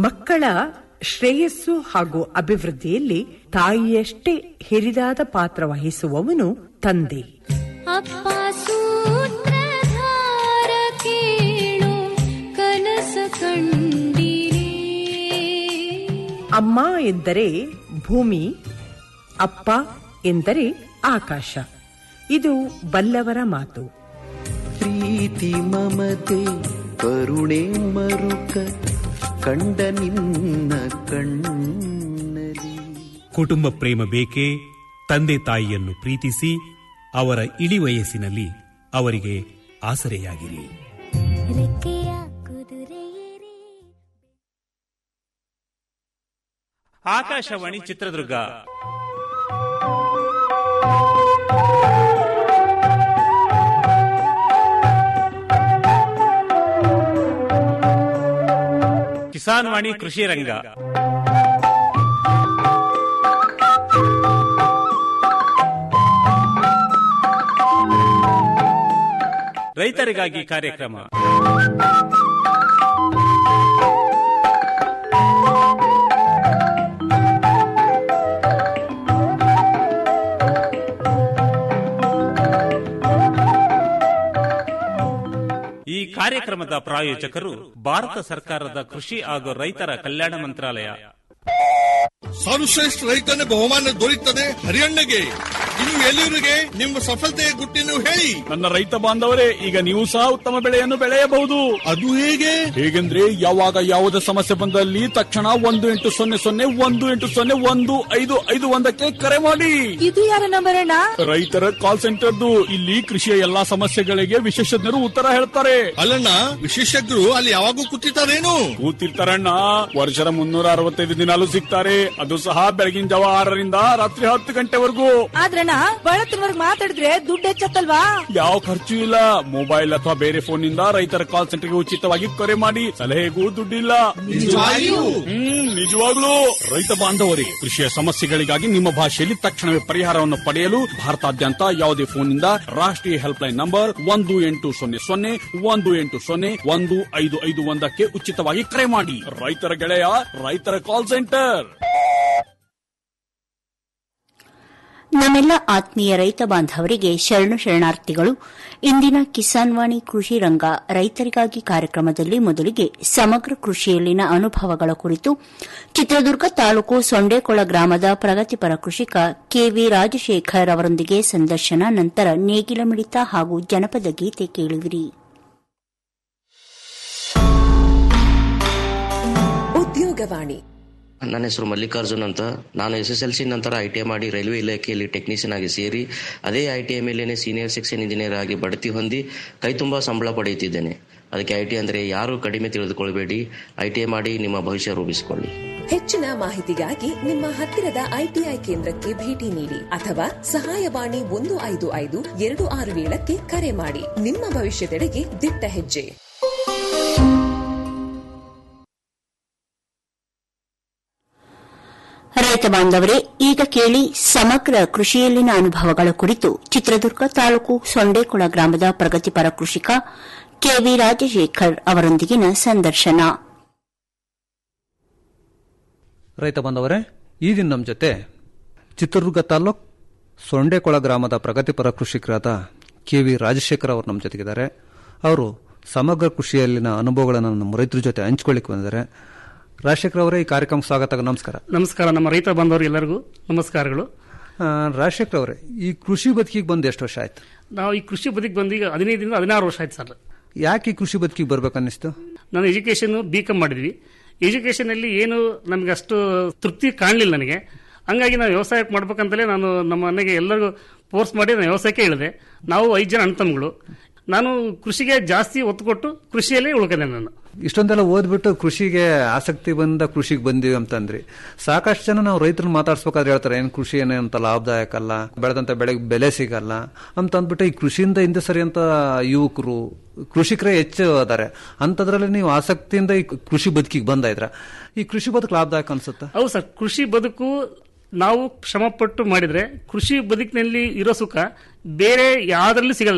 ಮಕ್ಕಳ ಶ್ರೇಯಸ್ಸು ಹಾಗೂ ಅಭಿವೃದ್ಧಿಯಲ್ಲಿ ತಾಯಿಯಷ್ಟೇ ಹಿರಿದಾದ ಪಾತ್ರ ವಹಿಸುವವನು ತಂದೆ ಅಪ್ಪ ಸೂತ್ರಧಾರ ಕೇಳು ಕನಸ ಕಂಡಿರಿ ಅಮ್ಮ ಎಂದರೆ ಭೂಮಿ ಅಪ್ಪ ಎಂದರೆ ಆಕಾಶ ಇದು ಬಲ್ಲವರ ಮಾತು ಪ್ರೀತಿ ಮಮತೆ ಕರುಣೆ ಮರುಕ ಕಂಡ ನಿನ್ನ ಕಣ್ಣಲಿ ಕುಟುಂಬ ಪ್ರೇಮ ಬೇಕೇ ತಂದೆ ತಾಯಿಯನ್ನು ಪ್ರೀತಿಸಿ ಅವರ ಇಳಿ ವಯಸ್ಸಿನಲ್ಲಿ ಅವರಿಗೆ ಆಸರೆಯಾಗಿರಿ ರೆಕ್ಕೆಯ ಕುದುರೆಯೇರಿ ಆಕಾಶವಾಣಿ ಚಿತ್ರದುರ್ಗ ಕಿಸಾನ್ ವಾಣಿ ಕೃಷಿ ರಂಗ ರೈತರಿಗಾಗಿ ಕಾರ್ಯಕ್ರಮ ಈ ಕಾರ್ಯಕ್ರಮದ ಪ್ರಾಯೋಜಕರು ಭಾರತ ಸರ್ಕಾರದ ಕೃಷಿ ಹಾಗೂ ರೈತರ ಕಲ್ಯಾಣ ಮಂತ್ರಾಲಯ ಸರ್ವಶ್ರೇಷ್ಠ ರೈತನ ಬಹುಮಾನ ದೊರೆಯುತ್ತದೆ ಹರಿಯಣ್ಣಗೆ ಇನ್ನು ಎಲ್ಲಿವರಿಗೆ ನಿಮ್ಮ ಸಫಲತೆಯ ಗುಟ್ಟಿನ ಹೇಳಿ ನನ್ನ ರೈತ ಬಾಂಧವರೇ ಈಗ ನೀವು ಸಹ ಉತ್ತಮ ಬೆಳೆಯನ್ನು ಬೆಳೆಯಬಹುದು ಅದು ಹೇಗೆ ಹೇಗೆಂದ್ರೆ ಯಾವಾಗ ಯಾವುದೇ ಸಮಸ್ಯೆ ಬಂದಲ್ಲಿ ತಕ್ಷಣ ಒಂದು ಎಂಟು ಸೊನ್ನೆ ಸೊನ್ನೆ ಒಂದು ಎಂಟು ಸೊನ್ನೆ ಒಂದು ಐದು ಐದು ಒಂದಕ್ಕೆ ಕರೆ ಮಾಡಿ ಇದು ಯಾರ ನಂಬರ್ ಅಣ್ಣ ರೈತರ ಕಾಲ್ ಸೆಂಟರ್ದು ಇಲ್ಲಿ ಕೃಷಿಯ ಎಲ್ಲಾ ಸಮಸ್ಯೆಗಳಿಗೆ ವಿಶೇಷಜ್ಞರು ಉತ್ತರ ಹೇಳ್ತಾರೆ ಅಲ್ಲಣ್ಣ ವಿಶೇಷಜ್ಞರು ಅಲ್ಲಿ ಯಾವಾಗೂ ಕೂತಿರ್ತಾರೇನು ಕೂತಿರ್ತಾರಣ್ಣ ವರ್ಷದ ಮುನ್ನೂರ ಅರವತ್ತೈದು ದಿನಾಲು ಸಿಗ್ತಾರೆ ಅದು ಸಹ ಬೆಳಗಿನ ಜಾವ ಆರರಿಂದ ರಾತ್ರಿ ಹತ್ತು ಗಂಟೆವರೆಗೂ ಆದ್ರಣ್ಣ ಬಳತ್ತಿನವರ್ಗ್ ಮಾತಾಡಿದ್ರೆ ದುಡ್ಡು ಹೆಚ್ಚತ್ತಲ್ವಾ ಯಾವ ಖರ್ಚು ಇಲ್ಲ ಮೊಬೈಲ್ ಅಥವಾ ಬೇರೆ ಫೋನ್ ನಿಂದ ರೈತರ ಕಾಲ್ ಸೆಂಟರ್ಗೆ ಉಚಿತವಾಗಿ ಕರೆ ಮಾಡಿ ಸಲಹೆಗೂ ದುಡ್ಡಿಲ್ಲ ನಿಜವಾಗಿಯೂ? ಹ್ಮ್ ನಿಜವಾಗ್ಲೂ ರೈತ ಬಾಂಧವರೇ ಕೃಷಿಯ ಸಮಸ್ಯೆಗಳಿಗಾಗಿ ನಿಮ್ಮ ಭಾಷೆಯಲ್ಲಿ ತಕ್ಷಣವೇ ಪರಿಹಾರವನ್ನು ಪಡೆಯಲು ಭಾರತಾದ್ಯಂತ ಯಾವುದೇ ಫೋನ್ನಿಂದ ರಾಷ್ಟ್ರೀಯ ಹೆಲ್ಪ್ ಲೈನ್ ನಂಬರ್ ಒಂದು ಎಂಟು ಸೊನ್ನೆ ಸೊನ್ನೆ ಒಂದು ಎಂಟು ಸೊನ್ನೆ ಒಂದು ಐದು ಐದು ಒಂದಕ್ಕೆ ಉಚಿತವಾಗಿ ಕರೆ ಮಾಡಿ ರೈತರ ಗೆಳೆಯ ರೈತರ ಕಾಲ್ ಸೆಂಟರ್ ನಮ್ಮೆಲ್ಲ ಆತ್ಮೀಯ ರೈತ ಬಾಂಧವರಿಗೆ ಶರಣು ಶರಣಾರ್ಥಿಗಳು ಇಂದಿನ ಕಿಸಾನ್ ವಾಣಿ ಕೃಷಿ ರಂಗ ರೈತರಿಗಾಗಿ ಕಾರ್ಯಕ್ರಮದಲ್ಲಿ ಮೊದಲಿಗೆ ಸಮಗ್ರ ಕೃಷಿಯಲ್ಲಿನ ಅನುಭವಗಳ ಕುರಿತು ಚಿತ್ರದುರ್ಗ ತಾಲೂಕು ಸೊಂಡೇಕೊಳ ಗ್ರಾಮದ ಪ್ರಗತಿಪರ ಕೃಷಿಕ ಕೆವಿ ರಾಜಶೇಖರ್ ಅವರೊಂದಿಗೆ ಸಂದರ್ಶನ ನಂತರ ನೇಗಿಲ ಮಿಡಿತ ಹಾಗೂ ಜನಪದ ಗೀತೆ ಕೇಳುವಿರಿ ಉದ್ಯೋಗವಾಣಿ ನನ್ನ ಹೆಸರು ಮಲ್ಲಿಕಾರ್ಜುನ್ ಅಂತ ನಾನು ಎಸ್ ಎಸ್ ಎಲ್ ಸಿ ನಂತರ ಐ ಟಿ ಐ ಮಾಡಿ ರೈಲ್ವೆ ಇಲಾಖೆಯಲ್ಲಿ ಟೆಕ್ನಿಷಿಯನ್ ಆಗಿ ಸೇರಿ ಅದೇ ಐ ಟಿ ಐ ಮೇಲೇನೆ ಸೀನಿಯರ್ ಸೆಕ್ಷನ್ ಇಂಜಿನಿಯರ್ ಆಗಿ ಬಡ್ತಿ ಹೊಂದಿ ಕೈ ತುಂಬ ಸಂಬಳ ಪಡೆಯುತ್ತಿದ್ದೇನೆ ಅದಕ್ಕೆ ಐ ಟಿ ಅಂದರೆ ಯಾರು ಕಡಿಮೆ ತಿಳಿದುಕೊಳ್ಬೇಡಿ ಐ ಟಿ ಐ ಮಾಡಿ ನಿಮ್ಮ ಭವಿಷ್ಯ ರೂಪಿಸಿಕೊಳ್ಳಿ ಹೆಚ್ಚಿನ ಮಾಹಿತಿಗಾಗಿ ನಿಮ್ಮ ಹತ್ತಿರದ ಐಟಿಐ ಕೇಂದ್ರಕ್ಕೆ ಭೇಟಿ ನೀಡಿ ಅಥವಾ ಸಹಾಯವಾಣಿ ಒಂದು ಐದು ಐದು ಎರಡು ಆರು ಏಳಕ್ಕೆ ಕರೆ ಮಾಡಿ ನಿಮ್ಮ ಭವಿಷ್ಯದೆಡೆಗೆ ದಿಟ್ಟ ಹೆಜ್ಜೆ ರೈತ ಬಾಂಧವರೇ ಈಗ ಕೇಳಿ ಸಮಗ್ರ ಕೃಷಿಯಲ್ಲಿನ ಅನುಭವಗಳ ಕುರಿತು ಚಿತ್ರದುರ್ಗ ತಾಲೂಕು ಸೊಂಡೇಕೊಳ ಗ್ರಾಮದ ಪ್ರಗತಿಪರ ಕೃಷಿಕ ಕೆವಿ ರಾಜಶೇಖರ್ ಅವರೊಂದಿಗಿನ ಸಂದರ್ಶನ ರೈತ ಬಂದವರೇ ಈ ದಿನ ನಮ್ಮ ಜೊತೆ ಚಿತ್ರದುರ್ಗ ತಾಲೂಕ್ ಸೊಂಡೇಕೊಳ ಗ್ರಾಮದ ಪ್ರಗತಿಪರ ಕೃಷಿಕರಾದ ಕೆ ವಿ ರಾಜಶೇಖರ್ ಅವರು ನಮ್ಮ ಜೊತೆಗಿದ್ದಾರೆ ಅವರು ಸಮಗ್ರ ಕೃಷಿಯಲ್ಲಿನ ಅನುಭವಗಳನ್ನು ನಮ್ಮ ರೈತರ ಜೊತೆ ಹಂಚ್ಕೊಳ್ಳಿಕ್ಕೆ ಬಂದಿದ್ದಾರೆ ರಾಜಶೇಖರ್ ಅವರೇ ಈ ಕಾರ್ಯಕ್ರಮಕ್ಕೆ ಸ್ವಾಗತ ನಮಸ್ಕಾರ ನಮಸ್ಕಾರ ನಮ್ಮ ರೈತ ಬಾಂಧವರು ಎಲ್ಲರಿಗೂ ನಮಸ್ಕಾರಗಳು ಆ, ರಾಜಶೇಖರ್ ಅವರೇ ಈ ಕೃಷಿ ಬದುಕಿಗೆ ಬಂದು ಎಷ್ಟು ವರ್ಷ ಆಯ್ತು ನಾವು ಈ ಕೃಷಿ ಬದುಕು ಬಂದೀಗ ಹದಿನೈದರಿಂದ ಹದಿನಾರು ವರ್ಷ ಆಯ್ತು ಸರ್ ಯಾಕೆ ಈ ಕೃಷಿ ಬದುಕಿಗೆ ಬರ್ಬೇಕನ್ನಿಸ್ತು ನಾನು ಎಜುಕೇಶನ್ ಬಿ ಕಾಮ್ ಮಾಡಿದ್ವಿ ಎಜುಕೇಶನ್ ಅಲ್ಲಿ ಏನು ನಮಗೆ ಅಷ್ಟು ತೃಪ್ತಿ ಕಾಣಲಿಲ್ಲ ನನಗೆ ಹಂಗಾಗಿ ನಾವು ವ್ಯವಸಾಯ ಮಾಡ್ಬೇಕಂತಲೇ ನಾನು ನಮ್ಮ ಮನೆಗೆ ಎಲ್ಲರಿಗೂ ಫೋರ್ಸ್ ಮಾಡಿ ನಾನು ವ್ಯವಸಾಯಕ್ಕೆ ಹೇಳಿದೆ ನಾವು ಐದು ಜನ ಅಣ್ತಮ್ಗಳು ನಾನು ಕೃಷಿಗೆ ಜಾಸ್ತಿ ಒತ್ತು ಕೊಟ್ಟು ಕೃಷಿಯಲ್ಲೇ ಉಳ್ಕೊಂಡೆ ನಾನು ಇಷ್ಟೊಂದೆಲ್ಲ ಓದ್ಬಿಟ್ಟು ಕೃಷಿಗೆ ಆಸಕ್ತಿ ಬಂದ ಕೃಷಿಗೆ ಬಂದಿವಿ ಅಂತಂದ್ರಿ ಸಾಕಷ್ಟು ಜನ ನಾವು ರೈತರನ್ನ ಮಾತಾಡ್ಸ್ಬೇಕಾದ್ರೆ ಹೇಳ್ತಾರೆ ಏನು ಕೃಷಿ ಏನಂತ ಲಾಭದಾಯಕ ಅಲ್ಲ ಬೆಳೆದಂತ ಬೆಳೆಗೆ ಬೆಲೆ ಸಿಗಲ್ಲ ಅಂತ ಅಂದ್ಬಿಟ್ಟು ಈ ಕೃಷಿಯಿಂದ ಹಿಂದೆ ಸರಿ ಅಂತ ಯುವಕರು ಕೃಷಿಕರೇ ಹೆಚ್ಚು ಅದಾರೆ ಅಂಥದ್ರಲ್ಲಿ ನೀವು ಆಸಕ್ತಿಯಿಂದ ಈ ಕೃಷಿ ಬದುಕಿಗೆ ಬಂದ ಇದ್ರ ಈ ಕೃಷಿ ಬದುಕು ಲಾಭದಾಯಕ ಅನ್ಸುತ್ತಾ ಹೌದು ಸರ್ ಕೃಷಿ ಬದುಕು ನಾವು ಶ್ರಮಪಟ್ಟು ಮಾಡಿದ್ರೆ ಕೃಷಿ ಬದುಕಿನಲ್ಲಿ ಇರೋ ಸುಖ ಬೇರೆ ಯಾವ್ದ್ರಲ್ಲಿ ಸಿಗಲ್ಲ ಸರ್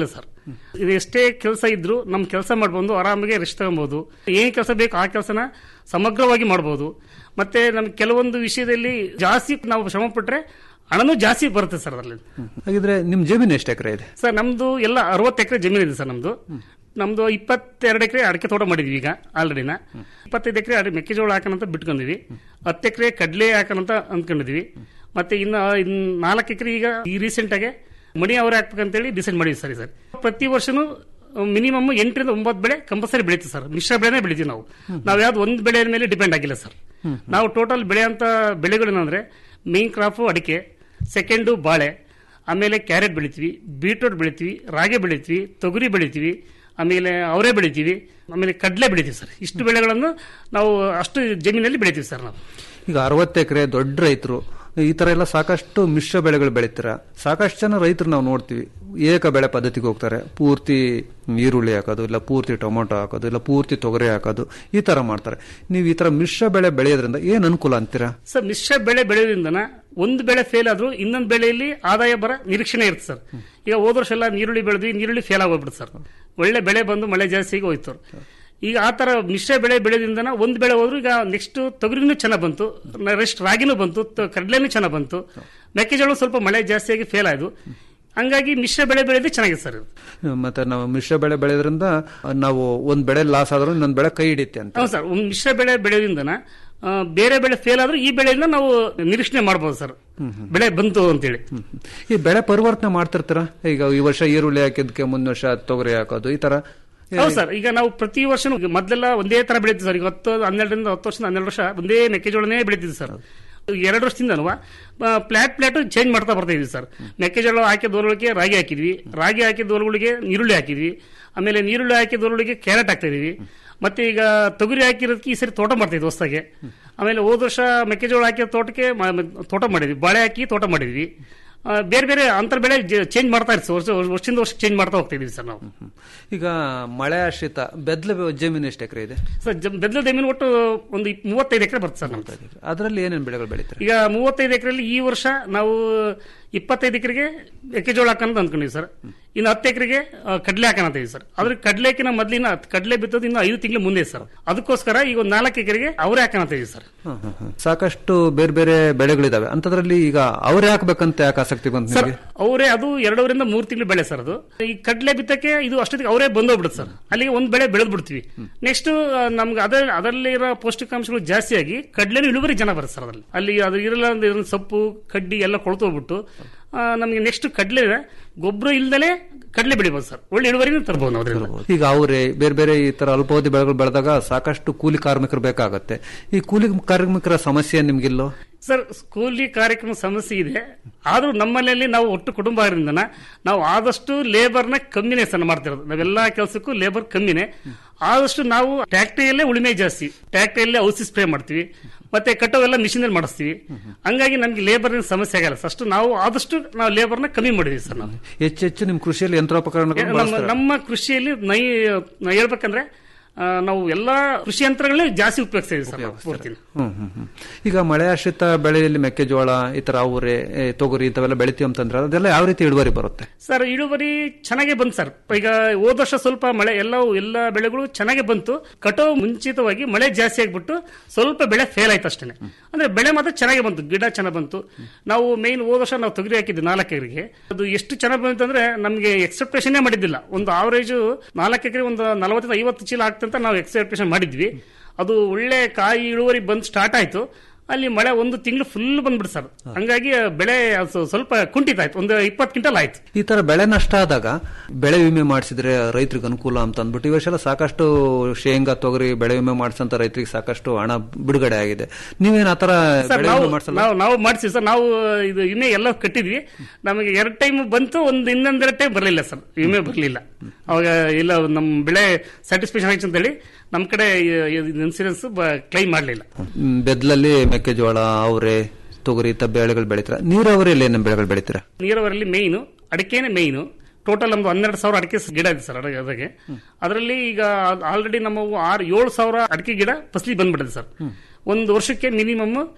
ಇದು ಎಷ್ಟೇ ಕೆಲಸ ಇದ್ರು ನಮ್ ಕೆಲಸ ಮಾಡ್ಬೋದು ಆರಾಮಾಗಿ ರೆಸ್ಟ್ ತಗೊಬಹುದು ಏನ್ ಕೆಲಸ ಬೇಕು ಆ ಕೆಲಸನ ಸಮಗ್ರವಾಗಿ ಮಾಡಬಹುದು ಮತ್ತೆ ನಮ್ಗೆ ಕೆಲವೊಂದು ವಿಷಯದಲ್ಲಿ ಜಾಸ್ತಿ ನಾವು ಶ್ರಮ ಪಟ್ರೆ ಹಣನೂ ಜಾಸ್ತಿ ಬರುತ್ತೆ ಸರ್ ಅದರಲ್ಲಿ ಹಾಗಿದ್ರೆ ನಿಮ್ ಜಮೀನು ಎಷ್ಟು ಎಕರೆ ಇದೆ ಸರ್ ನಮ್ದು ಎಲ್ಲ ಅರವತ್ತು ಎಕರೆ ಜಮೀನು ಇದೆ ಸರ್ ನಮ್ದು ನಮ್ದು ಇಪ್ಪತ್ತೆರಡು ಎಕರೆ ಅಡಿಕೆ ತೋಟ ಮಾಡಿದ್ವಿ ಈಗ ಆಲ್ರೆಡಿನ ಇಪ್ಪತ್ತೈದು ಎಕರೆ ಅಡಿ ಮೆಕ್ಕೆಜೋಳ ಹಾಕೋಣಂತ ಬಿಟ್ಕೊಂಡಿದ್ವಿ ಹತ್ತು ಎಕರೆ ಕಡಲೆ ಹಾಕೋಣಂತ ಅಂದ್ಕೊಂಡಿದ್ವಿ ಮತ್ತೆ ಇನ್ನು ಇನ್ ನಾಲ್ಕು ಎಕರೆ ಈಗ ಈ ರೀಸೆಂಟ್ ಆಗಿ ಮಣಿ ಅವರೇ ಹಾಕ್ಬೇಕಂತೇಳಿ ಡಿಸೈಡ್ ಮಾಡಿದ್ವಿ ಸರಿ ಸರ್ ಪ್ರತಿ ವರ್ಷನೂ ಮಿನಿಮಮ್ ಎಂಟರಿಂದ ಒಂಬತ್ತು ಬೆಳೆ ಕಂಪಲ್ಸರಿ ಬೆಳೀತೀವಿ ಸರ್ ಮಿಶ್ರ ಬೆಳೆನೇ ಬೆಳಿತೀವಿ ನಾವು ನಾವು ಯಾವ್ದು ಒಂದು ಬೆಳೆ ಮೇಲೆ ಡಿಪೆಂಡ್ ಆಗಿಲ್ಲ ಸರ್ ನಾವು ಟೋಟಲ್ ಬೆಳೆಯಂತ ಬೆಳೆಗಳೇನಂದ್ರೆ ಮೇನ್ ಕ್ರಾಪು ಅಡಿಕೆ ಸೆಕೆಂಡು ಬಾಳೆ ಆಮೇಲೆ ಕ್ಯಾರೆಟ್ ಬೆಳಿತೀವಿ ಬೀಟ್ರೂಟ್ ಬೆಳಿತೀವಿ ರಾಗಿ ಬೆಳಿತೀವಿ ತೊಗರಿ ಬೆಳಿತೀವಿ ಆಮೇಲೆ ಅವರೇ ಬೆಳಿತೀವಿ ಆಮೇಲೆ ಕಡಲೆ ಬೆಳಿತೀವಿ ಸರ್ ಇಷ್ಟು ಬೆಳೆಗಳನ್ನು ನಾವು ಅಷ್ಟು ಜಮೀನಲ್ಲಿ ಬೆಳಿತೀವಿ ಸರ್ ನಾವು ಈಗ ಅರವತ್ತು ಎಕರೆ ದೊಡ್ಡ ರೈತರು ಈ ತರ ಎಲ್ಲ ಸಾಕಷ್ಟು ಮಿಶ್ರ ಬೆಳೆಗಳು ಬೆಳಿತೀರ ಸಾಕಷ್ಟು ಜನ ರೈತರು ನಾವು ನೋಡ್ತೀವಿ ಏಕ ಬೆಳೆ ಪದ್ಧತಿಗೆ ಹೋಗ್ತಾರೆ ಪೂರ್ತಿ ಈರುಳ್ಳಿ ಹಾಕೋದು ಇಲ್ಲ ಪೂರ್ತಿ ಟೊಮೊಟೊ ಹಾಕೋದು ಇಲ್ಲ ಪೂರ್ತಿ ತೊಗರಿ ಹಾಕೋದು ಈ ತರ ಮಾಡ್ತಾರೆ ನೀವು ಈ ತರ ಮಿಶ್ರ ಬೆಳೆ ಬೆಳೆಯೋದ್ರಿಂದ ಏನ್ ಅನುಕೂಲ ಅಂತೀರಾ ಸರ್ ಮಿಶ್ರ ಬೆಳೆ ಬೆಳೆಯೋದ್ರಿಂದ ಒಂದು ಬೆಳೆ ಫೇಲ್ ಆದ್ರೂ ಇನ್ನೊಂದು ಬೆಳೆಯಲ್ಲಿ ಆದಾಯ ಬರ ನಿರೀಕ್ಷಣೆ ಇರುತ್ತೆ ಸರ್ ಈಗ ಹೋದ ವರ್ಷ ಎಲ್ಲ ನೀರುಳ್ಳಿ ಬೆಳೆದ್ವಿ ನೀರುಳ್ಳಿ ಫೇಲ್ ಆಗೋಗ್ಬಿಡುತ್ತೆ ಸರ್ ಒಳ್ಳೆ ಬೆಳೆ ಬಂದು ಮಳೆ ಜಾಸ್ತಿಗೆ ಹೋಯ್ತು ಈಗ ಆ ತರ ಮಿಶ್ರ ಬೆಳೆ ಬೆಳೆದಿಂದ ಒಂದು ಬೆಳೆ ಹೋದ್ರು ಈಗ ನೆಕ್ಸ್ಟ್ ತೊಗರಿನೂ ಚೆನ್ನಾಗ್ ಬಂತು ನೆಕ್ಸ್ಟ್ ರಾಗಿನೂ ಬಂತು ತ- ಕಡಲೆನೂ ಚೆನ್ನಾಗ್ ಬಂತು ಮೆಕ್ಕೆಜೋಳ ಸ್ವಲ್ಪ ಮಳೆ ಜಾಸ್ತಿಯಾಗಿ ಫೇಲ್ ಆಯ್ತು ಹಂಗಾಗಿ ಮಿಶ್ರ ಬೆಳೆ ಬೆಳೆದು ಚೆನ್ನಾಗಿದೆ ಸರ್ ಇದು. ಮತ್ತೆ ನಾವು ಮಿಶ್ರ ಬೆಳೆ ಬೆಳೆಯೋದ್ರಿಂದ ನಾವು ಒಂದ್ ಬೆಳೆ ಲಾಸ್ ಆದ್ರೂ ಇನ್ನೊಂದ್ ಬೆಳೆ ಕೈ ಹಿಡಿತೆ ಅಂತ ಹೌದು ಸರ್ ಒಂದು ಮಿಶ್ರ ಬೆಳೆ ಬೆಳೆಯೋದ್ರಿಂದ ಆ, ಬೇರೆ ಬೆಳೆ ಫೇಲ್ ಆದ್ರೂ ಈ ಬೆಳೆಯಿಂದ ನಾವು ನಿರೀಕ್ಷಣೆ ಮಾಡಬಹುದು ಸರ್ ಬೆಳೆ ಬಂತು ಅಂತೇಳಿ ಈ ಬೆಳೆ ಪರಿವರ್ತನೆ ಮಾಡ್ತಿರ್ತೀರ ಈಗ ಈ ವರ್ಷ ಈರುಳ್ಳಿ ಹಾಕಿದ್ಕೆ ಮುಂದಿನ ವರ್ಷ ತೊಗರಿ ಹಾಕೋದು ಈ ತರ ಹೌದು ಸರ್ ಈಗ ನಾವು ಪ್ರತಿ ವರ್ಷ ಮೊದಲೆಲ್ಲ ಒಂದೇ ತರ ಬೆಳೀತೀವಿ ಸರ್ ಈಗ ಹತ್ತು ಹನ್ನೆರಡರಿಂದ ಹತ್ತು ವರ್ಷದಿಂದ ಹನ್ನೆರಡು ವರ್ಷ ಒಂದೇ ಮೆಕ್ಕೆಜೋಳನೇ ಬೆಳೀತಿದ್ವಿ ಸರ್ ಎರಡು ವರ್ಷದಿಂದನೂ ಪ್ಲಾಟ್ ಪ್ಲಾಟ್ ಚೇಂಜ್ ಮಾಡ್ತಾ ಬರ್ತಾ ಇದೀವಿ ಸರ್ ಮೆಕ್ಕೆಜೋಳ ಹಾಕಿದ ಹೊಲಗಳಿಗೆ ರಾಗಿ ಹಾಕಿದ್ವಿ ರಾಗಿ ಹಾಕಿದ ಹೊಲಗಳಿಗೆ ನೀರುಳ್ಳಿ ಹಾಕಿದ್ವಿ ಆಮೇಲೆ ನೀರುಳ್ಳಿ ಹಾಕಿದ ಹೊಲಗಳಿಗೆ ಕ್ಯಾರೆಟ್ ಹಾಕ್ತಾ ಇದೀವಿ ಮತ್ತೆ ಈಗ ತೊಗರಿ ಹಾಕಿರೋದಕ್ಕೆ ಈ ಸರಿ ತೋಟ ಮಾಡ್ತಾ ಇದ್ವಿ ಹೊಸದಾಗೆ ಆಮೇಲೆ ಹೋದ ವರ್ಷ ಮೆಕ್ಕೆಜೋಳ ಹಾಕಿದ ತೋಟಕ್ಕೆ ಮ- ಮ- ತೋಟ ಮಾಡಿದ್ವಿ ಬಾಳೆ ಹಾಕಿ ತೋಟ ಮಾಡಿದ್ವಿ ಆ, ಬೇರೆ ಬೇರೆ ಅಂತರ ಬೆಳೆ ಚೇಂಜ್ ಮಾಡ್ತಾ ಇರ್ತೀವಿ ವರ್ಷ ವರ್ಷದಿಂದ ವರ್ಷ ಚೇಂಜ್ ಮಾಡ್ತಾ ಹೋಗ್ತಾ ಇದೀವಿ ಸರ್ ನಾವು ಈಗ ಮಳೆ ಆಶ್ರಿತ ಬೆದ್ಲ ಜಮೀನು ಎಷ್ಟು ಎಕರೆ ಇದೆ ಸರ್ ಜ- ಬೆದ್ಲ ಜಮೀನು ಒಟ್ಟು ಒಂದು ಇಪ್- ಮೂವತ್ತೈದು ಎಕರೆ ಬರುತ್ತೆ ಸರ್ ನಮ್ದು ಅದರಲ್ಲಿ ಏನೇನು ಬೆಳೆಗಳು ಬೆಳೀತಾರೆ ಈಗ ಮೂವತ್ತೈದು ಎಕರೆಯಲ್ಲಿ ಈ ವರ್ಷ ನಾವು ಇಪ್ಪತ್ತೈದು ಎಕರೆಗೆ ಮೆಕ್ಕೆಜೋಳ ಹಾಕೋಣ ಅಂದ್ಕೊಂಡಿವಿ ಸರ್ ಇನ್ನು ಹತ್ತು ಎಕರೆಗೆ ಕಡಲೆ ಹಾಕೋಣ ಅಂತ ಇದೀವಿ ಸರ್ ಅದ್ರ ಕಡಲೆಕಿನ ಮೊದಲಿನ ಕಡಲೆ ಬಿತ್ತೋದು ಇನ್ನು ಐದು ತಿಂಗಳು ಮುಂದೆ ಸರ್ ಅದಕ್ಕೋಸ್ಕರ ಈಗ ಒಂದು ನಾಲ್ಕು ಎಕರೆಗೆ ಅವರೇ ಹಾಕೋಣ ಅಂತ ಇದೀವಿ ಸರ್ ಹ, ಹ, ಹ. ಸಾಕಷ್ಟು ಬೇರೆ ಬೇರೆ ಬೆಳೆಗಳಿದಾವೆ ಅಂತದ್ರಲ್ಲಿ ಈಗ ಅವರೇ ಹಾಕ್ಬೇಕಂತ ಯಾಕೆ ಆಸಕ್ತಿ ಬಂತು ಸರ್ ನಿಮಗೆ ಅವರೇ ಅದು ಎರಡೂವರಿಂದ ಮೂರು ತಿಂಗಳು ಬೆಳೆ ಸರ್ ಅದು ಈ ಕಡಲೆ ಬಿತ್ತಕ್ಕೆ ಇದು ಅಷ್ಟೊತ್ತಿಗೆ ಅವರೇ ಬಂದೋಗ್ಬಿಡುತ್ತೆ ಸರ್ ಅಲ್ಲಿಗೆ ಒಂದ್ ಬೆಳೆ ಬೆಳೆದ್ ಬಿಡ್ತೀವಿ ನೆಕ್ಸ್ಟ್ ನಮ್ಗೆ ಅದ ಅದರಲ್ಲಿರೋ ಪೌಷ್ಟಿಕಾಂಶಗಳು ಜಾಸ್ತಿಯಾಗಿ ಕಡಲೆನೂ ಇಳುವರಿ ಜನ ಬರುತ್ತೆ ಸರ್ ಅದ್ರಲ್ಲಿ ಅಲ್ಲಿ ಅದು ಇರಲ್ಲ ಅಂದ್ರೆ ಇರೋ ಸೊಪ್ಪು ಕಡ್ಡಿ ಎಲ್ಲ ಕೊಳ್ತೋಗ್ಬಿಟ್ಟು ಆ, ನಮ್ಗೆ ನೆಕ್ಸ್ಟ್ ಕಡಲೆ ಗೊಬ್ಬರ ಇಲ್ದಲೆ ಕಡಲೆ ಬೆಳಿಬೋದು ಸರ್ ಒಳ್ಳೆ ಇಳುವರಿನೂ ತರ್ಬೋದು ನಾವು ಅದರಿಂದ ಈಗ ಅವರೇ ಬೇರೆ ಬೇರೆ ಈ ತರ ಅಲ್ಪಾವಧಿ ಬೆಳೆಗಳು ಬೆಳೆದಾಗ ಸಾಕಷ್ಟು ಕೂಲಿ ಕಾರ್ಮಿಕರು ಬೇಕಾಗತ್ತೆ ಈ ಕೂಲಿ ಕಾರ್ಮಿಕರ ಸಮಸ್ಯೆ ನಿಮ್ಗಿಲ್ಲೋ ಸರ್ ಕೂಲಿ ಕಾರ್ಯಕ್ರಮ ಸಮಸ್ಯೆ ಇದೆ ಆದ್ರೂ ನಮ್ಮಲ್ಲಿ ನಾವು ಒಟ್ಟು ಕುಟುಂಬ ಆಗಿರೋದ್ರಿಂದ ನಾವು ಆದಷ್ಟು ಲೇಬರ್ನ ಕಮ್ಮಿನೇ ಸಣ್ಣ ಮಾಡ್ತಿರೋದು ನಾವೆಲ್ಲಾ ಕೆಲಸಕ್ಕೂ ಲೇಬರ್ ಕಮ್ಮಿನೇ ಆದಷ್ಟು ನಾವು ಟ್ಯಾಕ್ಟ್ರಿಯಲ್ಲೇ ಉಳಿಮೆ ಜಾಸ್ತಿ ಟ್ಯಾಕ್ಟ್ರಿಯಲ್ಲೇ ಔಷಧಿ ಸ್ಪ್ರೇ ಮಾಡ್ತೀವಿ ಮತ್ತೆ ಕಟ್ಟೋವೆಲ್ಲ ಮಿಷಿನ್ ಅಲ್ಲಿ ಮಾಡಿಸ್ತೀವಿ ಹಂಗಾಗಿ ನಮ್ಗೆ ಲೇಬರ್ ಸಮಸ್ಯೆ ಆಗಲ್ಲ ಸರ್ ಅಷ್ಟು ನಾವು ಆದಷ್ಟು ನಾವು ಲೇಬರ್ನ ಕಮ್ಮಿ ಮಾಡಿದೀವಿ ಸರ್ ನಾವು ಹೆಚ್ಚೆಚ್ಚು ನಿಮ್ ಕೃಷಿಯಲ್ಲಿ ಯಂತ್ರೋಪಕರಣಗಳು ನಮ್ಮ ಬಳಸ್ತಾರೆ ನಮ್ಮ ಕೃಷಿಯಲ್ಲಿ ನೈ ನಾ ಹೇಳ್ಬೇಕಂದ್ರೆ ಆ, ನಾವು ಎಲ್ಲಾ ಕೃಷಿ ಯಂತ್ರಗಳೇ ಜಾಸ್ತಿ ಉಪಯೋಗಿಸ್ತಾ ಇದೀವಿ ಸರ್ ನಾವು ಪೂರ್ತಿನ ಹ್ಮ್ ಹ್ಮ್ ಹ್ಮ್. ಈಗ ಮಳೆ ಆಶ್ರಿತ ಬೆಳೆಯಲ್ಲಿ ಮೆಕ್ಕೆಜೋಳ ಈ ತರ ಅವರೆ ಏ, ತೊಗರಿ ಇಂಥವೆಲ್ಲ ಬೆಳಿತೀವಿ ಅಂತಂದ್ರೆ ಅದೆಲ್ಲ ಯಾವ ರೀತಿ ಇಳುವರಿ ಬರುತ್ತೆ ಸರ್ ಇಳುವರಿ ಚೆನ್ನಾಗೇ ಬಂತು ಸರ್ ಈಗ ಹೋದ ವರ್ಷ ಸ್ವಲ್ಪ ಮಳೆ ಎಲ್ಲ ಎಲ್ಲ ಬೆಳೆಗಳು ಚೆನ್ನಾಗೇ ಬಂತು ಕಟಾವು ಮುಂಚಿತವಾಗಿ ಮಳೆ ಜಾಸ್ತಿ ಆಗ್ಬಿಟ್ಟು ಸ್ವಲ್ಪ ಬೆಳೆ ಫೇಲ್ ಆಯ್ತು ಅಷ್ಟೇ ಅಂದ್ರೆ ಬೆಳೆ ಮಾತ್ರ ಚೆನ್ನಾಗೇ ಬಂತು ಗಿಡ ಚೆನ್ನಾಗ್ ಬಂತು ನಾವು ಮೇನ್ ಹೋದ ವರ್ಷ ನಾವು ತೊಗರಿ ಹಾಕಿದ್ವಿ ನಾಲ್ಕು ಎಕರೆಗೆ ಅದು ಎಷ್ಟು ಚೆನ್ನಾಗಿ ಬಂತು ಅಂದ್ರೆ ನಮಗೆ ಎಕ್ಸೆಪ್ಟೇಷನ್ ಮಾಡಿದ್ದಿಲ್ಲ ಒಂದು ಆವರೇಜ್ ನಾಲ್ಕು ಎಕರೆ ಒಂದು ನಲವತ್ತರಿಂದ ಐವತ್ತು ಚೀಲ ಆಗ್ತಂತ ನಾವು ಎಕ್ಸೆಪ್ಟೇಷನ್ ಮಾಡಿದ್ವಿ ಅದು ಒಳ್ಳೆ ಕಾಯಿ ಇಳುವರಿ ಬಂದು ಸ್ಟಾರ್ಟ್ ಆಯ್ತು ಅಲ್ಲಿ ಮಳೆ ಒಂದು ತಿಂಗಳು ಫುಲ್ ಬಂದ್ಬಿಟ್ಟು ಸರ್ ಹಂಗಾಗಿ ಬೆಳೆ ಅದು ಸ್ವಲ್ಪ ಕುಂಠಿತ ಆಯ್ತು ಒಂದು ಇಪ್ಪತ್ತು ಕ್ವಿಂಟಲ್ ಆಯ್ತು ಈ ತರ ಬೆಳೆ ನಷ್ಟ ಆದಾಗ ಬೆಳೆ ವಿಮೆ ಮಾಡಿಸಿದ್ರೆ ರೈತರಿಗೆ ಅನುಕೂಲ ಅಂತ ಅಂದ್ಬಿಟ್ಟು ಈ ವರ್ಷ ಎಲ್ಲ ಸಾಕಷ್ಟು ಶೇಂಗಾ ತೊಗರಿ ಬೆಳೆ ವಿಮೆ ಮಾಡಿಸಂತ ರೈತರಿಗೆ ಸಾಕಷ್ಟು ಹಣ ಬಿಡುಗಡೆ ಆಗಿದೆ ನೀವೇನ್ ಆತರ ಸರ್ ಬೆಳೆ ನಾವು ವಿಮೆ ಮಾಡಿಸಲ್ಲ ನಾವು ನಾವು ಮಾಡಿಸಿ ಸರ್ ನಾವು ಇದು ವಿಮೆ ಎಲ್ಲ ಕಟ್ಟಿದ್ವಿ ನಮಗೆ ಎರಡು ಟೈಮ್ ಬಂತು ಒಂದು ಇನ್ನೊಂದೆರಡು ಟೈಮ್ ಬರಲಿಲ್ಲ ಸರ್ ವಿಮೆ ಬರಲಿಲ್ಲ ಅವಾಗ ಇಲ್ಲ ನಮ್ಮ ಬೆಳೆ ಸ್ಯಾಟಿಸ್ಫ್ಯಾಕ್ಷನ್ ಆಯ್ತು ಅಂತ ಹೇಳಿ ನಮ್ಮ ಕಡೆ ಇನ್ಸೂರೆನ್ಸ್ ಕ್ಲೈಮ್ ಮಾಡಲಿಲ್ಲ ಹ್ಮ್, ಬೆದ್ಲಲ್ಲಿ ಮೆಕ್ಕೆಜೋಳ ಅವರೆ ತೊಗರಿ ಇಂಥ ಬೆಳೆಗಳು ಬೆಳಿತೀರ ನೀರಾವರಿಯಲ್ಲಿ ಏನೇನು ಬೆಳೆಗಳು ಬೆಳಿತೀರ ನೀರಾವರಿಯಲ್ಲಿ ಮೇಯ್ನು ಅಡಿಕೆನೆ ಮೇಯ್ನು ಟೋಟಲ್ ನಮ್ದು ಹನ್ನೆರಡು ಸಾವಿರ ಅಡಿಕೆ ಗಿಡ ಇದೆ ಸರ್ ಅಡ- ಅದಾಗೆ ಅದರಲ್ಲಿ ಈಗ ಆಲ್ರೆಡಿ ನಮ್ಮ ಆರು ಏಳು ಸಾವಿರ ಅಡಿಕೆ ಗಿಡ ಫಸಲಿ ಬಂದ್ಬಿಟ್ಟಿದೆ ಸರ್ ಒಂದು ವರ್ಷಕ್ಕೆ ಮಿನಿಮಮ್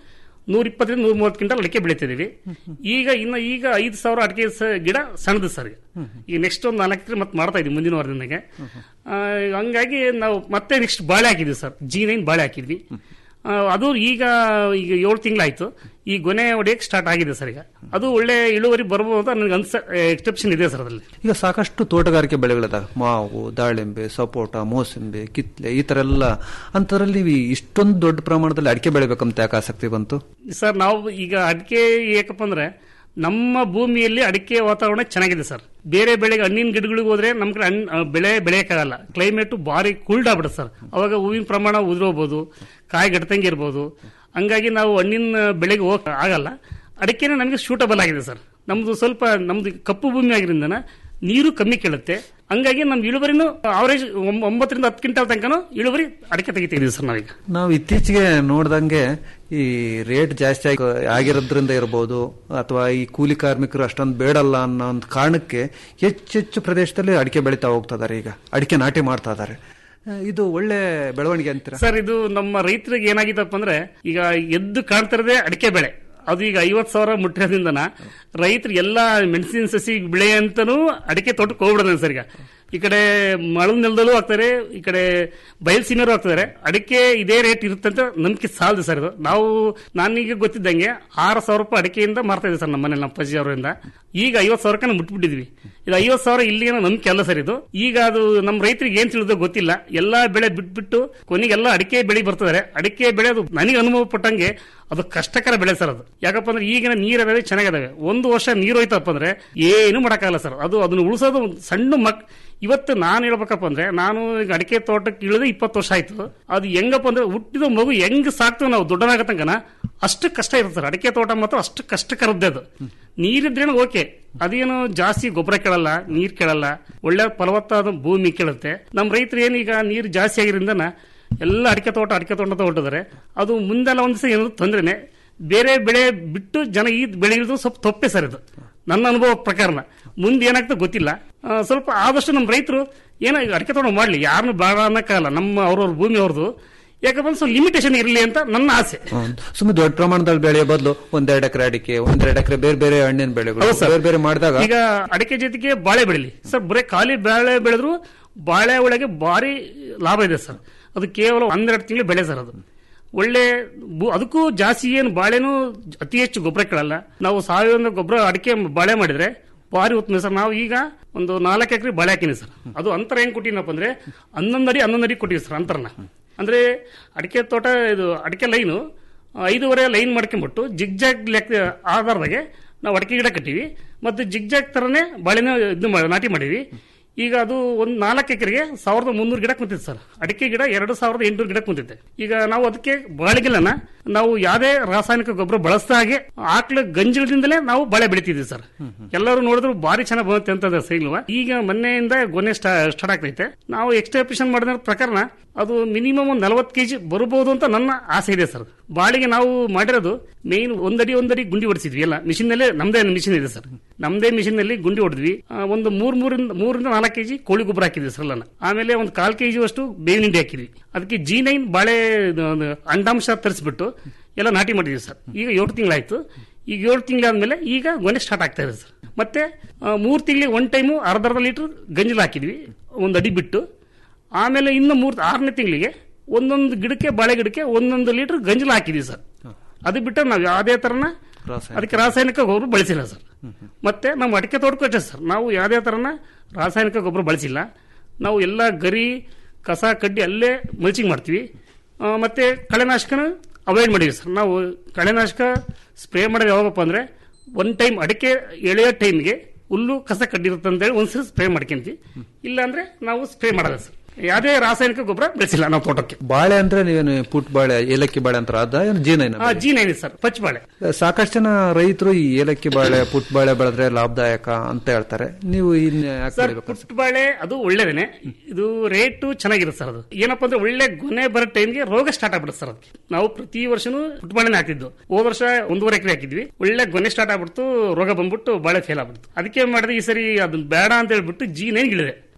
ನೂರ ಇಪ್ಪತ್ತರಿಂದ ನೂರ ಮೂವತ್ತು ಕ್ವಿಂಟಲ್ ಅಡಿಕೆ ಬೆಳಿತಿದೀವಿ ಈಗ ಇನ್ನು ಈಗ ಐದು ಸಾವಿರ ಅಡಿಕೆ ಸ- ಗಿಡ ಸಣ್ಣದು ಸರ್ ಈಗ ನೆಕ್ಸ್ಟ್ ಒಂದು ನಾಲ್ಕು ಎಕರೆ ಮತ್ತೆ ಮಾಡ್ತಾ ಇದೀವಿ ಮುಂದಿನ ವಾರದಿಂದಾಗೆ ಆ, ಹಂಗಾಗಿ ನಾವು ಮತ್ತೆ ನೆಕ್ಸ್ಟ್ ಬಾಳೆ ಹಾಕಿದ್ವಿ ಸರ್ ಜಿ ನೈನ್ ಬಾಳೆ ಹಾಕಿದ್ವಿ ಆ, ಅದು ಈಗ ಈಗ ಏಳು ತಿಂಗಳಾಯ್ತು ಈ ಗೊನೆ ಹೊಡೆಯಕ್ಕೆ ಸ್ಟಾರ್ಟ್ ಆಗಿದೆ ಸರ್ ಈಗ ಅದು ಒಳ್ಳೆ ಇಳುವರಿ ಬರ್ಬೋದು ಅಂತ ನನಗೆ ಅನ್ಸ ಎಕ್ಸೆಪ್ಷನ್ ಇದೆ ಸರ್ ಅದರಲ್ಲಿ ಈಗ ಸಾಕಷ್ಟು ತೋಟಗಾರಿಕೆ ಬೆಳೆಗಳಿದಾವೆ ಮಾವು ದಾಳಿಂಬೆ ಸಪೋಟ ಮೋಸಂಬಿ ಕಿತ್ಲೆ ಈ ತರ ಎಲ್ಲ ಅಂತದ್ರಲ್ಲಿ ನೀವು ಇಷ್ಟೊಂದು ದೊಡ್ಡ ಪ್ರಮಾಣದಲ್ಲಿ ಅಡಿಕೆ ಬೆಳಿಬೇಕಂತ ಯಾಕೆ ಆಸಕ್ತಿ ಬಂತು ಸರ್ ನಾವು ಈಗ ಅಡಿಕೆ ಏಕಪ್ಪ ಅಂದ್ರೆ ನಮ್ಮ ಭೂಮಿಯಲ್ಲಿ ಅಡಿಕೆ ವಾತಾವರಣ ಚೆನ್ನಾಗಿದೆ ಸರ್ ಬೇರೆ ಬೆಳೆಗೆ ಹಣ್ಣಿನ ಗಿಡಗಳಿಗೆ ಹೋದ್ರೆ ನಮ್ ಕಡೆ ಹಣ್ಣು ಆ, ಬೆಳೆ ಬೆಳೆಯಕ್ಕಾಗಲ್ಲ ಕ್ಲೈಮೇಟ್ ಭಾರಿ ಕೂಲ್ಡ್ ಆಗ್ಬಿಡುತ್ತೆ ಸರ್ ಅವಾಗ ಹೂವಿನ ಪ್ರಮಾಣ ಉದುರೋಗ್ಬೋದು ಕಾಯಿ ಗಡ್ತಂಗೆ ಇರ್ಬೋದು ಹಂಗಾಗಿ ನಾವು ಹಣ್ಣಿನ ಬೆಳೆಗೆ ಹೋಗಕ್ ಆಗಲ್ಲ ಅಡಿಕೆನೇ ನಮಗೆ ಸೂಟಬಲ್ ಆಗಿದೆ ಸರ್ ನಮ್ದು ಸ್ವಲ್ಪ ನಮ್ದು ಕಪ್ಪು ಭೂಮಿ ಆಗಿರೋದ್ರಿಂದ ನೀರು ಕಮ್ಮಿ ಕೇಳುತ್ತೆ ಹಂಗಾಗಿ ನಮ್ ಇಳುವರಿನೂ ಅವರೇಜ್ ಒಂಬತ್ತರಿಂದ ಹತ್ತು ಕ್ವಿಂಟಲ್ ತನಕನೂ ಇಳುವರಿ ಅಡಿಕೆ ತೆಗಿತಿದೀವಿ ಸರ್ ನಾವೀಗ ನಾವು ಇತ್ತೀಚೆಗೆ ನೋಡ್ದಂಗೆ ಈ ರೇಟ್ ಜಾಸ್ತಿ ಆಗಿ ಆಗಿರೋದ್ರಿಂದ ಇರಬಹುದು ಅಥವಾ ಈ ಕೂಲಿ ಕಾರ್ಮಿಕರು ಅಷ್ಟೊಂದು ಬೇಡಲ್ಲ ಅನ್ನೋ ಒಂದು ಕಾರಣಕ್ಕೆ ಹೆಚ್ಚೆಚ್ಚು ಪ್ರದೇಶದಲ್ಲಿ ಅಡಿಕೆ ಬೆಳೀತಾ ಹೋಗ್ತಾ ಇದಾರೆ ಈಗ ಅಡಿಕೆ ನಾಟಿ ಮಾಡ್ತಾ ಇದಾರೆ ಆ, ಇದು ಒಳ್ಳೆ ಬೆಳವಣಿಗೆ ಅಂತೀರಾ ಸರ್ ಇದು ನಮ್ಮ ರೈತರಿಗೆ ಏನಾಗಿತ್ತಪ್ಪ ಅಂದ್ರೆ ಈಗ ಎದ್ದು ಕಾಣ್ತಿರೋದೇ ಅಡಿಕೆ ಬೆಳೆ ಅದು ಈಗ ಐವತ್ ಸಾವಿರ ಮುಟ್ಟಿರೋದ್ರಿಂದನ ರೈತರು ಎಲ್ಲಾ ಮೆಣಸಿನ ಸಸಿ ಬೆಳೆ ಅಂತಾನೂ ಅಡಿಕೆ ತೋಟಕ್ಕೆ ಹೋಗ್ಬಿಡೋದು ಸರ್ ಈಗ ಈ ಕಡೆ ಮಳದ ನೆಲದಲ್ಲೂ ಹಾಕ್ತಾರೆ ಈ ಕಡೆ ಬಯಲ್ಸೀಮೆಯವರು ಹಾಕ್ತಾರೆ ಅಡಿಕೆ ಇದೇ ರೇಟ್ ಇರುತ್ತೆ ಅಂತ ನಂಬಿಕೆ ಸಾಲದು ಸರ್ ಇದು ನಾವು ನಾನೀಗ ಗೊತ್ತಿದ್ದಂಗೆ ಆರು ಸಾವಿರ ರೂಪಾಯಿ ಅಡಿಕೆಯಿಂದ ಮಾರ್ತಾ ಇದೆ ಸರ್ ನಮ್ಮ ಮನೇಲಿ ನಮ್ಮ ಅಪ್ಪಾಜಿ ಅವರಿಂದ ಈಗ ಐವತ್ ಸಾವಿರಕ್ಕೆ ನಾವು ಮುಟ್ಬಿಟ್ಟಿದ್ವಿ ಇದು ಐವತ್ ಸಾವಿರ ಇಲ್ಲಿ ಏನೋ ನಂಬಿಕೆ ಅಲ್ಲ ಸರ್ ಇದು ಈಗ ಅದು ನಮ್ಮ ರೈತರಿಗೆ ಏನ್ ತಿಳಿದೋ ಗೊತ್ತಿಲ್ಲ ಎಲ್ಲಾ ಬೆಳೆ ಬಿಟ್ಬಿಟ್ಟು ಕೊನೆಗೆಲ್ಲ ಅಡಿಕೆ ಬೆಳೆ ಬರ್ತಿದ್ದಾರೆ ಅಡಿಕೆ ಬೆಳೆ ಅದು ನನಗೆ ಅನುಭವ ಪಟ್ಟಂಗೆ ಅದು ಕಷ್ಟಕರ ಬೆಳೆ ಸರ್ ಅದು ಯಾಕಪ್ಪ ಅಂದ್ರೆ ಈಗಿನ ನೀರದಾವೆ ಚೆನ್ನಾಗಿದಾವೆ ಒಂದು ವರ್ಷ ನೀರು ಹೋಯ್ತಪ್ಪ ಅಂದ್ರೆ ಏನು ಮಾಡಕ್ಕಾಗಲ್ಲ ಸರ್ ಅದು ಅದನ್ನ ಉಳಿಸೋದು ಒಂದು ಸಣ್ಣ ಮಕ್ ಇವತ್ತು ನಾನು ಹೇಳ್ಬೇಕಪ್ಪ ಅಂದ್ರೆ ನಾನು ಈಗ ಅಡಿಕೆ ತೋಟಕ್ಕೆ ಇಳಿದು ಇಪ್ಪತ್ತು ವರ್ಷ ಆಯ್ತು ಅದು ಹೆಂಗಪ್ಪ ಅಂದ್ರೆ ಹುಟ್ಟಿದ ಮಗು ಹೆಂಗ್ ಸಾಕ್ತೇವೆ ನಾವು ದೊಡ್ಡನಾಗತಂಕನ ಅಷ್ಟು ಕಷ್ಟ ಇರುತ್ತೆ ಸರ್ ಅಡಿಕೆ ತೋಟ ಮಾತ್ರ ಅಷ್ಟು ಕಷ್ಟಕರದ್ದೇ ಅದು ನೀರಿದ್ರೇನು ಓಕೆ ಅದೇನು ಜಾಸ್ತಿ ಗೊಬ್ಬರ ಕೇಳಲ್ಲ ನೀರ್ ಕೇಳಲ್ಲ ಒಳ್ಳೆ ಫಲವತ್ತಾದ ಭೂಮಿ ಕೇಳುತ್ತೆ ನಮ್ಮ ರೈತರು ಏನೀಗ ನೀರು ಜಾಸ್ತಿ ಆಗಿರೋದ್ರಿಂದ ಎಲ್ಲ ಅಡಿಕೆ ತೋಟ ಅಡಿಕೆ ತೋಟ ಅಂತ ಹೊರಟಿದ್ದಾರೆ ಅದು ಮುಂದೆಲ್ಲ ಒಂದು ದಿವಸ ಏನಾದ್ರು ತೊಂದ್ರೆನೆ ಬೇರೆ ಬೆಳೆ ಬಿಟ್ಟು ಜನ ಈ ಬೆಳೆ ಇಳಿದು ಸ್ವಲ್ಪ ತಪ್ಪೆ ಸರ್ ಇದು ನನ್ನ ಅನುಭವ ಪ್ರಕಾರನ ಮುಂದೆ ಏನಾಗ್ತದೆ ಗೊತ್ತಿಲ್ಲ ಆ, ಸ್ವಲ್ಪ ಆದಷ್ಟು ನಮ್ಮ ರೈತರು ಏನೋ ಈಗ ಅಡಿಕೆ ತೋಟ ಮಾಡಲಿ ಯಾರನ್ನು ಬೇಡ ಅನ್ನಕ್ಕಾಗಲ್ಲ ನಮ್ಮ ಅವ್ರವ್ರ ಭೂಮಿ ಅವ್ರದ್ದು ಯಾಕಂದ್ರೆ ಸ್ವಲ್ಪ ಲಿಮಿಟೇಷನ್ ಇರಲಿ ಅಂತ ನನ್ನ ಆಸೆ ಸುಮ್ಮನೆ ದೊಡ್ಡ ಪ್ರಮಾಣದಲ್ಲಿ ಬೆಳೆಯೋ ಬದಲು ಒಂದೆರಡು ಎಕರೆ ಅಡಿಕೆ ಒಂದೆರಡು ಎಕರೆ ಬೇರೆ ಬೇರೆ ಹಣ್ಣಿನ ಬೆಳೆಗಳು ಹೌದು ಸರ್. ಬೇರೆ ಬೇರೆ ಮಾಡಿದಾಗ ಈಗ ಅಡಿಕೆ ಜೊತೆಗೆ ಬಾಳೆ ಬೆಳಿಲಿ ಸರ್ ಬರೀ ಖಾಲಿ ಬಾಳೆ ಬೆಳೆದ್ರು ಬಾಳೆ ಒಳಗೆ ಭಾರಿ ಲಾಭ ಇದೆ ಸರ್ ಅದು ಕೇವಲ ಒಂದೆರಡು ತಿಂಗಳು ಬೆಳೆ ಸರ್ ಅದು ಒಳ್ಳೆ ಭೂ- ಅದಕ್ಕೂ ಜಾಸ್ತಿ ಏನು ಬಾಳೆನೂ ಅತಿ ಹೆಚ್ಚು ಗೊಬ್ಬರ ಕೇಳಲ್ಲ ನಾವು ಸಾವಯವ ಗೊಬ್ಬರ ಅಡಿಕೆ ಬಾಳೆ ಮಾಡಿದ್ರೆ ಭಾರಿ ಉತ್ತಮ ಸರ್ ನಾವು ಈಗ ಒಂದು ನಾಲ್ಕು ಎಕರೆ ಬಾಳೆ ಹಾಕಿನಿ ಸರ್ ಅದು ಅಂತರ ಹೆಂಗ್ ಕೊಟ್ಟಿನಪ್ಪ ಅಂದ್ರೆ ಹನ್ನೊಂದು ಅಡಿ ಹನ್ನೊಂದು ಅಡಿ ಕೊಟ್ಟಿವಿ ಸರ್ ಅಂತರನ ಅಂದ್ರೆ ಅಡಿಕೆ ತೋಟ ಇದು ಅಡಿಕೆ ಲೈನು ಐದೂವರೆ ಲೈನ್ ಮಾಡ್ಕೊಂಡ್ಬಿಟ್ಟು ಜಿಗ್ಜಾಗ್ ಲೆಕ್ಕ ಆಧಾರದಾಗೆ ನಾವು ಅಡಿಕೆ ಗಿಡ ಕಟ್ಟಿವಿ ಮತ್ತು ಜಿಗ್ಜಾಗ್ ತರನೇ ಬಾಳೆನ ಇದು ಮಾಡಿ ನಾಟಿ ಮಾಡೀವಿ ಈಗ ಅದು ಒಂದು ನಾಲ್ಕು ಎಕರೆಗೆ ಸಾವಿರದ ಮುನ್ನೂರು ಗಿಡ ಕುಂತಿದೆ ಸರ್ ಅಡಿಕೆ ಗಿಡ ಎರಡು ಸಾವಿರದ ಎಂಟುನೂರು ಗಿಡ ಕುಂತಿದೆ ಈಗ ನಾವು ಅದಕ್ಕೆ ಬಾಳೆಗಿಲ್ಲನ ನಾವು ಯಾವುದೇ ರಾಸಾಯನಿಕ ಗೊಬ್ಬರ ಬಳಸ್ತಾ ಹಾಗೆ ಆಕಳ ಗಂಜಲದಿಂದಲೇ ನಾವು ಬಾಳೆ ಬೆಳಿತಿದ್ವಿ ಸರ್ ಎಲ್ಲರೂ ನೋಡಿದ್ರು ಭಾರಿ ಚೆನ್ನಾಗಿ ಬರುತ್ತೆ ಅಂತ ಸಿಗ್ಲವ ಈಗ ಮೊನ್ನೆಯಿಂದ ಗೊನೆ ಸ್ಟಾರ್ಟ್ ಆಗ್ತೈತೆ ನಾವು ಎಕ್ಸ್ಟ್ರಾಪೇಷನ್ ಮಾಡಿದ ಪ್ರಕಾರನ ಅದು ಮಿನಿಮಮ್ ಒಂದು ನಲವತ್ತು ಕೆಜಿ ಬರಬಹುದು ಅಂತ ನನ್ನ ಆಸೆ ಇದೆ ಸರ್ ಬಾಳಿಗೆ ನಾವು ಮಾಡಿರೋದು ಮೇನ್ ಒಂದಡಿ ಒಂದಡಿ ಗುಂಡಿ ಹೊಡಿಸಿದ್ವಿ ಎಲ್ಲ ಮಿಷಿನ್ ನಲ್ಲೇ ನಮ್ದೇ ಮಿಷಿನ್ ಇದೆ ಸರ್ ನಮ್ದೇ ಮಿಷಿನ್ ನಲ್ಲಿ ಗುಂಡಿ ಹೊಡೆದ್ವಿ ಆ, ಒಂದು ಮೂರ್ ಮೂರಿಂದ ಮೂರಿಂದ ನಾಲ್ಕು ಕೆಜಿ ಕೋಳಿ ಗೊಬ್ಬರ ಹಾಕಿದ್ವಿ ಸರ್ ಎಲ್ಲ ಆಮೇಲೆ ಒಂದು ಕಾಲ್ ಕೆಜಿ ಅಷ್ಟು ಬೇವಿನ ಹಿಂಡಿ ಹಾಕಿದ್ವಿ ಅದಕ್ಕೆ ಜಿ ನೈನ್ ಬಾಳೆ ಇದು ಒಂದು ಅಂಡಾಂಶ ತರಿಸ್ಬಿಟ್ಟು ಎಲ್ಲ ನಾಟಿ ಮಾಡಿದ್ವಿ ಸರ್ ಈಗ ಏಳು ತಿಂಗಳಾಯ್ತು ಈಗ ಏಳು ತಿಂಗಳಾದ್ಮೇಲೆ ಈಗ ಗೊನೆ ಸ್ಟಾರ್ಟ್ ಆಗ್ತಾ ಇದೆ ಸರ್ ಮತ್ತೆ ಆ, ಮೂರ್ ತಿಂಗಳಿಗೆ ಒನ್ ಟೈಮು ಅರ್ಧ ಅರ್ಧ ಲೀಟರ್ ಗಂಜಲ ಹಾಕಿದ್ವಿ ಒಂದು ಅಡಿ ಬಿಟ್ಟು ಆಮೇಲೆ ಇನ್ನು ಮೂರ್ ಆರನೇ ತಿಂಗಳಿಗೆ ಒಂದೊಂದು ಗಿಡಕ್ಕೆ ಬಾಳೆ ಗಿಡಕ್ಕೆ ಒಂದೊಂದು ಲೀಟರ್ ಗಂಜಲ ಹಾಕಿದ್ವಿ ಸರ್ ಅದು ಬಿಟ್ಟು ನಾವು ಯಾವುದೇ ತರನ ಅದಕ್ಕೆ ರಾಸಾಯನಿಕ ಗೊಬ್ಬರ ಬಳಸಿಲ್ಲ ಸರ್ ಮತ್ತೆ ನಮ್ಮ ಅಡಿಕೆ ತೋಟಕ್ಕೂ ಅಷ್ಟೇ ಸರ್ ನಾವು ಯಾವುದೇ ತರನ ರಾಸಾಯನಿಕ ಗೊಬ್ಬರ ಬಳಸಿಲ್ಲ ನಾವು ಎಲ್ಲ ಗರಿ ಕಸ ಕಡ್ಡಿ ಅಲ್ಲೇ ಮಲ್ಚಿಂಗ್ ಮಾಡ್ತೀವಿ ಆ, ಮತ್ತೆ ಕಳೆನಾಶಕನ ಅವಾಯ್ಡ್ ಮಾಡಿವಿ ಸರ್ ನಾವು ಕಳೆನಾಶಕ ಸ್ಪ್ರೇ ಮಾಡೋದು ಯಾವಾಗಪ್ಪ ಅಂದ್ರೆ ಒನ್ ಟೈಮ್ ಅಡಿಕೆ ಎಳೆಯೋ ಟೈಮ್ಗೆ ಹುಲ್ಲು ಕಸ ಕಡ್ಡಿರುತ್ತೆ ಅಂತೇಳಿ ಒಂದ್ಸರಿ ಸ್ಪ್ರೇ ಮಾಡ್ಕೊಂತೀವಿ ಇಲ್ಲ ಅಂದ್ರೆ ನಾವು ಸ್ಪ್ರೇ ಮಾಡಲ್ಲ ಸರ್ ಯಾವುದೇ ರಾಸಾಯನಿಕ ಗೊಬ್ಬರ ಬೆಳೆಸಿಲ್ಲ ನಾವು ತೋಟಕ್ಕೆ ಬಾಳೆ ಅಂದ್ರೆ ನೀವೇನು ಪುಟ್ ಬಾಳೆ ಏಲಕ್ಕಿ ಬಾಳೆ ಅಂತ ಅದ ಏನು ಜೀನೈನ ಆ, ಜಿ ನೈನ್ ಸರ್ ಪಚ್ ಬಾಳೆ ಸಾಕಷ್ಟು ಜನ ರೈತರು ಈ ಏಲಕ್ಕಿ ಬಾಳೆ ಪುಟ್ ಬಾಳೆ ಬೆಳೆದ್ರೆ ಲಾಭದಾಯಕ ಅಂತ ಹೇಳ್ತಾರೆ ನೀವು ಇನ್ನ ಯಾಕೆ ಸರ್ ಬೆಳಿಬೇಕು ಪುಟ್ ಬಾಳೆ ಅದು ಒಳ್ಳೇದೇನೆ ಇದು ರೇಟು ಚೆನ್ನಾಗಿರುತ್ತೆ ಸರ್ ಅದು ಏನಪ್ಪಾ ಅಂದ್ರೆ ಒಳ್ಳೆ ಗೊನೆ ಬರೋ ಟೈಮ್ಗೆ ರೋಗ ಸ್ಟಾರ್ಟ್ ಆಗ್ಬಿಡುತ್ತೆ ಸರ್ ಅದಕ್ಕೆ ನಾವು ಪ್ರತಿ ವರ್ಷನೂ ಪುಟ್ ಬಾಳೆನೆ ಹಾಕಿದ್ದು ಹೋದ ವರ್ಷ ಒಂದೂವರೆ ಎಕರೆ ಹಾಕಿದ್ವಿ ಒಳ್ಳೆ ಗೊನೆ ಸ್ಟಾರ್ಟ್ ಆಗ್ಬಿಡ್ತು ರೋಗ ಬಂದ್ಬಿಟ್ಟು ಬಾಳೆ ಫೇಲ್ ಆಗ್ಬಿಡ್ತು ಅದಕ್ಕೆ ಏನ್ ಮಾಡಿದೆ ಈ ಸರಿ ಅದನ್ನ ಬೇಡ ಅಂತ ಹೇಳ್ಬಿಟ್ಟು ಜಿ ನೈನ್ ಇಳಿದೆ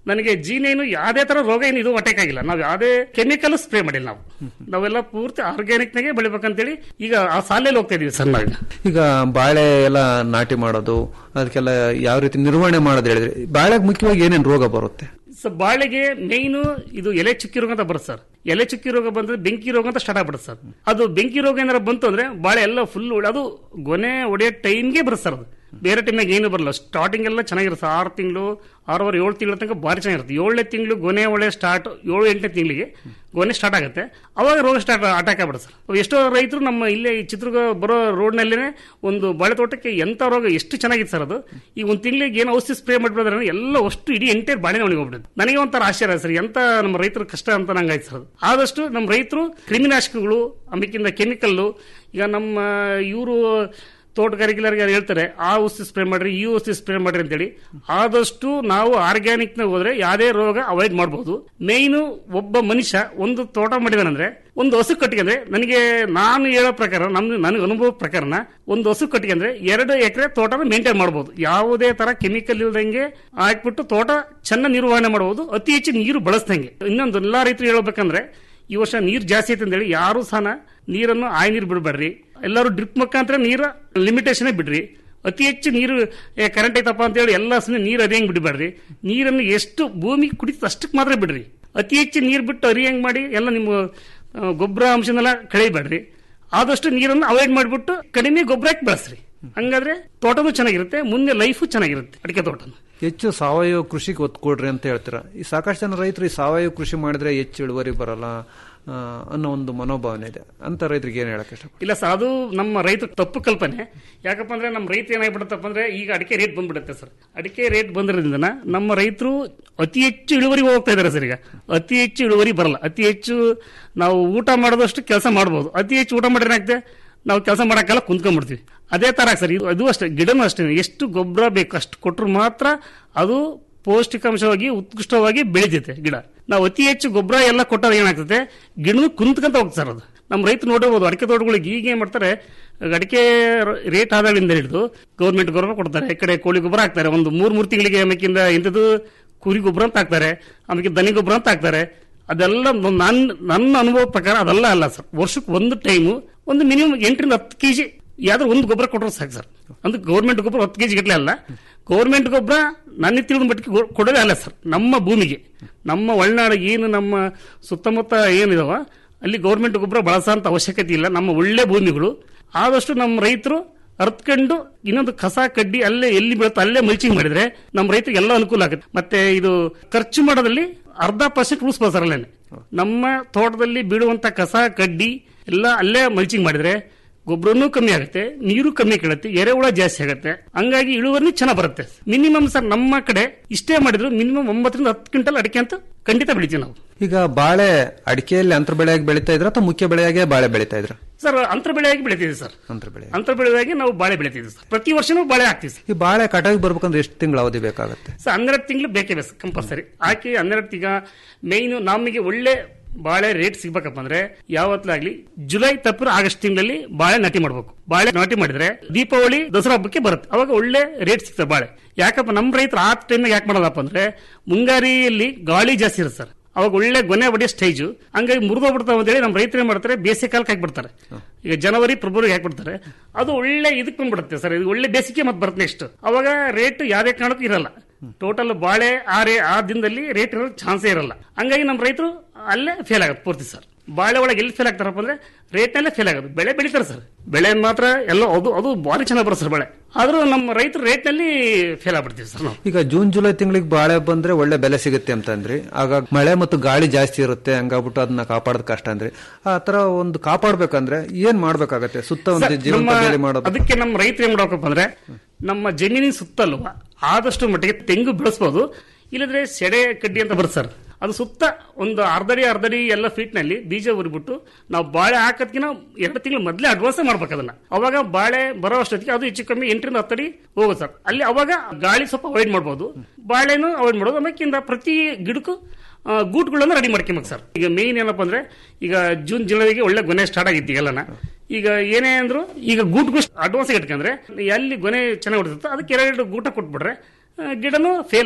ನನಗೆ ಜೀನೇನು ಯಾವುದೇ ತರ ರೋಗ ಏನು ಇದು ಅಟ್ಯಾಕ್ ಆಗಿಲ್ಲ ನಾವು ಯಾವುದೇ ಕೆಮಿಕಲ್ ಸ್ಪ್ರೇ ಮಾಡಿಲ್ಲ ನಾವು ನಾವೆಲ್ಲ ಪೂರ್ತಿ ಆರ್ಗ್ಯಾನಿಕ್ ನಾಗೆ ಬೆಳಿಬೇಕಂತೇಳಿ ಈಗ ಆ ಸಾಲಲ್ಲಿ ಹೋಗ್ತಾ ಇದೀವಿ ಸರ್ ನಾವೀಗ ಈಗ ಬಾಳೆ ಎಲ್ಲ ನಾಟಿ ಮಾಡೋದು ಅದಕ್ಕೆಲ್ಲ ಯಾವ ರೀತಿ ನಿರ್ವಹಣೆ ಮಾಡೋದು ಹೇಳಿದ್ರೆ ಬಾಳೆಗೆ ಮುಖ್ಯವಾಗಿ ಏನೇನು ರೋಗ ಬರುತ್ತೆ ಸೊ ಬಾಳೆಗೆ ಮೇಯ್ನು ಇದು ಎಲೆ ಚುಕ್ಕಿ ರೋಗ ಅಂತ ಬರುತ್ತೆ ಸರ್ ಎಲೆ ಚುಕ್ಕಿ ರೋಗ ಬಂದ್ರೆ ಬೆಂಕಿ ರೋಗ ಅಂತ ಸ್ಟಾರ್ಟ್ ಆಗ್ಬಿಡುತ್ತೆ ಸರ್ ಅದು ಬೆಂಕಿ ರೋಗ ಏನಾರ ಬಂತು ಅಂದ್ರೆ ಬಾಳೆ ಎಲ್ಲ ಫುಲ್ ಅದು ಗೊನೆ ಹೊಡೆಯೋ ಟೈಮ್ಗೆ ಬರುತ್ತೆ ಸರ್ ಅದು ಬೇರೆ ಟೈಮ್ನಾಗ ಏನು ಬರಲ್ಲ ಸ್ಟಾರ್ಟಿಂಗ್ ಎಲ್ಲ ಚೆನ್ನಾಗಿರುತ್ತೆ ಆರು ತಿಂಗಳು ಆರೂವರೆ ಏಳು ತಿಂಗಳ ತನಕ ಭಾರಿ ಚೆನ್ನಾಗಿರುತ್ತೆ ಏಳನೇ ತಿಂಗಳು ಗೊನೆ ಒಳ್ಳೆ ಸ್ಟಾರ್ಟ್ ಏಳು ಎಂಟನೇ ತಿಂಗಳಿಗೆ ಗೊನೆ ಸ್ಟಾರ್ಟ್ ಆಗುತ್ತೆ ಅವಾಗ ರೋಗ ಸ್ಟಾರ್ಟ್ ಅಟ್ಯಾಕ್ ಆಗ್ಬಿಡುತ್ತೆ ಸರ್ ಎಷ್ಟೋ ರೈತರು ನಮ್ಮ ಇಲ್ಲೇ ಈ ಚಿತ್ರದುರ್ಗ ಬರೋ ರೋಡ್ನಲ್ಲೇ ಒಂದು ಬಾಳೆ ತೋಟಕ್ಕೆ ಎಂತ ರೋಗ ಎಷ್ಟು ಚೆನ್ನಾಗಿತ್ತು ಸರ್ ಅದು ಈ ಒಂದು ತಿಂಗಳಿಗೆ ಏನು ಔಷಧಿ ಸ್ಪ್ರೇ ಮಾಡಿಬಿಡೋದ್ರೆ ಎಲ್ಲ ಅಷ್ಟು ಇಡೀ ಎಂಟೈರ್ ಬಾಳೆ ಒಣಗಿ ಹೋಗ್ಬಿಡುತ್ತೆ ನನಗೆ ಒಂಥರ ಆಶ್ಚರ್ಯ ಸರ್ ಎಂತ ನಮ್ಮ ರೈತರ ಕಷ್ಟ ಅಂತ ನಂಗೆ ಆಯ್ತು ಸರ್ ಅದು ಆದಷ್ಟು ನಮ್ಮ ರೈತರು ಕ್ರಿಮಿನಾಶಕಗಳು ಆಮೇಕಿಂದ ಕೆಮಿಕಲ್ಲು ಈಗ ನಮ್ಮ ಇವರು ತೋಟಗಾರಿಕೆಲ್ಲರಿಗೆ ಹೇಳ್ತಾರೆ ಆ ಔಷಧಿ ಸ್ಪ್ರೇ ಮಾಡ್ರಿ ಈ ಔಷಧಿ ಸ್ಪ್ರೇ ಮಾಡ್ರಿ ಅಂತೇಳಿ ಆದಷ್ಟು ನಾವು ಆರ್ಗ್ಯಾನಿಕ್ ನ ಹೋದ್ರೆ ಯಾವುದೇ ರೋಗ ಅವಾಯ್ಡ್ ಮಾಡಬಹುದು ಮೇಯ್ನು ಒಬ್ಬ ಮನುಷ್ಯ ಒಂದು ತೋಟ ಮಾಡಿದಾನಂದ್ರೆ ಒಂದು ಹಸು ಕಟ್ಟಿಗೆ ಅಂದ್ರೆ ನನಗೆ ನಾನು ಹೇಳೋ ಪ್ರಕಾರ ನಮ್ದು ನನಗೆ ಅನುಭವ ಪ್ರಕಾರನ ಒಂದು ಹಸು ಕಟ್ಟಿಗೆ ಅಂದ್ರೆ ಎರಡು ಎಕರೆ ತೋಟನ ಮೇಂಟೈನ್ ಮಾಡಬಹುದು ಯಾವುದೇ ತರ ಕೆಮಿಕಲ್ ಇಲ್ದಂಗೆ ಹಾಕ್ಬಿಟ್ಟು ತೋಟ ಚೆನ್ನಾಗಿ ನಿರ್ವಹಣೆ ಮಾಡಬಹುದು ಅತಿ ಹೆಚ್ಚು ನೀರು ಬಳಸ್ದಂಗೆ ಇನ್ನೊಂದು ಎಲ್ಲಾ ರೈತರು ಹೇಳ್ಬೇಕಂದ್ರೆ ಈ ವರ್ಷ ನೀರು ಜಾಸ್ತಿ ಐತೆ ಅಂತೇಳಿ ಯಾರು ಸಹ ನೀರನ್ನು ಆಯ್ ನೀರು ಬಿಡಬೇಡ್ರಿ ಎಲ್ಲರೂ ಡ್ರಿಪ್ ಮುಖಾಂತರ ನೀರು ಲಿಮಿಟೇಷನ್ ಬಿಡ್ರಿ ಅತಿ ಹೆಚ್ಚು ನೀರು ಕರೆಂಟ್ ಐತಪ್ಪ ಅಂತ ಹೇಳಿ ಎಲ್ಲ ಸುಮ್ಮನೆ ನೀರು ಅರಿಯಂಗ್ ಬಿಡಬೇಡ್ರಿ ನೀರನ್ನು ಎಷ್ಟು ಭೂಮಿ ಕುಡಿತ ಅಷ್ಟಕ್ಕೆ ಮಾತ್ರ ಬಿಡ್ರಿ ಅತಿ ಹೆಚ್ಚು ನೀರು ಬಿಟ್ಟು ಅರಿಯಂಗ್ ಮಾಡಿ ಎಲ್ಲ ನಿಮ್ಮ ಆ, ಗೊಬ್ಬರ ಅಂಶನೆಲ್ಲ ಕಳೆಯಬೇಡ್ರಿ ಆದಷ್ಟು ನೀರನ್ನು ಅವಾಯ್ಡ್ ಮಾಡಿಬಿಟ್ಟು ಕಡಿಮೆ ಗೊಬ್ಬರ ಹಾಕಿ ಬೆಳೆಸ್ರಿ ಹಂಗಾದ್ರೆ ತೋಟನೂ ಚೆನ್ನಾಗಿರುತ್ತೆ ಮುಂದೆ ಲೈಫು ಚೆನ್ನಾಗಿರುತ್ತೆ ಅಡಿಕೆ ತೋಟನು ಹೆಚ್ಚು ಸಾವಯವ ಕೃಷಿಗೆ ಒತ್ತು ಕೊಡ್ರಿ ಅಂತ ಹೇಳ್ತೀರಾ ಈ ಸಾಕಷ್ಟು ಜನ ರೈತರು ಈ ಸಾವಯವ ಕೃಷಿ ಮಾಡಿದ್ರೆ ಹೆಚ್ಚು ಇಳುವರಿ ಬರಲ್ಲ ಆ, ಅನ್ನೋ ಒಂದು ಮನೋಭಾವನೆ ಇದೆ ಅಂತ ರೈತರಿಗೆ ಏನು ಹೇಳಕ್ಕೆ ಇಷ್ಟ ಇಲ್ಲ ಸರ್ ಅದು ನಮ್ಮ ರೈತರ ತಪ್ಪು ಕಲ್ಪನೆ ಯಾಕಪ್ಪ ಅಂದ್ರೆ ನಮ್ಮ ರೈತ ಏನಾಗ್ಬಿಡುತ್ತಪ್ಪ ಅಂದ್ರೆ ಈಗ ಅಡಿಕೆ ರೇಟ್ ಬಂದ್ಬಿಡುತ್ತೆ ಸರ್ ಅಡಿಕೆ ರೇಟ್ ಬಂದ್ರಿಂದ ನಮ್ಮ ರೈತರು ಅತಿ ಹೆಚ್ಚು ಇಳುವರಿಗೆ ಹೋಗ್ತಾ ಇದ್ದಾರೆ ಸರ್ ಈಗ ಅತಿ ಹೆಚ್ಚು ಇಳುವರಿ ಬರಲ್ಲ ಅತಿ ಹೆಚ್ಚು ನಾವು ಊಟ ಮಾಡೋದಷ್ಟು ಕೆಲಸ ಮಾಡ್ಬೋದು ಅತಿ ಹೆಚ್ಚು ಊಟ ಮಾಡಿದ್ರೆ ಏನಾಗ್ತದೆ ನಾವು ಕೆಲಸ ಮಾಡೋಕ್ಕೆಲ್ಲ ಕುಂತ್ಕೊಂಡ್ಬಿಡ್ತೀವಿ ಅದೇ ತರ ಸರ್ ಇದು ಅದು ಅಷ್ಟೇ ಗಿಡನೂ ಅಷ್ಟೇ ಎಷ್ಟು ಗೊಬ್ಬರ ಬೇಕು ಅಷ್ಟು ಕೊಟ್ಟರು ಮಾತ್ರ ಅದು ಪೌಷ್ಟಿಕಾಂಶವಾಗಿ ಉತ್ಕೃಷ್ಟವಾಗಿ ಬೆಳಿತೈತೆ ಗಿಡ ನಾವು ಅತಿ ಹೆಚ್ಚು ಗೊಬ್ಬರ ಎಲ್ಲ ಕೊಟ್ಟಾಗ ಏನಾಗ್ತದೆ ಗಿಡನು ಕುಂತ್ಕೊಂತ ಹೋಗ್ತದೆ ಸರ್ ಅದು ನಮ್ಮ ರೈತರು ನೋಡಿರ್ಬೋದು ಅಡಿಕೆ ತೋಟಗಳಿಗೆ ಈಗ ಏನ್ ಮಾಡ್ತಾರೆ ಅಡಿಕೆ ರೇಟ್ ಆದಾಗಿಂದ ಹಿಡಿದು ಗೌರ್ಮೆಂಟ್ ಗೊಬ್ಬರ ಕೊಡ್ತಾರೆ ಈ ಕಡೆ ಕೋಳಿ ಗೊಬ್ಬರ ಹಾಕ್ತಾರೆ ಒಂದು ಮೂರ್ ಮೂರು ತಿಂಗಳಿಗೆ ಆಮೇಕಿಂದ ಇಂಥದ್ದು ಕುರಿ ಗೊಬ್ಬರ ಅಂತ ಹಾಕ್ತಾರೆ ಆಮೇಲೆ ದನಿ ಗೊಬ್ಬರ ಅಂತ ಹಾಕ್ತಾರೆ ಅದೆಲ್ಲ ನನ್ನ ನನ್ನ ಅನುಭವ ಪ್ರಕಾರ ಅದೆಲ್ಲ ಅಲ್ಲ ಸರ್ ವರ್ಷಕ್ಕೆ ಒಂದು ಟೈಮು ಒಂದು ಮಿನಿಮಮ್ ಎಂಟರಿಂದ ಹತ್ತು ಕೆಜಿ ಯಾವ್ದಾದ್ರು ಒಂದು ಗೊಬ್ಬರ ಕೊಟ್ಟರು ಸಾಕು ಸರ್ ಅಂದ್ರೆ ಗೌರ್ಮೆಂಟ್ ಗೊಬ್ಬರ ಹತ್ತು ಕೆಜಿ ಗಟ್ಟಲೆ ಅಲ್ಲ ಗೌರ್ಮೆಂಟ್ ಗೊಬ್ಬರ ನನ್ನ ತಿಳಿದ ಮಟ್ಟಿಗೆ ಗೊ- ಕೊಡೋದೇ ಅಲ್ಲ ಸರ್ ನಮ್ಮ ಭೂಮಿಗೆ ನಮ್ಮ ಒಳನಾಡು ಏನು ನಮ್ಮ ಸುತ್ತಮುತ್ತ ಏನಿದಾವ ಅಲ್ಲಿ ಗೌರ್ಮೆಂಟ್ ಗೊಬ್ಬರ ಬಳಸೋಂತ ಅವಶ್ಯಕತೆ ಇಲ್ಲ ನಮ್ಮ ಒಳ್ಳೆ ಭೂಮಿಗಳು ಆದಷ್ಟು ನಮ್ಮ ರೈತರು ಅರ್ತ್ಕೊಂಡು ಇನ್ನೊಂದು ಕಸ ಕಡ್ಡಿ ಅಲ್ಲೇ ಎಲ್ಲಿ ಬೀಳುತ್ತೋ ಅಲ್ಲೇ ಮಲ್ಚಿಂಗ್ ಮಾಡಿದ್ರೆ ನಮ್ಮ ರೈತರಿಗೆ ಎಲ್ಲ ಅನುಕೂಲ ಆಗುತ್ತೆ ಮತ್ತೆ ಇದು ಖರ್ಚು ಮಾಡೋದ್ರಲ್ಲಿ ಅರ್ಧ ಪರ್ಸೆಂಟ್ ಉಳಿಸ್ಬೋದು ಸರ್ ಅಲ್ಲೇನೆ ನಮ್ಮ ತೋಟದಲ್ಲಿ ಬೀಳುವಂತ ಕಸ ಕಡ್ಡಿ ಎಲ್ಲ ಅಲ್ಲೇ ಮಲ್ಚಿಂಗ್ ಮಾಡಿದ್ರೆ ಗೊಬ್ಬರನೂ ಕಮ್ಮಿ ಆಗುತ್ತೆ ನೀರು ಕಮ್ಮಿ ಕೇಳುತ್ತೆ ಎರೆಹುಳ ಜಾಸ್ತಿ ಆಗುತ್ತೆ ಹಂಗಾಗಿ ಇಳುವರಿ ಚೆನ್ನಾಗಿ ಬರುತ್ತೆ ಮಿನಿಮಮ್ ಸರ್ ನಮ್ಮ ಕಡೆ ಇಷ್ಟೇ ಮಾಡಿದ್ರು ಮಿನಿಮಮ್ ಒಂಬತ್ತರಿಂದ ಹತ್ತು ಕ್ವಿಂಟಲ್ ಅಡಿಕೆ ಅಂತ ಖಂಡಿತ ಬೆಳಿತೀವಿ ನಾವು ಈಗ ಬಾಳೆ ಅಡಿಕೆಯಲ್ಲಿ ಅಂತರ ಬೆಳೆಯಾಗಿ ಬೆಳೀತಾ ಇದ್ರ ಅಥವಾ ಮುಖ್ಯ ಬೆಳೆಯಾಗೆ ಬಾಳೆ ಬೆಳೀತಾ ಇದ್ರ ಸರ್ ಅಂತರ ಬೆಳೆಯಾಗಿ ಬೆಳಿತೀವಿ ಸರ್ ಅಂತರ ಬೆಳೆ ಅಂತರ ಬೆಳೆಯಾಗಿ ನಾವು ಬಾಳೆ ಬೆಳಿತೀವಿ ಸರ್ ಪ್ರತಿ ವರ್ಷನೂ ಬಾಳೆ ಹಾಕ್ತೀವಿ ಸರ್ ಈ ಬಾಳೆ ಕಟಾವಿಗೆ ಬರ್ಬೇಕಂದ್ರೆ ಎಷ್ಟು ತಿಂಗಳು ಅವಧಿ ಬೇಕಾಗುತ್ತೆ ಸೊ ಹನ್ನೆರಡು ತಿಂಗಳು ಬೇಕೇ ಬೇಕು ಕಂಪಲ್ಸರಿ ಹಾಕಿ ಹನ್ನೆರಡು ಈಗ ಮೇಯ್ನ್ ನಮಗೆ ಒಳ್ಳೆ ಬಾಳೆ ರೇಟ್ ಸಿಗ್ಬೇಕಪ್ಪ ಅಂದ್ರೆ ಯಾವತ್ತಲಾಗ್ಲಿ ಜುಲೈ ತಪ್ಪಿರ ಆಗಸ್ಟ್ ತಿಂಗಳಲ್ಲಿ ಬಾಳೆ ನಾಟಿ ಮಾಡ್ಬೇಕು ಬಾಳೆ ನಾಟಿ ಮಾಡಿದ್ರೆ ದೀಪಾವಳಿ ದಸರಾ ಹಬ್ಬಕ್ಕೆ ಬರುತ್ತೆ ಅವಾಗ ಒಳ್ಳೆ ರೇಟ್ ಸಿಗ್ತದೆ ಬಾಳೆ ಯಾಕಪ್ಪ ನಮ್ಮ ರೈತರು ಆ ಟೈಮ್ನಾಗ ಯಾಕೆ ಮಾಡೋದಪ್ಪ ಅಂದ್ರೆ ಮುಂಗಾರಿಯಲ್ಲಿ ಗಾಳಿ ಜಾಸ್ತಿ ಇರುತ್ತೆ ಸರ್ ಅವಾಗ ಒಳ್ಳೆ ಗೊನೆ ಹೊಡೆಯೋ ಸ್ಟೇಜು ಹಂಗಾಗಿ ಮುರಿದೋಗ್ಬಿಡ್ತಾವ ಅಂತೇಳಿ ನಮ್ಮ ರೈತರು ಏನ್ ಮಾಡ್ತಾರೆ ಬೇಸಿಗೆ ಕಾಲಕ್ಕೆ ಹಾಕ್ಬಿಡ್ತಾರೆ ಈಗ ಜನವರಿ ಫೆಬ್ರವರಿ ಹಾಕ್ಬಿಡ್ತಾರೆ ಅದು ಒಳ್ಳೆ ಇದಕ್ಕೆ ಬಂದ್ಬಿಡುತ್ತೆ ಸರ್ ಇದು ಒಳ್ಳೆ ಬೇಸಿಗೆ ಮತ್ತೆ ಬರುತ್ತೆ ನೆಕ್ಸ್ಟ್ ಅವಾಗ ರೇಟ್ ಯಾವುದೇ ಕಾರಣಕ್ಕೂ ಇರಲ್ಲ ಟೋಟಲ್ ಬಾಳೆ ಆ ರೇ ಆ ದಿನದಲ್ಲಿ ರೇಟ್ ಇರೋ ಚಾನ್ಸೇ ಇರಲ್ಲ ಹಂಗಾಗಿ ನಮ್ಮ ರೈತರು ಅಲ್ಲೇ ಫೇಲ್ ಆಗುತ್ತೆ ಪೂರ್ತಿ ಸರ್ ಬಾಳೆ ಒಳಗೆ ಎಲ್ಲಿ ಫೇಲ್ ಆಗ್ತಾರಪ್ಪ ಅಂದ್ರೆ ರೇಟ್ನಲ್ಲೇ ಫೇಲ್ ಆಗೋದು ಬೆಳೆ ಬೆಳಿತಾರೆ ಸರ್ ಬೆಳೆ ಮಾತ್ರ ಎಲ್ಲ ಅದು ಅದು ಭಾರಿ ಚೆನ್ನಾಗಿ ಬರುತ್ತೆ ಸರ್ ಬೆಳೆ ಆದ್ರೂ ನಮ್ಮ ರೈತರು ರೇಟ್ನಲ್ಲಿ ಫೇಲ್ ಆಗ್ಬಿಡ್ತೀವಿ ಸರ್ ನಾವು ಈಗ ಜೂನ್ ಜುಲೈ ತಿಂಗಳಿಗೆ ಬಾಳೆ ಬಂದ್ರೆ ಒಳ್ಳೆ ಬೆಲೆ ಸಿಗುತ್ತೆ ಅಂತ ಅಂದ್ರಿ ಆಗ ಮಳೆ ಮತ್ತು ಗಾಳಿ ಜಾಸ್ತಿ ಇರುತ್ತೆ ಹಂಗಾಗ್ಬಿಟ್ಟು ಅದನ್ನ ಕಾಪಾಡೋದು ಕಷ್ಟ ಅಂದ್ರಿ ಆ ತರ ಒಂದು ಕಾಪಾಡ್ಬೇಕಂದ್ರೆ ಏನ್ ಮಾಡ್ಬೇಕಾಗತ್ತೆ ಸುತ್ತ ಒಂದು ಸರ್, ಜೀವಂತ ನಮ್ಮ- ಬೇಲಿ ಮಾಡೋದು ಅದಕ್ಕೆ ನಮ್ಮ ರೈತರು ಏನ್ ಮಾಡ್ಬೇಕಪ್ಪ ಅಂದ್ರೆ ನಮ್ಮ ಜಮೀನಿನ ಸುತ್ತಲೂ ಆದಷ್ಟು ಮಟ್ಟಿಗೆ ತೆಂಗು ಬೆಳೆಸಬಹುದು ಇಲ್ಲದ್ರೆ ಸೆಡೆ ಕಡ್ಡಿ ಅಂತ ಬರುತ್ತೆ ಸರ್ ಅದು ಸುತ್ತ ಒಂದು ಅರ್ಧಡಿ ಅರ್ಧಡಿ ಎಲ್ಲ ಫೀಟ್ ನಲ್ಲಿ ಬೀಜ ಉರಿಬಿಟ್ಟು ನಾವು ಬಾಳೆ ಹಾಕೋದ್ಕಿನ ಎರಡು ತಿಂಗಳು ಮೊದಲೇ ಅಡ್ವಾನ್ಸ್ ಮಾಡ್ಬೇಕು ಅದನ್ನ ಅವಾಗ ಬಾಳೆ ಬರೋ ಅಷ್ಟೊತ್ತಿಗೆ ಅದು ಹೆಚ್ಚು ಕಮ್ಮಿ ಎಂಟರಿಂದ ಹತ್ತಡಿ ಹೋಗುತ್ತೆ ಸರ್ ಅಲ್ಲಿ ಅವಾಗ ಗಾಳಿ ಸ್ವಲ್ಪ ಅವಾಯ್ಡ್ ಮಾಡ್ಬೋದು ಬಾಳೆನೂ ಅವಾಯ್ಡ್ ಮಾಡ್ಬೋದು ಆಮೇಕಿಂದ ಪ್ರತಿ ಗಿಡಕ್ಕೂ ಆ, ಗೂಟ್ಗಳನ್ನ ರೆಡಿ ಮಾಡ್ಕೊಬೇಕು ಸರ್ ಈಗ ಮೇನ್ ಏನಪ್ಪ ಅಂದ್ರೆ ಈಗ ಜೂನ್ ಜುಲೈಗೆ ಒಳ್ಳೆ ಗೊನೆ ಸ್ಟಾರ್ಟ್ ಆಗಿತ್ತು ಎಲ್ಲನ ಈಗ ಏನೇ ಅಂದ್ರು ಈಗ ಗೂಟ್ಗಳು ಅಡ್ವಾನ್ಸ್ ಇಟ್ಕೊಂಡ್ರೆ ಎಲ್ಲಿ ಗೊನೆ ಚೆನ್ನಾಗಿ ಹೊಡಿಸುತ್ತೋ ಅದಕ್ಕೆ ಎರಡು ಗೂಟ ಕೊಟ್ಬಿಟ್ರೆ ಆ, ಗಿಡನೂ ಫೇಲ್ ಆಗಲ್ಲ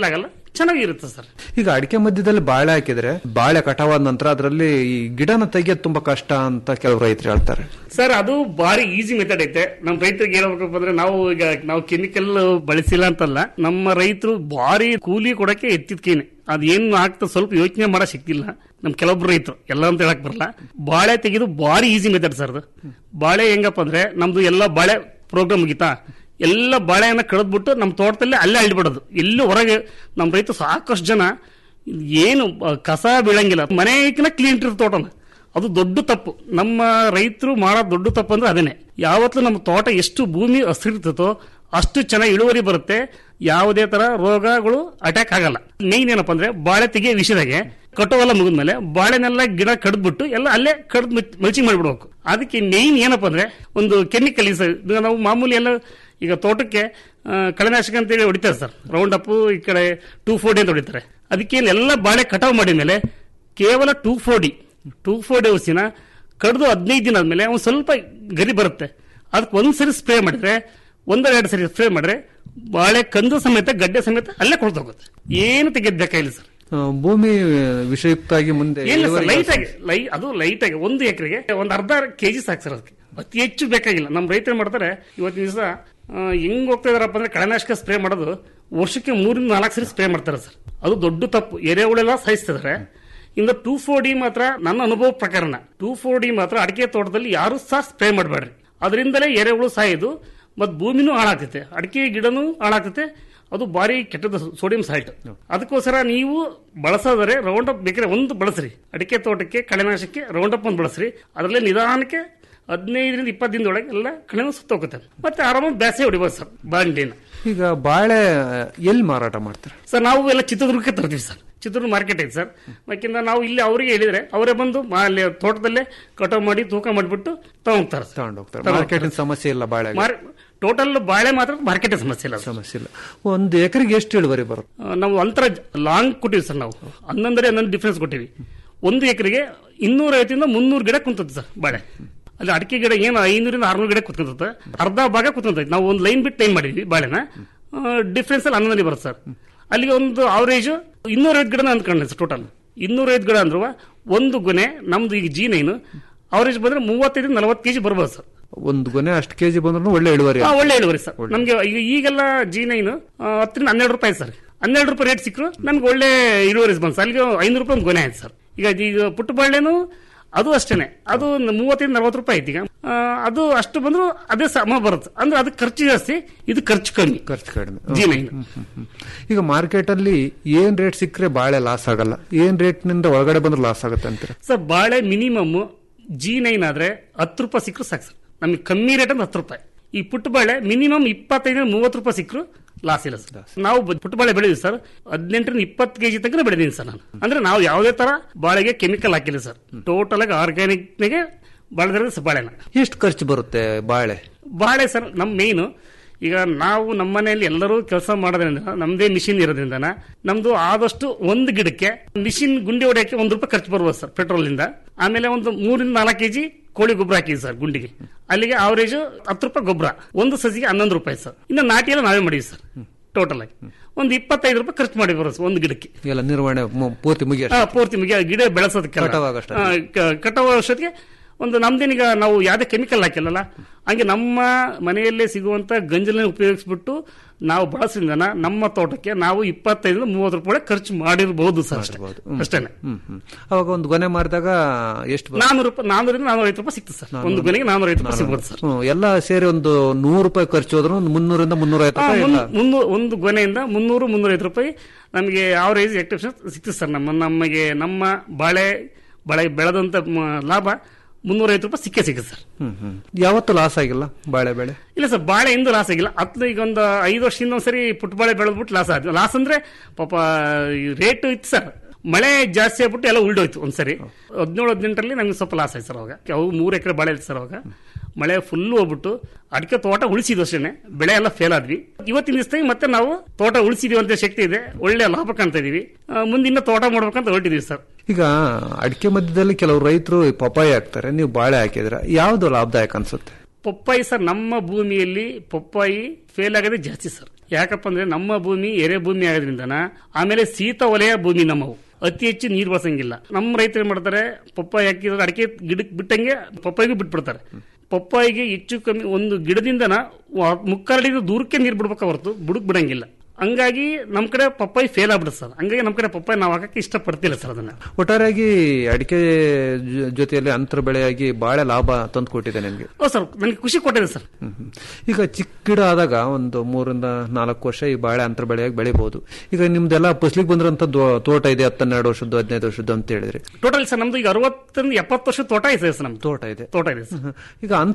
ಚೆನ್ನಾಗಿರುತ್ತೆ ಸರ್ ಈಗ ಅಡಿಕೆ ಮಧ್ಯದಲ್ಲಿ ಬಾಳೆ ಹಾಕಿದ್ರೆ ಬಾಳೆ ಕಟಾವಾದ ನಂತರ ಅದರಲ್ಲಿ ಈ ಗಿಡನ ತೆಗಿಯೋದು ತುಂಬಾ ಕಷ್ಟ ಅಂತ ಕೆಲವು ರೈತರು ಹೇಳ್ತಾರೆ ಸರ್ ಅದು ಬಾರಿ ಈಸಿ ಮೆಥಡ್ ಐತೆ ನಮ್ಮ ರೈತರಿಗೆ ಹೇಳ್ಬೇಕಪ್ಪ ಅಂದ್ರೆ ನಾವು ಈಗ ನಾವು ಕೆಮಿಕಲ್ ಬಳಸಿಲ್ಲ ಅಂತಲ್ಲ ನಮ್ಮ ರೈತರು ಭಾರಿ ಕೂಲಿ ಕೊಡಕ್ಕೆ ಎತ್ತಿದ್ಕೇನೆ ಅದ್ ಏನ್ ಆಗ್ತದೆ ಸ್ವಲ್ಪ ಯೋಚನೆ ಮಾಡೋ ಶಕ್ತಿ ಇಲ್ಲ ನಮ್ ಕೆಲವೊಬ್ರು ರೈತರು ಎಲ್ಲ ಅಂತ ಹೇಳಕ್ ಬರಲ್ಲ ಬಾಳೆ ತೆಗೆದು ಭಾರಿ ಈಸಿ ಮೆಥಡ್ ಸರ್ ಅದು ಬಾಳೆ ಹೆಂಗಪ್ಪ ಅಂದ್ರೆ ನಮ್ದು ಎಲ್ಲ ಬಾಳೆ ಪ್ರೋಗ್ರಾಮ್ ಮುಗಿತಾ ಎಲ್ಲ ಬಾಳೆಯನ್ನ ಕಳೆದ್ಬಿಟ್ಟು ನಮ್ಮ ತೋಟದಲ್ಲಿ ಅಲ್ಲೇ ಅಳ್ಳಿಬಿಡೋದು ಎಲ್ಲೂ ಹೊರಗೆ ನಮ್ಮ ರೈತರು ಸಾಕಷ್ಟು ಜನ ಏನು ಬ- ಕಸ ಬೀಳಂಗಿಲ್ಲ ಮನೆಗಿನ ಕ್ಲೀನ್ ಇಟ್ಟಿರ್ತ ತೋಟನ ಅದು ದೊಡ್ಡ ತಪ್ಪು ನಮ್ಮ ರೈತರು ಮಾಡೋ ದೊಡ್ಡ ತಪ್ಪು ಅಂದ್ರೆ ಅದನ್ನೇ ಯಾವತ್ತೂ ನಮ್ಮ ತೋಟ ಎಷ್ಟು ಭೂಮಿ ಹಸಿರ್ತತೋ ಅಷ್ಟು ಚೆನ್ನಾಗಿ ಇಳುವರಿ ಬರುತ್ತೆ ಯಾವುದೇ ತರ ರೋಗಗಳು ಅಟ್ಯಾಕ್ ಆಗಲ್ಲ ಮೇನ್ ಏನಪ್ಪಾ ಅಂದ್ರೆ ಬಾಳೆ ತೆಗಿಯೋ ವಿಷಯದಾಗೆ ಕಟ್ಟೋವೆಲ್ಲ ಮುಗಿದ್ಮೇಲೆ ಬಾಳೆನೆಲ್ಲ ಗಿಡ ಕಡ್ದ್ಬಿಟ್ಟು ಎಲ್ಲ ಅಲ್ಲೇ ಕಡ್ದು ಮಲ್ಚಿಂಗ್ ಮಾಡಿಬಿಡ್ಬೇಕು ಅದಕ್ಕೆ ಮೇನ್ ಏನಪ್ಪಾ ಅಂದ್ರೆ ಒಂದು ಕೆಮಿಕಲ್ ನಾವು ಮಾಮೂಲಿ ಎಲ್ಲ ಈಗ ತೋಟಕ್ಕೆ ಆ, ಕಳೆನಾಶಕ ಅಂತೇಳಿ ಹೊಡಿತಾರೆ ಸರ್ ರೌಂಡ್ ಅಪ್ ಈ ಕಡೆ ಟೂ ಫೋರ್ಟಿ ಅಂತ ಹೊಡಿತಾರೆ ಅದಕ್ಕೆ ಎಲ್ಲ ಬಾಳೆ ಕಟಾವು ಮಾಡಿದ ಮೇಲೆ ಕೇವಲ ಟೂ ಫೋರ್ಟಿ ಟೂ ಫೋರ್ಟಿ ಔಸಿನ ಕಡ್ದು ಹದಿನೈದು ದಿನ ಆದ್ಮೇಲೆ ಒಂದು ಸ್ವಲ್ಪ ಗರಿ ಬರುತ್ತೆ ಅದಕ್ಕೆ ಒಂದ್ ಸರಿ ಸ್ಪ್ರೇ ಮಾಡಿದ್ರೆ ಒಂದೆರಡು ಸರಿ ಸ್ಪ್ರೇ ಮಾಡಿದ್ರೆ ಬಾಳೆ ಕಂದು ಸಮೇತ ಗಡ್ಡೆ ಸಮೇತ ಅಲ್ಲೇ ಕೊಡ್ತೋಗುತ್ತೆ ಏನು ತೆಗೆದ್ ಬೇಕಾಗಿಲ್ಲ ಸರ್ ಆ, ಭೂಮಿ ವಿಷಯುಕ್ತ ಆಗಿ ಮುಂದೆ ಏನಿಲ್ಲ ಸರ್ ಇಳುವರಿ ಲೈಟ್ ಆಗಿ ಲೈ ಅದು ಲೈಟ್ ಆಗಿ ಒಂದು ಎಕರೆಗೆ ಒಂದು ಅರ್ಧ ಕೆಜಿ ಸಾಕು ಸರ್ ಅದಕ್ಕೆ ಅತಿ ಹೆಚ್ಚು ಬೇಕಾಗಿಲ್ಲ ನಮ್ಮ ರೈತರು ಮಾಡ್ತಾರೆ ಇವತ್ತಿನ ದಿವಸ ಹೆಂಗ್ ಹೋಗ್ತಾ ಇದಾರಪ್ಪ ಅಂದ್ರೆ ಕಳೆನಾಶಕ ಸ್ಪ್ರೇ ಮಾಡೋದು ವರ್ಷಕ್ಕೆ ಮೂರಿಂದ ನಾಲ್ಕು ಸರಿ ಸ್ಪ್ರೇ ಮಾಡ್ತಾರೆ ಸರ್ ಅದು ದೊಡ್ಡ ತಪ್ಪು ಎರೆಹುಳೆಲ್ಲ ಸಾಯಿಸ್ತಿದ್ದಾರೆ ಇನ್ನು ಟೂ ಫೋರ್ ಡಿ ಮಾತ್ರ ನನ್ನ ಅನುಭವ ಪ್ರಕಾರನ ಟೂ ಫೋರ್ ಡಿ ಮಾತ್ರ ಅಡಿಕೆ ತೋಟದಲ್ಲಿ ಯಾರು ಸಹ ಸ್ಪ್ರೇ ಮಾಡಬೇಡ್ರಿ ಅದರಿಂದಲೇ ಎರೆಹುಳು ಸಾಯೋದು ಮತ್ತು ಭೂಮಿನೂ ಹಾಳಾಗ್ತೈತೆ ಅಡಿಕೆ ಗಿಡನೂ ಹಾಳಾಗ್ತೈತೆ ಅದು ಭಾರಿ ಕೆಟ್ಟದ ಸೋಡಿಯಂ ಸಾಲ್ಟ್ ಅದಕ್ಕೋಸ್ಕರ ನೀವು ಬಳಸೋದರೆ ರೌಂಡ್ ಅಪ್ ಬೇಕಾದ್ರೆ ಒಂದು ಬಳಸ್ರಿ ಅಡಿಕೆ ತೋಟಕ್ಕೆ ಕಳೆನಾಶಕ್ಕೆ ರೌಂಡ್ ಅಪ್ ಒಂದು ಬಳಸ್ರಿ ಅದರಲ್ಲೇ ನಿಧಾನಕ್ಕೆ ಹದಿನೈದರಿಂದ ಇಪ್ಪತ್ತು ದಿನದೊಳಗೆ ಎಲ್ಲ ಕಳೆನೂ ಸುತ್ತೋಗುತ್ತೆ ಮತ್ತೆ ಆರಾಮಾಗಿ ಬ್ಯಾಸೆ ಹೊಡಿಬೋದು ಸರ್ ಬಾಂಡಿನ ಈಗ ಬಾಳೆ ಎಲ್ಲಿ ಮಾರಾಟ ಮಾಡ್ತಾರೆ ಸರ್ ನಾವು ಎಲ್ಲ ಚಿತ್ರದುರ್ಗಕ್ಕೆ ತರ್ತೀವಿ ಸರ್ ಚಿತ್ರದುರ್ಗ ಮಾರ್ಕೆಟ್ ಐತೆ ಸರ್ ಯಾಕೆಂದ್ರೆ ನಾವು ಇಲ್ಲಿ ಅವರಿಗೆ ಹೇಳಿದ್ರೆ ಅವರೇ ಬಂದು ಮಾ- ಅಲ್ಲಿ ತೋಟದಲ್ಲೇ ಕಟಾವ್ ಮಾಡಿ ತೂಕ ಮಾಡಿಬಿಟ್ಟು ತಗೊಂಡ್ತಾರೆ ತಗೊಂಡೋಗ್ತಾರೆ ಮಾರ್ಕೆಟಿನ ಸಮಸ್ಯೆ ಇಲ್ಲ ಬಾಳೆ ಟೋಟಲ್ ಬಾಳೆ ಮಾತ್ರ ಮಾರ್ಕೆಟ್ ಸಮಸ್ಯೆ ಇಲ್ಲ ಸಮಸ್ಯೆ ಇಲ್ಲ ಒಂದು ಎಕರೆಗೆ ಎಷ್ಟು ಇಳುವರಿ ಬರುತ್ತೆ ಆ, ನಾವು ಅಂತರ ಲಾಂಗ್ ಕೊಟ್ಟಿವಿ ಸರ್ ನಾವು ಹನ್ನೊಂದರೆ ಹನ್ನೊಂದು ಡಿಫ್ರೆನ್ಸ್ ಕೊಟ್ಟಿವಿ ಒಂದು ಎಕರೆಗೆ ಇನ್ನೂರ ಐವತ್ತಿಂದ ಮುನ್ನೂರು ಗಿಡ ಕುಂತದ್ದು ಸರ್ ಬಾಳೆ ಅಲ್ಲಿ ಅಡಿಕೆ ಗಿಡ ಏನು ಐನೂರಿಂದ ಆರ್ನೂರು ಗಿಡ ಕುತ್ಕೊಂತೈತೆ ಅರ್ಧ ಭಾಗ ಕುತ್ಕೊಂತೈತೆ ನಾವು ಒಂದು ಲೈನ್ ಬಿಟ್ಟು ಟೈಮ್ ಮಾಡಿದ್ವಿ ಬಾಳೆನ ಡಿಫ್ರೆನ್ಸ್ ಅಲ್ಲಿ ಹನ್ನೊಂದಲ್ಲಿ ಬರುತ್ತೆ ಸರ್ ಅಲ್ಲಿಗೆ ಒಂದು ಅವರೇಜ್ ಇನ್ನೂರೈವತ್ತು ಗಿಡ ಅಂದ್ಕೊಂಡೆ ಸರ್ ಟೋಟಲ್ ಇನ್ನೂರೈವತ್ತು ಗಿಡ ಅಂದ್ರೂ ಒಂದು ಗೊನೆ ನಮ್ದು ಈಗ ಜಿ ನೈನು ಅವರೇಜ್ ಬಂದ್ರೆ ಮೂವತ್ತೈದು ನಲವತ್ತು ಕೆಜಿ ಬರ್ಬೋದು ಸರ್ ಒಂದು ಗೊನೆ ಅಷ್ಟು ಕೆಜಿ ಬಂದ್ರು ಒಳ್ಳೆ ಇಳುವರಿ ಹಾ, ಒಳ್ಳೆ ಇಳುವರಿ ಸರ್ ನಮ್ಗೆ ಈಗ ಈಗೆಲ್ಲ ಜಿ ನೈನ್ ಹತ್ತರಿಂದ ಹನ್ನೆರಡು ರೂಪಾಯಿ ಸರ್ ಹನ್ನೆರಡು ರೂಪಾಯಿ ರೇಟ್ ಸಿಕ್ಕರು ನಮ್ಗೆ ಒಳ್ಳೆ ಇಳುವರಿ ಬಂತು ಸರ್ ಅಲ್ಲಿಗೆ ಐನೂರು ರೂಪಾಯಿ ಒಂದು ಗೊನೆ ಆಯ್ತು ಸರ್ ಈಗ ಈಗ ಪುಟ್ಟ ಬಾಳೆನು ಅದು ಅಷ್ಟೇನೆ ಅದು ಮೂವತ್ತೈದು ನಲವತ್ತು ರೂಪಾಯಿ ಐತಿ ಈಗ ಆ, ಅದು ಅಷ್ಟು ಬಂದ್ರು ಅದೇ ಸಮ ಬರುತ್ತೆ ಅಂದ್ರೆ ಅದಕ್ಕೆ ಖರ್ಚು ಜಾಸ್ತಿ ಇದು ಖರ್ಚು ಕಮ್ಮಿ ಖರ್ಚು ಕಡಿಮೆ ಜಿ ನೈನ್ ಹ್ಮ್, ಹ್ಮ್, ಹ್ಮ್. ಈಗ ಮಾರ್ಕೆಟ್ ಅಲ್ಲಿ ಏನ್ ರೇಟ್ ಸಿಕ್ಕರೆ ಬಾಳೆ ಲಾಸ್ ಆಗಲ್ಲ ಏನ್ ರೇಟ್ ನಿಂದ ಒಳಗಡೆ ಬಂದ್ರೆ ಲಾಸ್ ಆಗುತ್ತೆ ಅಂತೀರ ಸರ್ ಬಾಳೆ ಮಿನಿಮಮ್ ಜಿ ನೈನ್ ಆದ್ರೆ ಹತ್ತು ರೂಪಾಯಿ ಸಿಕ್ಕರು ಸಾಕು ಸರ್ ನಮಗೆ ಕಮ್ಮಿ ರೇಟ್ ಅಂದ್ರೆ ಹತ್ತು ರೂಪಾಯಿ ಈ ಪುಟ್ಟ ಬಾಳೆ ಮಿನಿಮಮ್ ಇಪ್ಪತ್ತೈದು ಮೂವತ್ತು ರೂಪಾಯಿ ಸಿಕ್ಕರು ಲಾಸ್ ಇಲ್ಲ ಸರ್ ನಾವು ಬ- ಪುಟ್ಟ ಬಾಳೆ ಬೆಳೆದಿವಿ ಸರ್ ಹದಿನೆಂಟರಿಂದ ಇಪ್ಪತ್ತು ಕೆಜಿ ತನಕ ಬೆಳೆದೀನಿ ಸರ್ ನಾನು ಅಂದ್ರೆ ನಾವು ಯಾವುದೇ ತರ ಬಾಳೆಗೆ ಕೆಮಿಕಲ್ ಹಾಕಿಲ್ಲ ಸರ್ ಟೋಟಲ್ ಆಗಿ ಆರ್ಗ್ಯಾನಿಕ್ ನಾಗೆ ಬೆಳೆದಿರೋದು ಸರ್ ಬಾಳೆನ ಎಷ್ಟು ಖರ್ಚು ಬರುತ್ತೆ ಬಾಳೆ ಬಾಳೆ ಸರ್ ನಮ್ಮ ಮೇಯ್ನು ಈಗ ನಾವು ನಮ್ಮ ಮನೆಯಲ್ಲಿ ಎಲ್ಲರೂ ಕೆಲಸ ಮಾಡೋದ್ರಿಂದ ನಮ್ದೇ ಮಿಷಿನ್ ಇರೋದ್ರಿಂದ ನಮ್ದು ಆದಷ್ಟು ಒಂದು ಗಿಡಕ್ಕೆ ಮಿಷಿನ್ ಗುಂಡಿ ಹೊಡೆಯಕ್ಕೆ ಒಂದು ರೂಪಾಯಿ ಖರ್ಚು ಬರ್ಬೋದು ಸರ್ ಪೆಟ್ರೋಲ್ ಇಂದ ಆಮೇಲೆ ಒಂದು ಮೂರಿಂದ ನಾಲ್ಕು ಕೆಜಿ ಕೋಳಿ ಗೊಬ್ಬರ ಹಾಕಿದ್ವಿ ಸರ್ ಗುಂಡಿಗೆ ಅಲ್ಲಿಗೆ ಆವರೇಜ್ ಹತ್ತು ರೂಪಾಯಿ ಗೊಬ್ಬರ ಒಂದು ಸಸಿಗೆ ಹನ್ನೊಂದು ರೂಪಾಯಿ ಸರ್ ಇನ್ನು ನಾಟಿ ಎಲ್ಲ ನಾವೇ ಮಾಡಿವಿ ಸರ್ ಟೋಟಲ್ ಆಗಿ ಒಂದು ಇಪ್ಪತ್ತೈದು ರೂಪಾಯಿ ಖರ್ಚು ಮಾಡಿ ಬರೋದು ಸರ್ ಒಂದು ಗಿಡಕ್ಕೆ ಎಲ್ಲ ನಿರ್ವಹಣೆ ಮು- ಪೂರ್ತಿ ಮುಗಿಯ ಆ, ಪೂರ್ತಿ ಮುಗಿಯ ಗಿಡ ಬೆಳೆಸೋದಕ್ಕೆ ಕಟಾವಾಗಷ್ಟೇ. ಕಟಾವ ಅಷ್ಟೊತ್ತಿಗೆ ಒಂದು ನಮ್ದೇನೀಗ ನಾವು ಯಾವುದೇ ಕೆಮಿಕಲ್ ಹಾಕಿಲ್ಲಲ್ಲ ಹಂಗೆ ನಮ್ಮ ಮನೆಯಲ್ಲೇ ಸಿಗುವಂತ ಗಂಜಲನ್ನ ಉಪಯೋಗಿಸ್ಬಿಟ್ಟು ನಾವು ಬಳಸಿದ ನಮ್ಮ ತೋಟಕ್ಕೆ ನಾವು ಇಪ್ಪತ್ತೈದು ಮೂವತ್ತು ರೂಪಾಯಿ ಖರ್ಚು ಮಾಡಿರಬಹುದು ಸರ್ ಅಷ್ಟೇ ಅಷ್ಟೇನೆ ಹ್ಮ್ ಹ್ಮ್ ಅವಾಗ ಒಂದು ಗೊನೆ ಮಾರಿದಾಗ ಎಷ್ಟು ಬರುತ್ತೆ? ನಾನೂರು ರೂಪಾಯಿ ನಾನೂರಿಂದ ನಾನೂರೈವತ್ತು ರೂಪಾಯಿ ಸಿಗ್ತದೆ ಸರ್ ಒಂದು ಕೊನೆಗೆ ನಾನೂರೈವತ್ತು ರೂಪಾಯಿ ಸಿಗ್ಬೋದು ಸರ್ ಹ್ಮ್, ಎಲ್ಲ ಸೇರಿ ಒಂದು ನೂರು ರೂಪಾಯಿ ಖರ್ಚು ಹೋದ್ರು ಒಂದು ಮುನ್ನೂರಿಂದ ಮುನ್ನೂರೈವತ್ತು ಆ, ರೂಪಾಯಿ ಮುನ್- ಎಲ್ಲ ಮುನ್ನೂ- ಒಂದು ಗೊನೆಯಿಂದ ಮುನ್ನೂರು ಮುನ್ನೂರೈವತ್ತು ರೂಪಾಯಿ ನಮಗೆ ಆವರೇಜ್ ಎಕ್ಟಿಪ್ಷನ್ ಸಿಗ್ತದೆ ಸರ್ ನಮ್ಮ ನಮಗೆ ನಮ್ಮ ಬಾಳೆ ಬಾಳೆ ಬೆಳೆದಂತ ಮ- ಲಾಭ ಮುನ್ನೂರೈವತ್ತು ರೂಪಾಯಿ ಸಿಕ್ಕೇ ಸಿಗುತ್ತೆ ಸರ್ ಹ್ಮ್ ಹ್ಮ್ ಯಾವತ್ತೂ ಲಾಸ್ ಆಗಿಲ್ಲ ಬಾಳೆ ಬೆಳೆ ಇಲ್ಲ ಸರ್ ಬಾಳೆ ಇಂದು ಲಾಸ್ ಆಗಿಲ್ಲ ಹತ್ತು ಈಗ ಒಂದು ಐದು ವರ್ಷದಿಂದ ಒಂದ್ಸರಿ ಪುಟ್ಟ ಬಾಳೆ ಬೆಳೆದ್ಬಿಟ್ಟು ಲಾಸ್ ಆಯ್ತು ಲಾಸ್ ಅಂದ್ರೆ ಪಾಪ ರೇಟ್ ಇತ್ತು ಸರ್ ಮಳೆ ಜಾಸ್ತಿ ಆಗ್ಬಿಟ್ಟು ಎಲ್ಲ ಉಲ್ಡೋಯ್ತು ಒಂದ್ಸರಿ ಹದಿನೇಳು ಹದಿನೆಂಟರಲ್ಲಿ ನಮ್ಗೆ ಸ್ವಲ್ಪ ಲಾಸ್ ಆಯ್ತು ಸರ್ ಅವಾಗ ಅವು ಮೂರು ಎಕರೆ ಬಾಳೆ ಇತ್ತು ಸರ್ ಅವಾಗ ಮಳೆ ಫುಲ್ ಹೋಗ್ಬಿಟ್ಟು ಅಡಿಕೆ ತೋಟ ಉಳಿಸಿದ್ವು ಅಷ್ಟೇ ಬೆಳೆ ಎಲ್ಲ ಫೇಲ್ ಆದ್ವಿ ಇವತ್ತಿನ ದಿವಸದಾಗ ಮತ್ತೆ ನಾವು ತೋಟ ಉಳಿಸಿದೀವಿ ಅಂತ ಶಕ್ತಿ ಇದೆ ಒಳ್ಳೆ ಲಾಭ ಕಾಣ್ತಾ ಇದೀವಿ ಆ, ಮುಂದಿನ ತೋಟ ಮಾಡ್ಬೇಕಂತ ಹೊರಟಿದೀವಿ ಸರ್ ಈಗ ಅಡಿಕೆ ಮಧ್ಯದಲ್ಲಿ ಕೆಲವು ರೈತರು ಪಪಾಯಿ ಹಾಕ್ತಾರೆ ನೀವು ಬಾಳೆ ಹಾಕಿದ್ರೆ ಯಾವ್ದು ಲಾಭದಾಯಕ ಅನ್ಸುತ್ತೆ ಪಪ್ಪಾಯಿ ಸರ್ ನಮ್ಮ ಭೂಮಿಯಲ್ಲಿ ಪಪ್ಪಾಯಿ ಫೇಲ್ ಆಗೋದೇ ಜಾಸ್ತಿ ಸರ್ ಯಾಕಪ್ಪ ಅಂದ್ರೆ ನಮ್ಮ ಭೂಮಿ ಎರೆ ಭೂಮಿ ಆಗೋದ್ರಿಂದನ ಆಮೇಲೆ ಶೀತ ವಲಯ ಭೂಮಿ ನಮ್ಮವು ಅತಿ ಹೆಚ್ಚು ನೀರು ಬಳಸಂಗಿಲ್ಲ ನಮ್ಮ ರೈತರು ಏನ್ ಮಾಡ್ತಾರೆ ಪಪ್ಪಾಯಿ ಹಾಕಿದ್ರೆ ಅಡಿಕೆ ಗಿಡಕ್ಕೆ ಬಿಟ್ಟಂಗೆ ಪಪ್ಪಾಯಿಗೂ ಬಿಟ್ಬಿಡ್ತಾರೆ ಪಪ್ಪಾಯಿಗೆ ಹೆಚ್ಚು ಕಮ್ಮಿ ಒಂದು ಗಿಡದಿಂದನ ವ- ಮುಕ್ಕಾಲಡಿ ದೂರಕ್ಕೆ ನೀರು ಬಿಡ್ಬೇಕು ಹೊರತು ಬುಡಕ್ ಬಿಡಂಗಿಲ್ಲ ಹಂಗಾಗಿ ನಮ್ ಕಡೆ ಪಪ್ಪಾಯಿ ಫೇಲ್ ಆಗ್ಬಿಡುತ್ತೆ ಸರ್ ಹಂಗಾಗಿ ನಮ್ ಕಡೆ ಪಪ್ಪಾಯಿ ನಾವು ಹಾಕಕ್ಕೆ ಇಷ್ಟಪಡ್ತಿಲ್ಲ ಸರ್ ಅದನ್ನ ಒಟ್ಟಾರೆಯಾಗಿ ಅಡಿಕೆ ಜೊ- ಜೊತೆಯಲ್ಲಿ ಅಂತರ ಬೆಳೆಯಾಗಿ ಬಹಳ ಲಾಭ ತಂದು ಕೊಟ್ಟಿದೆ ನಿಮ್ಗೆ ಓ ಸರ್ ನನಗೆ ಖುಷಿ ಕೊಟ್ಟಿದೆ ಸರ್ ಹ್ಮ್ ಹ್ಮ್. ಈಗ ಚಿಕ್ಕ ಗಿಡ ಆದಾಗ ಒಂದು ಮೂರಿಂದ ನಾಲ್ಕು ವರ್ಷ ಈ ಬಾಳೆ ಅಂತರ ಬೆಳೆಯಾಗಿ ಬೆಳಿಬಹುದು ಈಗ ನಿಮ್ದೆಲ್ಲ ಫಸ್ಲಿಗೆ ಬಂದಿರೋಂಥ ತೋಟ ಇದೆ ಹತ್ತೆರಡು ವರ್ಷದ್ದು ಹದಿನೈದು ವರ್ಷದ್ದು ಅಂತ ಹೇಳಿದ್ರಿ ಟೋಟಲ್ ಸರ್ ನಮ್ದು ಈಗ ಅರವತ್ತರಿಂದ ಎಪ್ಪತ್ತು ವರ್ಷ ತೋಟ ಇದೆ ಸರ್ ನಮ್ದು ತೋಟ ಇದೆ ತೋಟ ಇದೆ ಸರ್ ಈಗ ಅಂತ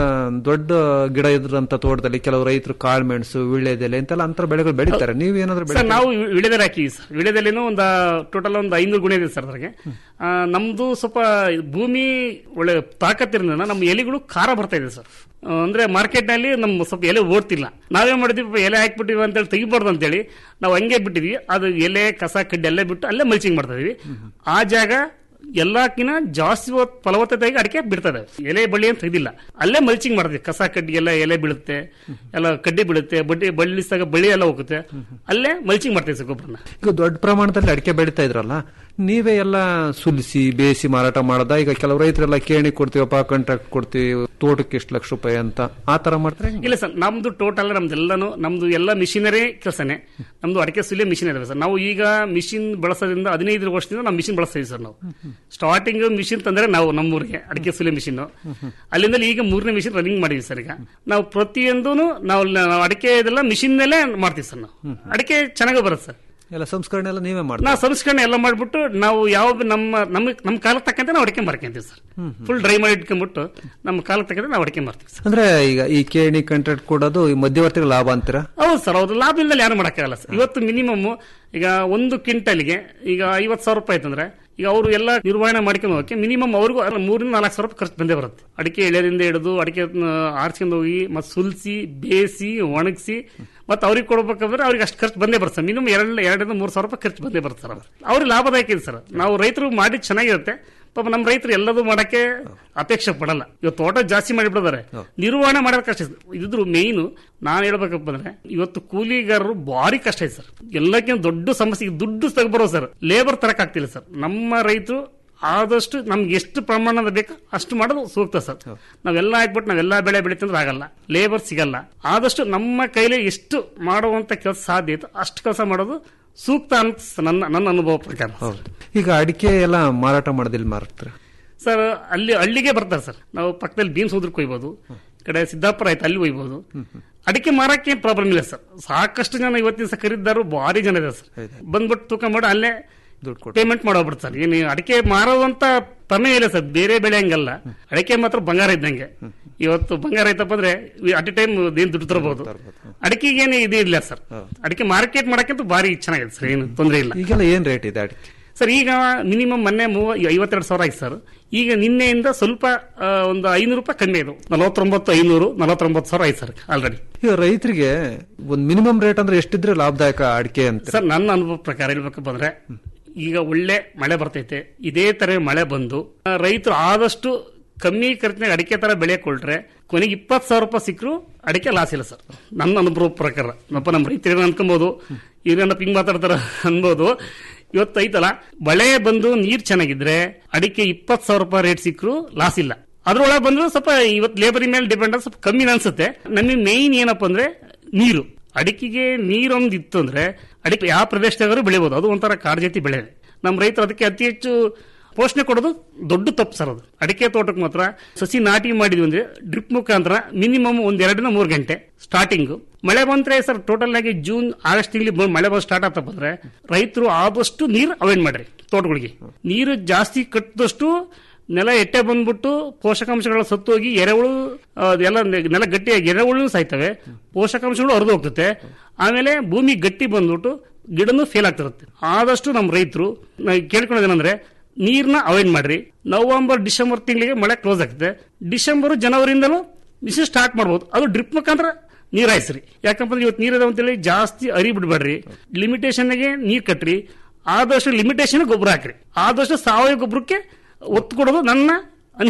ದೊಡ್ಡ ಗಿಡ ಇದ್ರಂತ ತೋಟದಲ್ಲಿ ಕೆಲವು ರೈತರು ಕಾಳುಮೆಣಸು ವಿಳ್ಳೆದೆಲೆ ಇಂತೆಲ್ಲ ಅಂತರ ಬೆಳೆಗಳು ಬೆಳಿತಾರೆ ನೀವು ಏನಾದ್ರು ಸರ್ ಬೆಳಿತೀರಾ? ನಾವು ವಿಳೆದೆಲೆ ಹಾಕಿವಿ ಸರ್ ವಿಳೆದೆಲೆನೂ ಒಂದು ಟೋಟಲ್ ಒಂದು ಐನೂರು ಗುಣ ಇದೆ ಸರ್ ಅದ್ರಾಗೆ ಆ, ನಮ್ದು ಸ್ವಲ್ಪ ಭೂಮಿ ಒಳ್ಳೆ ತಾಕತ್ತಿರಿಂದ ನಮ್ಮ ಎಲೆಗಳು ಖಾರ ಬರ್ತಾ ಇದೆ ಸರ್ ಆ, ಅಂದ್ರೆ ಮಾರ್ಕೆಟ್ ನಲ್ಲಿ ನಮ್ಮ ಸ್ವಲ್ಪ ಎಲೆ ಓಡ್ತಿಲ್ಲ ನಾವೇನ್ ಮಾಡಿದ್ವಿ ಪಾಪ ಎಲೆ ಹಾಕ್ಬಿಟ್ಟಿವಿ ಅಂತೇಳಿ ತೆಗಿಬಾರ್ದು ಅಂತೇಳಿ ನಾವು ಹಂಗೆ ಬಿಟ್ಟಿದ್ವಿ ಅದು ಎಲೆ ಕಸ ಕಡ್ಡಿ ಎಲ್ಲ ಬಿಟ್ಟು ಅಲ್ಲೇ ಮಲ್ಚಿಂಗ್ ಮಾಡ್ತಾ ಇದೀವಿ ಆ ಜಾಗ ಎಲ್ಲಕ್ಕಿಂತ ಜಾಸ್ತಿ ಹೊತ್- ಫಲವತ್ತತೆಯಾಗಿ ಅಡಿಕೆ ಬಿಡ್ತದೆ ಎಲೆ ಬಳ್ಳಿ ಅಂತ ತೆಗ್ದಿಲ್ಲ ಅಲ್ಲೇ ಮಲ್ಚಿಂಗ್ ಮಾಡ್ತೀವಿ ಕಸ ಕಡ್ಡಿ ಎಲ್ಲ ಎಲೆ ಬೀಳುತ್ತೆ ಎಲ್ಲ ಕಡ್ಡಿ ಬೀಳುತ್ತೆ ಬಡ್ಡಿ ಬಳ್ಳಿಸಿದಾಗ ಬಳ್ಳಿ ಎಲ್ಲ ಹೋಗುತ್ತೆ ಅಲ್ಲೇ ಮಲ್ಚಿಂಗ್ ಮಾಡ್ತೀವಿ ಸರ್ ಗೊಬ್ಬರನ ಈಗ ದೊಡ್ಡ ಪ್ರಮಾಣದಲ್ಲಿ ಅಡಿಕೆ ಬೆಳೀತಾ ಇದ್ರಲ್ಲ ನೀವೇ ಎಲ್ಲ ಸುಲಿಸಿ ಬೇಯಿಸಿ ಮಾರಾಟ ಮಾಡದ ಈಗ ಕೆಲವು ರೈತರೆಲ್ಲ ಕೇಣಿ ಕೊಡ್ತೀವಪ್ಪ ಕಾಂಟ್ರಾಕ್ಟ್ ಕೊಡ್ತೀವಿ ತೋಟಕ್ಕೆ ಎಷ್ಟು ಲಕ್ಷ ರೂಪಾಯಿ ಅಂತ ಆ ತರ ಮಾಡ್ತಾರೆ ಇಲ್ಲ ಸರ್ ನಮ್ದು ಟೋಟಲ್ ನಮ್ದೆಲ್ಲಾನು ನಮ್ದು ಎಲ್ಲ ಮಿಷಿನರಿ ಕೆಲಸನೇ ನಮ್ದು ಅಡಿಕೆ ಸುಲಿಯ ಮಿಷಿನ್ ಇದಾವೆ ಸರ್ ನಾವು ಈಗ ಮಿಷಿನ್ ಬಳಸೋದ್ರಿಂದ ಹದಿನೈದು ವರ್ಷದಿಂದ ನಾವು ಮಿಷಿನ್ ಬಳಸ್ತಾ ಇದೀವಿ ಸರ್ ನಾವು ಸ್ಟಾರ್ಟಿಂಗ್ ಮಿಷಿನ್ ತಂದ್ರೆ ನಾವು ನಮ್ಮೂರಿಗೆ ಅಡಿಕೆ ಸುಲಿಯ ಮಿಷಿನ್ ಅಲ್ಲಿಂದ ಈಗ ಮೂರನೇ ಮಿಷಿನ್ ರನ್ನಿಂಗ್ ಮಾಡಿದ್ವಿ ಸರ್ ಈಗ ನಾವು ಪ್ರತಿಯೊಂದೂ ನಾವು ನಾವು ಅಡಿಕೆ ಇದೆಲ್ಲ ಮಿಷಿನ್ ಮೇಲೆ ಮಾಡ್ತೀವಿ ಸರ್ ನಾವು ಅಡಿಕೆ ಚೆನ್ನಾಗಿ ಬರುತ್ತೆ ಸರ್ ಎಲ್ಲ ಸಂಸ್ಕರಣೆ ಎಲ್ಲ ನೀವೇ ಮಾಡ್ತೀವಿ ನಾವು ಸಂಸ್ಕರಣೆ ಎಲ್ಲ ಮಾಡ್ಬಿಟ್ಟು ನಾವು ಯಾವ ನಮ್ಮ ನಮ್ಮ ನಮ್ಮ ಕಾಲಕ್ಕೆ ತಕ್ಕಂತೆ ನಾವು ಅಡಿಕೆ ಮಾರ್ಕೊಂತೀವಿ ಸರ್ ಫುಲ್ ಡ್ರೈ ಮಾಡಿ ಇಟ್ಕೊಂಡ್ಬಿಟ್ಟು ನಮ್ಮ ಕಾಲಕ್ಕೆ ತಕ್ಕಂತೆ ನಾವು ಅಡಿಕೆ ಮಾರ್ತೀವಿ ಸರ್ ಅಂದ್ರೆ ಈಗ ಈ ಕೇಣಿ ಕಾಂಟ್ರಾಕ್ಟ್ ಕೊಡೋದು ಈ ಮಧ್ಯವರ್ತಿಗಳ ಲಾಭ ಅಂತೀರಾ ಹೌದು ಸರ್ ಹೌದು ಲಾಭ ಇಲ್ಲದೆ ಯಾರು ಮಾಡೋಕ್ಕಾಗಲ್ಲ ಸರ್ ಇವತ್ತು ಮಿನಿಮಮ್ ಈಗ ಒಂದು ಕ್ವಿಂಟಲ್ಗೆ ಈಗ ಐವತ್ತು ಸಾವಿರ ರೂಪಾಯಿ ಆಯ್ತಂದ್ರೆ ಈಗ ಅವರು ಎಲ್ಲ ನಿರ್ವಹಣೆ ಮಾಡ್ಕೊಂಡು ಹೋಗಕ್ಕೆ ಮಿನಿಮಮ್ ಅವ್ರಿಗೂ ಅಲ್ಲ ಮೂರಿಂದ ನಾಲ್ಕು ಸಾವಿರ ರೂಪಾಯಿ ಖರ್ಚು ಬಂದೇ ಬರುತ್ತೆ ಅಡಿಕೆ ಎಳೆದಿಂದ ಹಿಡಿದು ಅಡಿಕೆ ಆರ್ಸ್ಕೊಂಡು ಹೋಗಿ ಮತ್ತೆ ಸುಲ್ಸಿ ಬೇಯಿಸಿ ಒಣಗಿಸಿ ಮತ್ತೆ ಅವ್ರಿಗೆ ಕೊಡ್ಬೇಕಂದ್ರೆ ಅವ್ರಿಗೆ ಅಷ್ಟು ಖರ್ಚು ಬಂದೇ ಬರುತ್ತೆ ಸರ್ ಮಿನಿಮಮ್ ಎರಡು ಎರಡರಿಂದ ಮೂರು ಸಾವಿರ ರೂಪಾಯಿ ಖರ್ಚು ಬಂದೇ ಬರುತ್ತೆ ಸರ್ ಅವ್ರು ಅವ್ರಿಗೆ ಲಾಭದಾಯಕ ಇದೆ ಸರ್ ನಾವು ರೈತರು ಮಾಡಿ ಚೆನ್ನಾಗಿರುತ್ತೆ ಪಾಪ ನಮ್ಮ ರೈತರು ಎಲ್ಲದೂ ಮಾಡಕ್ಕೆ ಅಪೇಕ್ಷೆ ಪಡಲ್ಲ ಇವತ್ತು ತೋಟ ಜಾಸ್ತಿ ಮಾಡಿಬಿಡಿದಾರೆ ನಿರ್ವಹಣೆ ಮಾಡೋದು ಕಷ್ಟ ಇದೆ. ಇದ್ರ ಮೇಯ್ನು ನಾನು ಹೇಳ್ಬೇಕಪ್ಪ ಅಂದ್ರೆ ಇವತ್ತು ಕೂಲಿಗಾರರು ಭಾರಿ ಕಷ್ಟ ಇದೆ ಸರ್ ಎಲ್ಲಕ್ಕಿಂತ ದೊಡ್ಡ ಸಮಸ್ಯೆ ಈಗ ದುಡ್ಡು ತಗೊಬರೋ ಸರ್ ಲೇಬರ್ ತರಕ್ ಆಗ್ತಿಲ್ಲ ಸರ್ ನಮ್ಮ ರೈತರು ಆದಷ್ಟು ನಮ್ಗೆ ಎಷ್ಟು ಪ್ರಮಾಣದ ಬೇಕು ಅಷ್ಟು ಮಾಡೋದು ಸೂಕ್ತ ಸರ್ ನಾವೆಲ್ಲ ಹಾಕ್ಬಿಟ್ಟು ನಾವೆಲ್ಲ ಬೆಳೆ ಬೆಳಿತಂದ್ರೆ ಆಗಲ್ಲ ಲೇಬರ್ ಸಿಗಲ್ಲ ಆದಷ್ಟು ನಮ್ಮ ಕೈಲಿ ಎಷ್ಟು ಮಾಡುವಂತ ಕೆಲಸ ಸಾಧ್ಯ ಐತೆ ಅಷ್ಟು ಕೆಲಸ ಮಾಡೋದು ಸೂಕ್ತ ಅಂತ ನನ್ನ ನನ್ನ ಅನುಭವ ಪ್ರಕಾರ ಈಗ ಅಡಿಕೆ ಎಲ್ಲ ಮಾರಾಟ ಮಾಡೋದಿಲ್ಲ ಮಾರ್ತಾರೆ ಸರ್ ಅಲ್ಲಿ ಹಳ್ಳಿಗೆ ಬರ್ತಾರೆ ಸರ್ ನಾವು ಪಕ್ಕದಲ್ಲಿ ಬೀನ್ಸ್ ಹೋದ್ರಕ್ಕೆ ಒಯ್ಬೋದು ಈ ಕಡೆ ಸಿದ್ದಾಪುರ ಆಯ್ತು ಅಲ್ಲಿ ಒಯ್ಬೋದು ಅಡಿಕೆ ಮಾರಕ್ಕೆ ಪ್ರಾಬ್ಲಮ್ ಇಲ್ಲ ಸರ್ ಸಾಕಷ್ಟು ಜನ ಇವತ್ತಿನ ದಿವಸ ಖರೀದಿದಾರರು ಭಾರಿ ಜನ ಇದೆ ಸರ್ ಬಂದ್ಬಿಟ್ಟು ತೂಕ ಮಾಡಿ ಅಲ್ಲೇ ಪೇಮೆಂಟ್ ಮಾಡೋಗ್ಬಿಡ್ತಾರೆ ಸರ್ ಏನು ಅಡಿಕೆ ಮಾರೋದಂತ ಪ್ರಮೇಯ ಇಲ್ಲ ಸರ್ ಬೇರೆ ಬೆಳೆ ಹಂಗಲ್ಲ ಅಡಿಕೆ ಮಾತ್ರ ಬಂಗಾರ ಇದ್ದಂಗೆ ಇವತ್ತು ಬಂಗಾರ ಐತಪ್ಪ ಅಂದ್ರೆ ಅಟ್ ಎ ಟೈಮ್ ಏನ್ ದುಡ್ಡು ತರಬಹುದು ಅಡಿಕೆಗೆ ಏನು ಇದು ಇಲ್ಲ ಸರ್ ಅಡಿಕೆ ಮಾರ್ಕೆಟ್ ಮಾಡಕ್ಕಂತೂ ಭಾರಿ ಚೆನ್ನಾಗಿದೆ ಸರ್ ಏನು ತೊಂದರೆ ಇಲ್ಲ ಈಗೆಲ್ಲ ಏನ್ ರೇಟ್ ಇದೆ ಅಡಿಕೆ ಸರ್ ಈಗ ಮಿನಿಮಮ್ ಮೊನ್ನೆ ಮೂವ ಐವತ್ತೆರಡು ಸಾವಿರ ಆಯ್ತು ಸರ್ ಈಗ ನಿನ್ನೆಯಿಂದ ಸ್ವಲ್ಪ ಆ, ಒಂದು ಐನೂರು ರೂಪಾಯಿ ಕಮ್ಮಿ ಆಯ್ತು ನಲವತ್ತೊಂಬತ್ತು ಐನೂರು ನಲವತ್ತೊಂಬತ್ತು ಸಾವಿರ ಆಯ್ತು ಸರ್ ಆಲ್ರೆಡಿ ಈಗ ರೈತರಿಗೆ ಒಂದು ಮಿನಿಮಮ್ ರೇಟ್ ಅಂದ್ರೆ ಎಷ್ಟಿದ್ರೆ ಲಾಭದಾಯಕ ಅಡಿಕೆ ಅಂತ ಸರ್ ನನ್ನ ಅನುಭವ ಪ್ರಕಾರ ಹೇಳ್ಬೇಕಪ್ಪ ಅಂದ್ರೆ ಈಗ ಒಳ್ಳೆ ಮಳೆ ಬರ್ತೈತೆ ಇದೇ ತರ ಮಳೆ ಬಂದು ಆ, ರೈತರು ಆದಷ್ಟು ಕಮ್ಮಿ ಖರ್ಚಿನಾಗ ಅಡಿಕೆ ತರ ಬೆಳೆ ಕೊಟ್ರೆ ಕೊನೆಗೆ ಇಪ್ಪತ್ತು ಸಾವಿರ ರೂಪಾಯಿ ಸಿಕ್ಕರು ಅಡಿಕೆ ಲಾಸ್ ಇಲ್ಲ ಸರ್ ನನ್ನ ಅನುಭವ ಪ್ರಕಾರ ನಪ್ಪ ನಮ್ಮ ರೈತರು ಅನ್ಕೊಬಹುದು ಇವ್ರೇನಪ್ಪ ಹಿಂಗ್ ಮಾತಾಡ್ತಾರ ಅನ್ಬೋದು ಇವತ್ತು ಐತಲ್ಲ ಮಳೆ ಬಂದು ನೀರ್ ಚೆನ್ನಾಗಿದ್ರೆ ಅಡಿಕೆ ಇಪ್ಪತ್ತು ಸಾವಿರ ರೂಪಾಯಿ ರೇಟ್ ಸಿಕ್ಕರು ಲಾಸ್ ಇಲ್ಲ ಅದ್ರೊಳಗೆ ಬಂದ್ರು ಸ್ವಲ್ಪ ಇವತ್ತು ಲೇಬರಿ ಮೇಲೆ ಡಿಪೆಂಡ್ ಸ್ವಲ್ಪ ಕಮ್ಮಿ ಅನ್ಸುತ್ತೆ ನಮಗೆ ಮೇಯ್ನ್ ಏನಪ್ಪ ಅಂದ್ರೆ ನೀರು ಅಡಿಕೆಗೆ ನೀರೊಂದು ಇತ್ತು ಅಂದ್ರೆ ಅಡಿಕೆ ಯಾವ ಪ್ರದೇಶದಾಗಾದ್ರೂ ಬೆಳಿಬೋದು ಅದು ಒಂಥರ ಕಾಡು ಜಾತಿ ಬೆಳೆ ನಮ್ಮ ರೈತರು ಅದಕ್ಕೆ ಅತಿ ಹೆಚ್ಚು ಪೋಷಣೆ ಕೊಡೋದು ದೊಡ್ಡ ತಪ್ಪು ಸರ್ ಅದು ಅಡಿಕೆ ತೋಟಕ್ಕೆ ಮಾತ್ರ ಸಸಿ ನಾಟಿ ಮಾಡಿದ್ವಿ ಅಂದ್ರೆ ಡ್ರಿಪ್ ಮುಖಾಂತರ ಮಿನಿಮಮ್ ಒಂದ್ ಎರಡರಿಂದ ಮೂರು ಗಂಟೆ ಸ್ಟಾರ್ಟಿಂಗ್ ಮಳೆ ಬಂದ್ರೆ ಸರ್ ಟೋಟಲ್ ಆಗಿ ಜೂನ್ ಆಗಸ್ಟ್ ತಿಂಗಳು ಮಳೆ ಬಂದು ಸ್ಟಾರ್ಟ್ ಆಗ್ತಾ ಬಂದ್ರೆ ರೈತರು ಆದಷ್ಟು ನೀರು ಅವಾಯ್ಡ್ ಮಾಡ್ರಿ ತೋಟಗಳಿಗೆ ನೀರು ಜಾಸ್ತಿ ಕಟ್ಟಿದಷ್ಟು ನೆಲ ಎಟ್ಟೆ ಬಂದ್ಬಿಟ್ಟು ಪೋಷಕಾಂಶಗಳ ಸತ್ತೋಗಿ ಎರೆಹುಳು ಆ, ಅದೆಲ್ಲ ನೆ- ನೆಲ ಗಟ್ಟಿಯಾಗಿ ಎರೆಹುಳು ಸಾಯ್ತವೆ ಪೋಷಕಾಂಶಗಳು ಹರಿದು ಹೋಗ್ತತೆ ಆಮೇಲೆ ಭೂಮಿ ಗಟ್ಟಿ ಬಂದ್ಬಿಟ್ಟು ಗಿಡನು ಫೇಲ್ ಆಗ್ತಿರುತ್ತೆ ಆದಷ್ಟು ನಮ್ಮ ರೈತರು ಕೇಳ್ಕೊಳ್ಳೋದೇನಂದ್ರೆ ನೀರ್ನ ಅವಾಯ್ಡ್ ಮಾಡ್ರಿ ನವೆಂಬರ್ ಡಿಸೆಂಬರ್ ತಿಂಗಳಿಗೆ ಮಳೆ ಕ್ಲೋಸ್ ಆಗ್ತದೆ ಡಿಸೆಂಬರ್ ಜನವರಿಯಿಂದಲೂ ಮಿಷನ್ ಸ್ಟಾರ್ಟ್ ಮಾಡ್ಬೋದು ಅದು ಡ್ರಿಪ್ ಮುಖಾಂತರ ನೀರ್ ಹಾಯಿಸ್ರಿ ಯಾಕಂದ್ರೆ ಇವತ್ತು ನೀರಿದೆ ಅಂತೇಳಿ ಜಾಸ್ತಿ ಅರಿ ಬಿಡ್ಬೇಡ್ರಿ ಲಿಮಿಟೇಷನ್ಗೆ ನೀರ್ ಕಟ್ರಿ ಆದಷ್ಟು ಲಿಮಿಟೇಷನ್ ಗೊಬ್ಬರ ಹಾಕ್ರಿ ಆದಷ್ಟು ಸಾವಯವ ಗೊಬ್ಬರಕ್ಕೆ ಒತ್ತು ಕೊಡೋದು ನನ್ನ ಅನಿಸಿಕೆ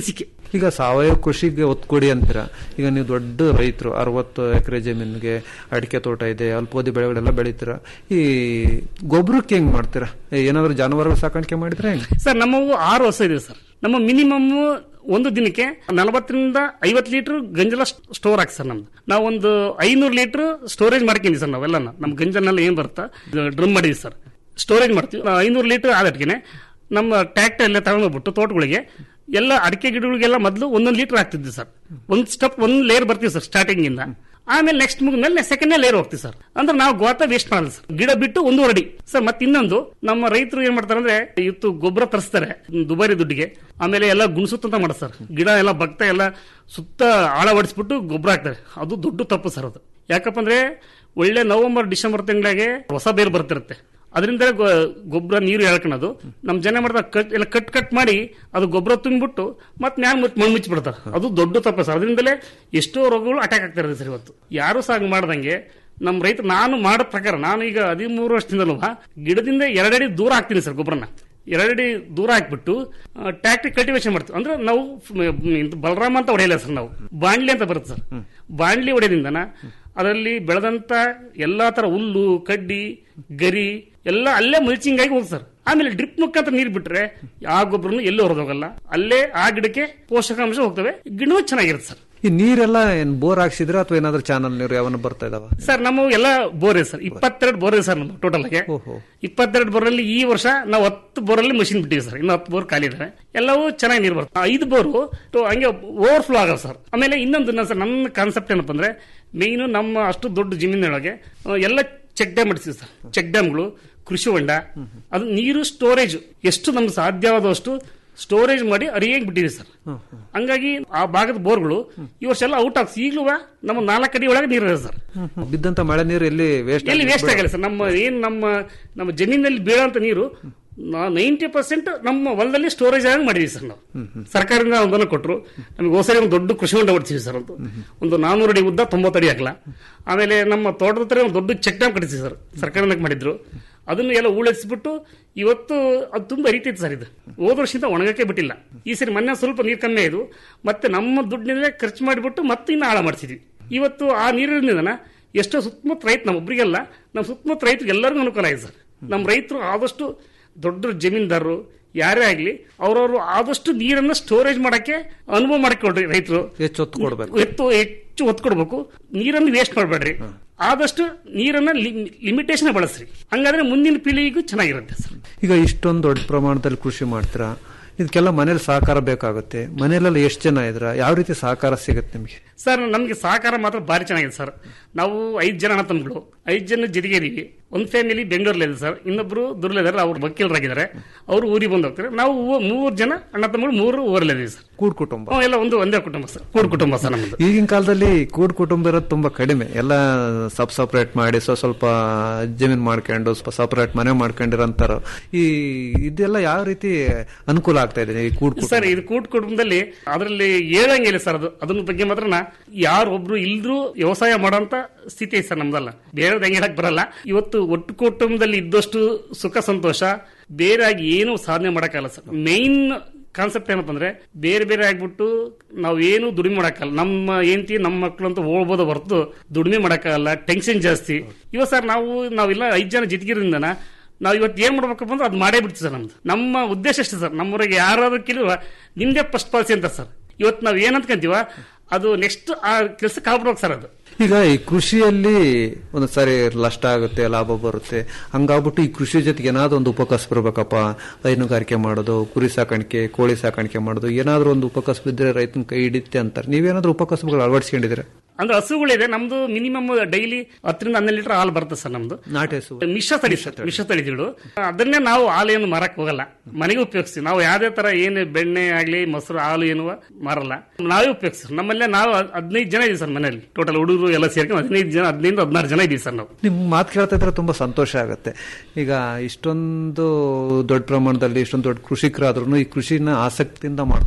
ಈಗ ಸಾವಯವ ಕೃಷಿಗೆ ಒತ್ತು ಕೊಡಿ ಅಂತೀರಾ ಈಗ ನೀವು ದೊಡ್ಡ ರೈತರು ಅರವತ್ತು ಎಕರೆ ಜಮೀನಿಗೆ ಅಡಿಕೆ ತೋಟ ಇದೆ ಅಲ್ಪೋದಿ ಬೆಳೆಗಳೆಲ್ಲ ಬೆಳಿತೀರಾ ಈ ಗೊಬ್ಬರಕ್ಕೆ ಹೆಂಗ್ ಮಾಡ್ತೀರಾ ಏನಾದ್ರು ಜಾನುವಾರುಗಳು ಸಾಕಾಣಿಕೆ ಮಾಡಿದ್ರೆ ಹೆಂಗ್ ಸರ್ ನಮ್ಮವು ಆರು ವರ್ಷ ಇದೆ ಸರ್ ನಮ್ಮ ಮಿನಿಮಮ್ ಒಂದು ದಿನಕ್ಕೆ ನಲವತ್ತರಿಂದ ಐವತ್ತು ಲೀಟರ್ ಗಂಜಲ ಸ್ಟೋರ್ ಹಾಕಿ ಸರ್ ನಮ್ದು ನಾವು ಒಂದು ಐನೂರು ಲೀಟರ್ ಸ್ಟೋರೇಜ್ ಮಾಡ್ಕೊಂಡಿವಿ ಸರ್ ನಾವೆಲ್ಲ ನಮ್ಮ ಗಂಜನೆಲ್ಲ ಏನ್ ಬರುತ್ತಾ ಡ್ರಮ್ ಮಾಡಿದ್ವಿ ಸರ್ ಸ್ಟೋರೇಜ್ ಮಾಡ್ತೀವಿ ಐನೂರು ಲೀಟರ್ ಆದಟ್ಗೆನೆ ನಮ್ಮ ಟ್ರ್ಯಾಕ್ಟರ್ ಎಲ್ಲ ತಗೊಂಡೋಗ್ಬಿಟ್ಟು ತೋಟಗಳಿಗೆ ಎಲ್ಲ ಅಡಿಕೆ ಗಿಡಗಳಿಗೆಲ್ಲ ಮೊದಲು ಒಂದೊಂದು ಲೀಟರ್ ಹಾಕ್ತಿದ್ವಿ ಸರ್ ಒಂದು ಸ್ಟೆಪ್ ಒಂದು ಲೇಯರ್ ಬರ್ತೀವಿ ಸರ್ ಸ್ಟಾರ್ಟಿಂಗ್ ಇಂದ ಆಮೇಲೆ ನೆಕ್ಸ್ಟ್ ಮುಗಿದ್ಮೇಲೆ ಸೆಕೆಂಡ್ ಲೇಯರ್ ಹೋಗ್ತೀವಿ ಸರ್ ಅಂದ್ರೆ ನಾವು ಗೋತ ವೇಸ್ಟ್ ಮಾಡಲ್ಲ ಸರ್ ಗಿಡ ಬಿಟ್ಟು ಒಂದೂವರೆ ಅಡಿ ಸರ್ ಮತ್ತೆ ಇನ್ನೊಂದು ನಮ್ಮ ರೈತರು ಏನ್ ಮಾಡ್ತಾರೆ ಅಂದ್ರೆ ಇವತ್ತು ಗೊಬ್ಬರ ತರಿಸ್ತಾರೆ ದುಬಾರಿ ದುಡ್ಡಿಗೆ ಆಮೇಲೆ ಎಲ್ಲ ಗುಣಸುತ್ತಂತ ಮಾಡ್ತಾರೆ ಸರ್ ಗಿಡ ಎಲ್ಲ ಭಕ್ತ ಎಲ್ಲ ಸುತ್ತ ಆಳ ಹೊಡಿಸ್ಬಿಟ್ಟು ಗೊಬ್ಬರ ಹಾಕ್ತಾರೆ ಅದು ದೊಡ್ಡ ತಪ್ಪು ಸರ್ ಅದು ಯಾಕಪ್ಪ ಅಂದ್ರೆ ಒಳ್ಳೆ ನವೆಂಬರ್ ಡಿಸೆಂಬರ್ ತಿಂಗಳಿಗೆ ಹೊಸ ಬೇರು ಬರ್ತಿರುತ್ತೆ ಅದರಿಂದ ಗೊಬ್ಬರ ನೀರು ಎಳ್ಕೊಳೋದು ನಮ್ಮ ಜನ ಮಾಡ್ತಾರೆ ಕಟ್ ಎಲ್ಲ ಕಟ್ ಕಟ್ ಮಾಡಿ ಅದು ಗೊಬ್ಬರ ತುಂಬಿಬಿಟ್ಟು ಮತ್ತೆ ಮ್ಯಾಲ ಮುಚ್ಚಿ ಮಣ್ಣು ಮುಚ್ಚಿಬಿಡ್ತಾರೆ ಅದು ದೊಡ್ಡ ತಪ್ಪ ಸರ್ ಅದರಿಂದಲೇ ಎಷ್ಟೋ ರೋಗಗಳು ಅಟ್ಯಾಕ್ ಆಗ್ತಾ ಇರೋದು ಸರ್ ಇವತ್ತು ಯಾರು ಸಹ ಹಂಗ್ ಮಾಡ್ದಂಗೆ ನಮ್ಮ ರೈತ ನಾನು ಮಾಡೋ ಪ್ರಕಾರ ನಾನು ಈಗ ಹದಿಮೂರು ವರ್ಷದಿಂದಲೂ ಗಿಡದಿಂದ ಎರಡಡಿ ದೂರ ಹಾಕ್ತೀನಿ ಸರ್ ಗೊಬ್ಬರನ ಎರಡಡಿ ದೂರ ಹಾಕ್ಬಿಟ್ಟು ಟ್ಯಾಕ್ಟ್ರಿ ಕಲ್ಟಿವೇಶನ್ ಮಾಡ್ತೀವಿ ಅಂದ್ರೆ ನಾವು ಮ್, ಬಲರಾಮ ಅಂತ ಹೊಡೆಯಲ್ಲ ಸರ್ ನಾವು ಬಾಣ್ಲಿ ಅಂತ ಬರುತ್ತೆ ಸರ್ ಬಾಣ್ಲಿ ಹೊಡೆಯೋದ್ರಿಂದನ ಅದರಲ್ಲಿ ಬೆಳೆದಂತ ಎಲ್ಲಾ ತರ ಹುಲ್ಲು ಕಡ್ಡಿ ಗರಿ ಎಲ್ಲ ಅಲ್ಲೇ ಮಲ್ಚಿಂಗ್ ಆಗಿ ಹೋಗುತ್ತೆ ಸರ್ ಆಮೇಲೆ ಡ್ರಿಪ್ ಮುಖಾಂತರ ನೀರು ಬಿಟ್ರೆ ಆ ಗೊಬ್ಬರನು ಎಲ್ಲೂ ಹೊರದೋಗಲ್ಲ ಅಲ್ಲೇ ಆ ಗಿಡಕ್ಕೆ ಪೋಷಕಾಂಶ ಹೋಗ್ತವೆ ಗಿಡವೂ ಚೆನ್ನಾಗಿರುತ್ತೆ ಸರ್ ಈ ನೀರೆಲ್ಲ ಏನ್ ಬೋರ್ ಹಾಕ್ಸಿದ್ರ ಅಥವಾ ಏನಾದ್ರು ಚಾನಲ್ ನೀರು ಯಾವನ್ನ ಬರ್ತಾ ಇದಾವ ಸರ್ ನಮ್ಮ ಎಲ್ಲ ಬೋರ್ ಇದೆ ಸರ್ ಇಪ್ಪತ್ತೆರಡು ಬೋರ್ ಇದೆ ಸರ್ ನಮ್ಮ ಟೋಟಲ್ ಆಗಿ ಇಪ್ಪತ್ತೆರಡು ಬೋರಲ್ಲಿ ಈ ವರ್ಷ ನಾವು ಹತ್ತು ಬೋರಲ್ಲಿ ಮಷಿನ್ ಬಿಟ್ಟಿವಿ ಸರ್ ಇನ್ನು ಹತ್ತು ಬೋರ್ ಖಾಲಿ ಇದಾವೆ ಎಲ್ಲವೂ ಚೆನ್ನಾಗಿ ನೀರು ಬರುತ್ತೆ ಐದು ಬೋರು to ಹಂಗೆ ಓವರ್ಫ್ಲೋ ಆಗಲ್ಲ ಸರ್ ಆಮೇಲೆ ಇನ್ನೊಂದು ನನ್ನ ಸರ್ ನನ್ನ ಕಾನ್ಸೆಪ್ಟ್ ಏನಪ್ಪ ಅಂದ್ರೆ ಮೇಯ್ನು ನಮ್ಮ ಅಷ್ಟು ದೊಡ್ಡ ಜಮೀನೊಳಗೆ ಆ, ಎಲ್ಲ ಚೆಕ್ ಡ್ಯಾಮ್ ಮಾಡಿಸ್ತೀವಿ ಸರ್ ಚೆಕ್ ಡ್ಯಾಮ್ಗಳು ಕೃಷಿ ಹೊಂಡ ಅದು ನೀರು ಸ್ಟೋರೇಜ್ ಎಷ್ಟು ನಮ್ಗೆ ಸಾಧ್ಯವಾದಷ್ಟು ಸ್ಟೋರೇಜ್ ಮಾಡಿ ಅರಿಯಂಗ್ ಬಿಟ್ಟಿದೆ ಸರ್ ಹಂಗಾಗಿ ಆ ಭಾಗದ ಬೋರ್ಗಳು ಈ ವರ್ಷ ಎಲ್ಲ ಔಟ್ ಆಗ್ಸ್ ಈಗಲೂ ನಮ್ಮ ನಾಲ್ಕು ಅಡಿ ಒಳಗೆ ನೀರು ಇದೆ ಸರ್ ಬಿದ್ದಂತ ಮಳೆ ನೀರು ಎಲ್ಲಿ ವೇಸ್ಟ್ ಎಲ್ಲಿ ವೇಸ್ಟ್ ಆಗಿಲ್ಲ ಸರ್ ನಮ್ಮ ಏನ್ ನಮ್ಮ ನಮ್ಮ ಜಮೀನಲ್ಲಿ ಬೀಳಂತ ನೀರು ನೈಂಟಿ ಪರ್ಸೆಂಟ್ ನಮ್ಮ ಹೊಲದಲ್ಲಿ ಸ್ಟೋರೇಜ್ ಆಗಿ ಮಾಡಿದೀವಿ ಸರ್ ನಾವು ಸರ್ಕಾರದಿಂದ ಒಂದನ್ನು ಕೊಟ್ಟರು ನಮಗೆ ಹೋಸರಿ ಒಂದು ದೊಡ್ಡ ಕೃಷಿ ಹೊಂಡ ಹೊಡ್ತೀವಿ ಸರ್ ಅಂತ ಒಂದು ನಾನೂರು ಅಡಿ ಉದ್ದ ತೊಂಬತ್ತು ಅಡಿ ಆಗಲ್ಲ ಆಮೇಲೆ ನಮ್ಮ ತೋಟದ ಹತ್ರ ಒಂದು ದೊಡ್ಡ ಚೆಕ್ ಡ್ಯಾಮ್ ಕಟ್ಟಿಸಿ ಸರ್ ಸರ್ಕಾರದಿಂದ ಮಾಡಿದ್ರು ಅದನ್ನು ಎಲ್ಲ ಉಳಿಸ್ಬಿಟ್ಟು ಇವತ್ತು ಅದು ತುಂಬಾ ಹರಿತೈತೆ ಸರ್ ಇದು ಹೋದ ವರ್ಷದಿಂದ ಒಣಗಕ್ಕೆ ಬಿಟ್ಟಿಲ್ಲ ಈ ಸರಿ ಮೊನ್ನೆ ಸ್ವಲ್ಪ ನೀರು ಕಮ್ಮಿ ಆಯ್ತು ಮತ್ತೆ ನಮ್ಮ ದುಡ್ಡಿನಿಂದ ಖರ್ಚು ಮಾಡಿಬಿಟ್ಟು ಮತ್ತೆ ಇನ್ನು ಹಾಳ ಮಾಡ್ತಿದ್ವಿ ಇವತ್ತು ಆ ನೀರಿನಿಂದ ಎಷ್ಟೋ ಸುತ್ತಮುತ್ತ ರೈತ ನಮ್ಮ ಒಬ್ರಿಗೆಲ್ಲ ನಮ್ಮ ಸುತ್ತಮುತ್ತ ರೈತರಿಗೆ ಎಲ್ಲರಿಗೂ ಅನುಕೂಲ ಆಗಿದೆ ಸರ್ ನಮ್ಮ ರೈತರು ಆದಷ್ಟು ದೊಡ್ಡ ಜಮೀನ್ದಾರರು ಯಾರೇ ಆಗ್ಲಿ ಅವ್ರವ್ರು ಆದಷ್ಟು ನೀರನ್ನ ಸ್ಟೋರೇಜ್ ಮಾಡಕ್ಕೆ ಅನುಭವ ಮಾಡಿಕೊಡ್ರಿ ರೈತರು ಹೆಚ್ಚು ಒತ್ತು ಕೊಡ್ಬೇಕು ಎತ್ತು ಹೆಚ್ಚು ಒತ್ತು ಕೊಡ್ಬೇಕು ನೀರನ್ನು ವೇಸ್ಟ್ ಮಾಡಬೇಡ್ರಿ ಆದಷ್ಟು ನೀರನ್ನ ಲಿಮಿಟೇಷನ್ ಬಳಸ್ರಿ ಹಂಗಾದ್ರೆ ಮುಂದಿನ ಪೀಳಿಗೆಗೂ ಚೆನ್ನಾಗಿರುತ್ತೆ ಸರ್ ಈಗ ಇಷ್ಟೊಂದು ದೊಡ್ಡ ಪ್ರಮಾಣದಲ್ಲಿ ಕೃಷಿ ಮಾಡ್ತೀರಾ ಇದಕ್ಕೆಲ್ಲ ಮನೇಲಿ ಸಹಕಾರ ಬೇಕಾಗುತ್ತೆ ಮನೆಯಲ್ಲೆಲ್ಲ ಎಷ್ಟು ಜನ ಇದ್ರ ಯಾವ ರೀತಿ ಸಹಕಾರ ಸಿಗುತ್ತೆ ನಿಮಗೆ ಸರ್ ನಮ್ಗೆ ಸಹಕಾರ ಮಾತ್ರ ಭಾರಿ ಚೆನ್ನಾಗಿದೆ ಸರ್ ನಾವು ಐದು ಜನ ಅಣ್ಣ ತಮ್ಮಗಳು ಐದು ಜನ ಜೊತೆಗೆ ಇದೀವಿ ಒಂದು ಫ್ಯಾಮಿಲಿ ಬೆಂಗಳೂರಲ್ಲಿ ಇದೆ ಸರ್ ಇನ್ನೊಬ್ರು ದುರ್ಲಿದ್ದಾರೆ ಅವ್ರು ವಕೀಲರಾಗಿದ್ದಾರೆ ಅವರು ಊರಿಗೆ ಬಂದು ಹೋಗ್ತಾರೆ ನಾವು ಊ- ಮೂರು ಜನ ಅಣ್ಣ ತಮ್ಮಗಳು ಮೂರು ಊರಲ್ಲಿ ಇದೀವಿ ಸರ್ ಕೂಡ್ ಕುಟುಂಬ ಹ್ಮ್, ಎಲ್ಲ ಒಂದು ಒಂದೇ ಕುಟುಂಬ ಸರ್ ಕೂಡ್ ಕುಟುಂಬ ಸರ್ ನಮ್ಮದು ಈಗಿನ ಕಾಲದಲ್ಲಿ ಕೂಡ್ ಕುಟುಂಬ ಇರೋದು ತುಂಬಾ ಕಡಿಮೆ ಎಲ್ಲ ಸಬ್ ಸಪರೇಟ್ ಮಾಡಿ ಸ್ವಲ್ಪ ಸ್ವಲ್ಪ ಜಮೀನ್ ಮಾಡ್ಕೊಂಡು ಸ್ವಲ್ಪ ಸಪರೇಟ್ ಮನೆ ಮಾಡ್ಕೊಂಡಿರಂತಾರ ಈ ಇದೆಲ್ಲ ಯಾವ ರೀತಿ ಅನುಕೂಲ ಆಗ್ತಾ ಇದೆ ಈ ಕೂಡ್ ಕುಟುಂಬ ಸರ್ ಇದು ಕೂಟ್ ಕುಟುಂಬದಲ್ಲಿ ಅದರಲ್ಲಿ ಹೇಳಂಗಿಲ್ಲ ಸರ್ ಅದು ಅದ್ರ ಬಗ್ಗೆ ಮಾತ್ರ ಯಾರು ಒಬ್ರು ಇಲ್ದ್ರೂ ವ್ಯವಸಾಯ ಮಾಡೋಂತ ಸ್ಥಿತಿ ಐತೆ ಸರ್ ನಮ್ದಲ್ಲ ಬೇರೆ ಹೆಂಗೆ ಹೇಳಕ್ ಬರಲ್ಲ ಇವತ್ತು ಒಟ್ಟು ಕುಟುಂಬದಲ್ಲಿ ಇದ್ದಷ್ಟು ಸುಖ ಸಂತೋಷ ಬೇರೆ ಆಗಿ ಏನು ಸಾಧನೆ ಮಾಡಕ್ಕಾಗಲ್ಲ ಸರ್ ಮೇನ್ ಕಾನ್ಸೆಪ್ಟ್ ಏನಪ್ಪ ಅಂದ್ರೆ ಬೇರೆ ಬೇರೆ ಆಗ್ಬಿಟ್ಟು ನಾವ್ ಏನು ದುಡಿಮೆ ಮಾಡಕ್ಕಾಗಲ್ಲ ನಮ್ಮ ಹೆಂಡತಿ ನಮ್ಮ ಮಕ್ಕಳು ಅಂತ ಹೋಗ್ಬೋದು ಹೊರತು ದುಡಿಮೆ ಮಾಡಕ್ಕಾಗಲ್ಲ ಟೆನ್ಷನ್ ಜಾಸ್ತಿ ಇವತ್ತು ಸರ್ ನಾವು ನಾವೆಲ್ಲ ಐದು ಜನ ಜೊತೆಗಿರೋದ್ರಿಂದನ ನಾವು ಇವತ್ತು ಏನ್ ಮಾಡ್ಬೇಕಪ್ಪ ಅಂದ್ರೆ ಅದು ಮಾಡೇ ಬಿಡ್ತೀವಿ ಸರ್ ನಮ್ದು ನಮ್ಮ ಉದ್ದೇಶ ಅಷ್ಟೇ ಸರ್ ನಮ್ಮೂರಿಗೆ ಯಾರಾದ್ರೂ ಕೇಳಿವ ನಿಮ್ದೇ ಫಸ್ಟ್ ಪಾಲಿಸಿ ಅಂತ ಸರ್ ಇವತ್ತು ನಾವು ಏನ್ ಅಂದ್ಕೊಂತೀವ ಅದು ನೆಕ್ಸ್ಟ್ ಆ ಕೆಲ್ಸಕ್ಕೆ ಆಗ್ಬಿಡ್ಬೇಕು ಸರ್ ಅದು ಈಗ ಈ ಕೃಷಿಯಲ್ಲಿ ಒಂದು ಸಾರಿ ನಷ್ಟ ಆಗುತ್ತೆ ಲಾಭ ಬರುತ್ತೆ ಹಂಗಾಗ್ಬಿಟ್ಟು ಈ ಕೃಷಿ ಜೊತೆಗೆ ಏನಾದ್ರು ಒಂದು ಉಪಕಸಬು ಇರ್ಬೇಕಪ್ಪ ಹೈನುಗಾರಿಕೆ ಮಾಡೋದು ಕುರಿ ಸಾಕಾಣಿಕೆ ಕೋಳಿ ಸಾಕಾಣಿಕೆ ಮಾಡೋದು ಏನಾದ್ರೂ ಒಂದು ಉಪಕಸಬು ಇದ್ರೆ ರೈತನ ಕೈ ಹಿಡಿತೆ ಅಂತಾರೆ ನೀವೇನಾದ್ರೂ ಉಪಕಸಬುಗಳು ಅಳವಡಿಸ್ಕೊಂಡಿದ್ದೀರಾ ಅಂದ್ರೆ ಹಸುಗಳಿದೆ ನಮ್ದು ಮಿನಿಮಮ್ ಡೈಲಿ ಹತ್ತರಿಂದ ಹನ್ನೆರಡು ಲೀಟರ್ ಹಾಲು ಬರುತ್ತೆ ಸರ್ ನಮ್ದು ನಾಟಿ ಹಸು ಮಿಶ್ರ ತಳಿ ಸರ್ ಮಿಶ್ರ ತಳಿಗಳು ಅದನ್ನೇ ನಾವು ಹಾಲು ಏನು ಮಾರಕ್ ಹೋಗಲ್ಲ ಮನೆಗೆ ಉಪಯೋಗಿಸ್ತೀವಿ ನಾವು ಯಾವ್ದೇ ತರ ಏನು ಬೆಣ್ಣೆ ಆಗ್ಲಿ ಮೊಸರು ಹಾಲು ಏನು ಮಾರಲ್ಲ ನಾವೇ ಉಪಯೋಗಿಸ್ತೀವಿ ನಮ್ಮಲ್ಲೇ ನಾವು ಹದಿನೈದು ಜನ ಇದೀವಿ ಸರ್ ಮನೆಯಲ್ಲಿ ಟೋಟಲ್ ಹುಡುಗರು ಎಲ್ಲ ಸೇರ್ಕೊಂಡು ಹದಿನೈದು ಜನ ಹದಿನೈದು ಹದಿನಾರು ಜನ ಇದೀವಿ ಸರ್ ನಾವು ನಿಮ್ ಮಾತು ಕೇಳ್ತಾ ಇದ್ರೆ ತುಂಬಾ ಸಂತೋಷ ಆಗುತ್ತೆ ಈಗ ಇಷ್ಟೊಂದು ದೊಡ್ಡ ಪ್ರಮಾಣದಲ್ಲಿ ಇಷ್ಟೊಂದು ದೊಡ್ಡ ಕೃಷಿಕರಾದ್ರೂ ಈ ಕೃಷಿನ ಆಸಕ್ತಿಯಿಂದ ಮಾಡ್ತಾ ಇದ್ರೆ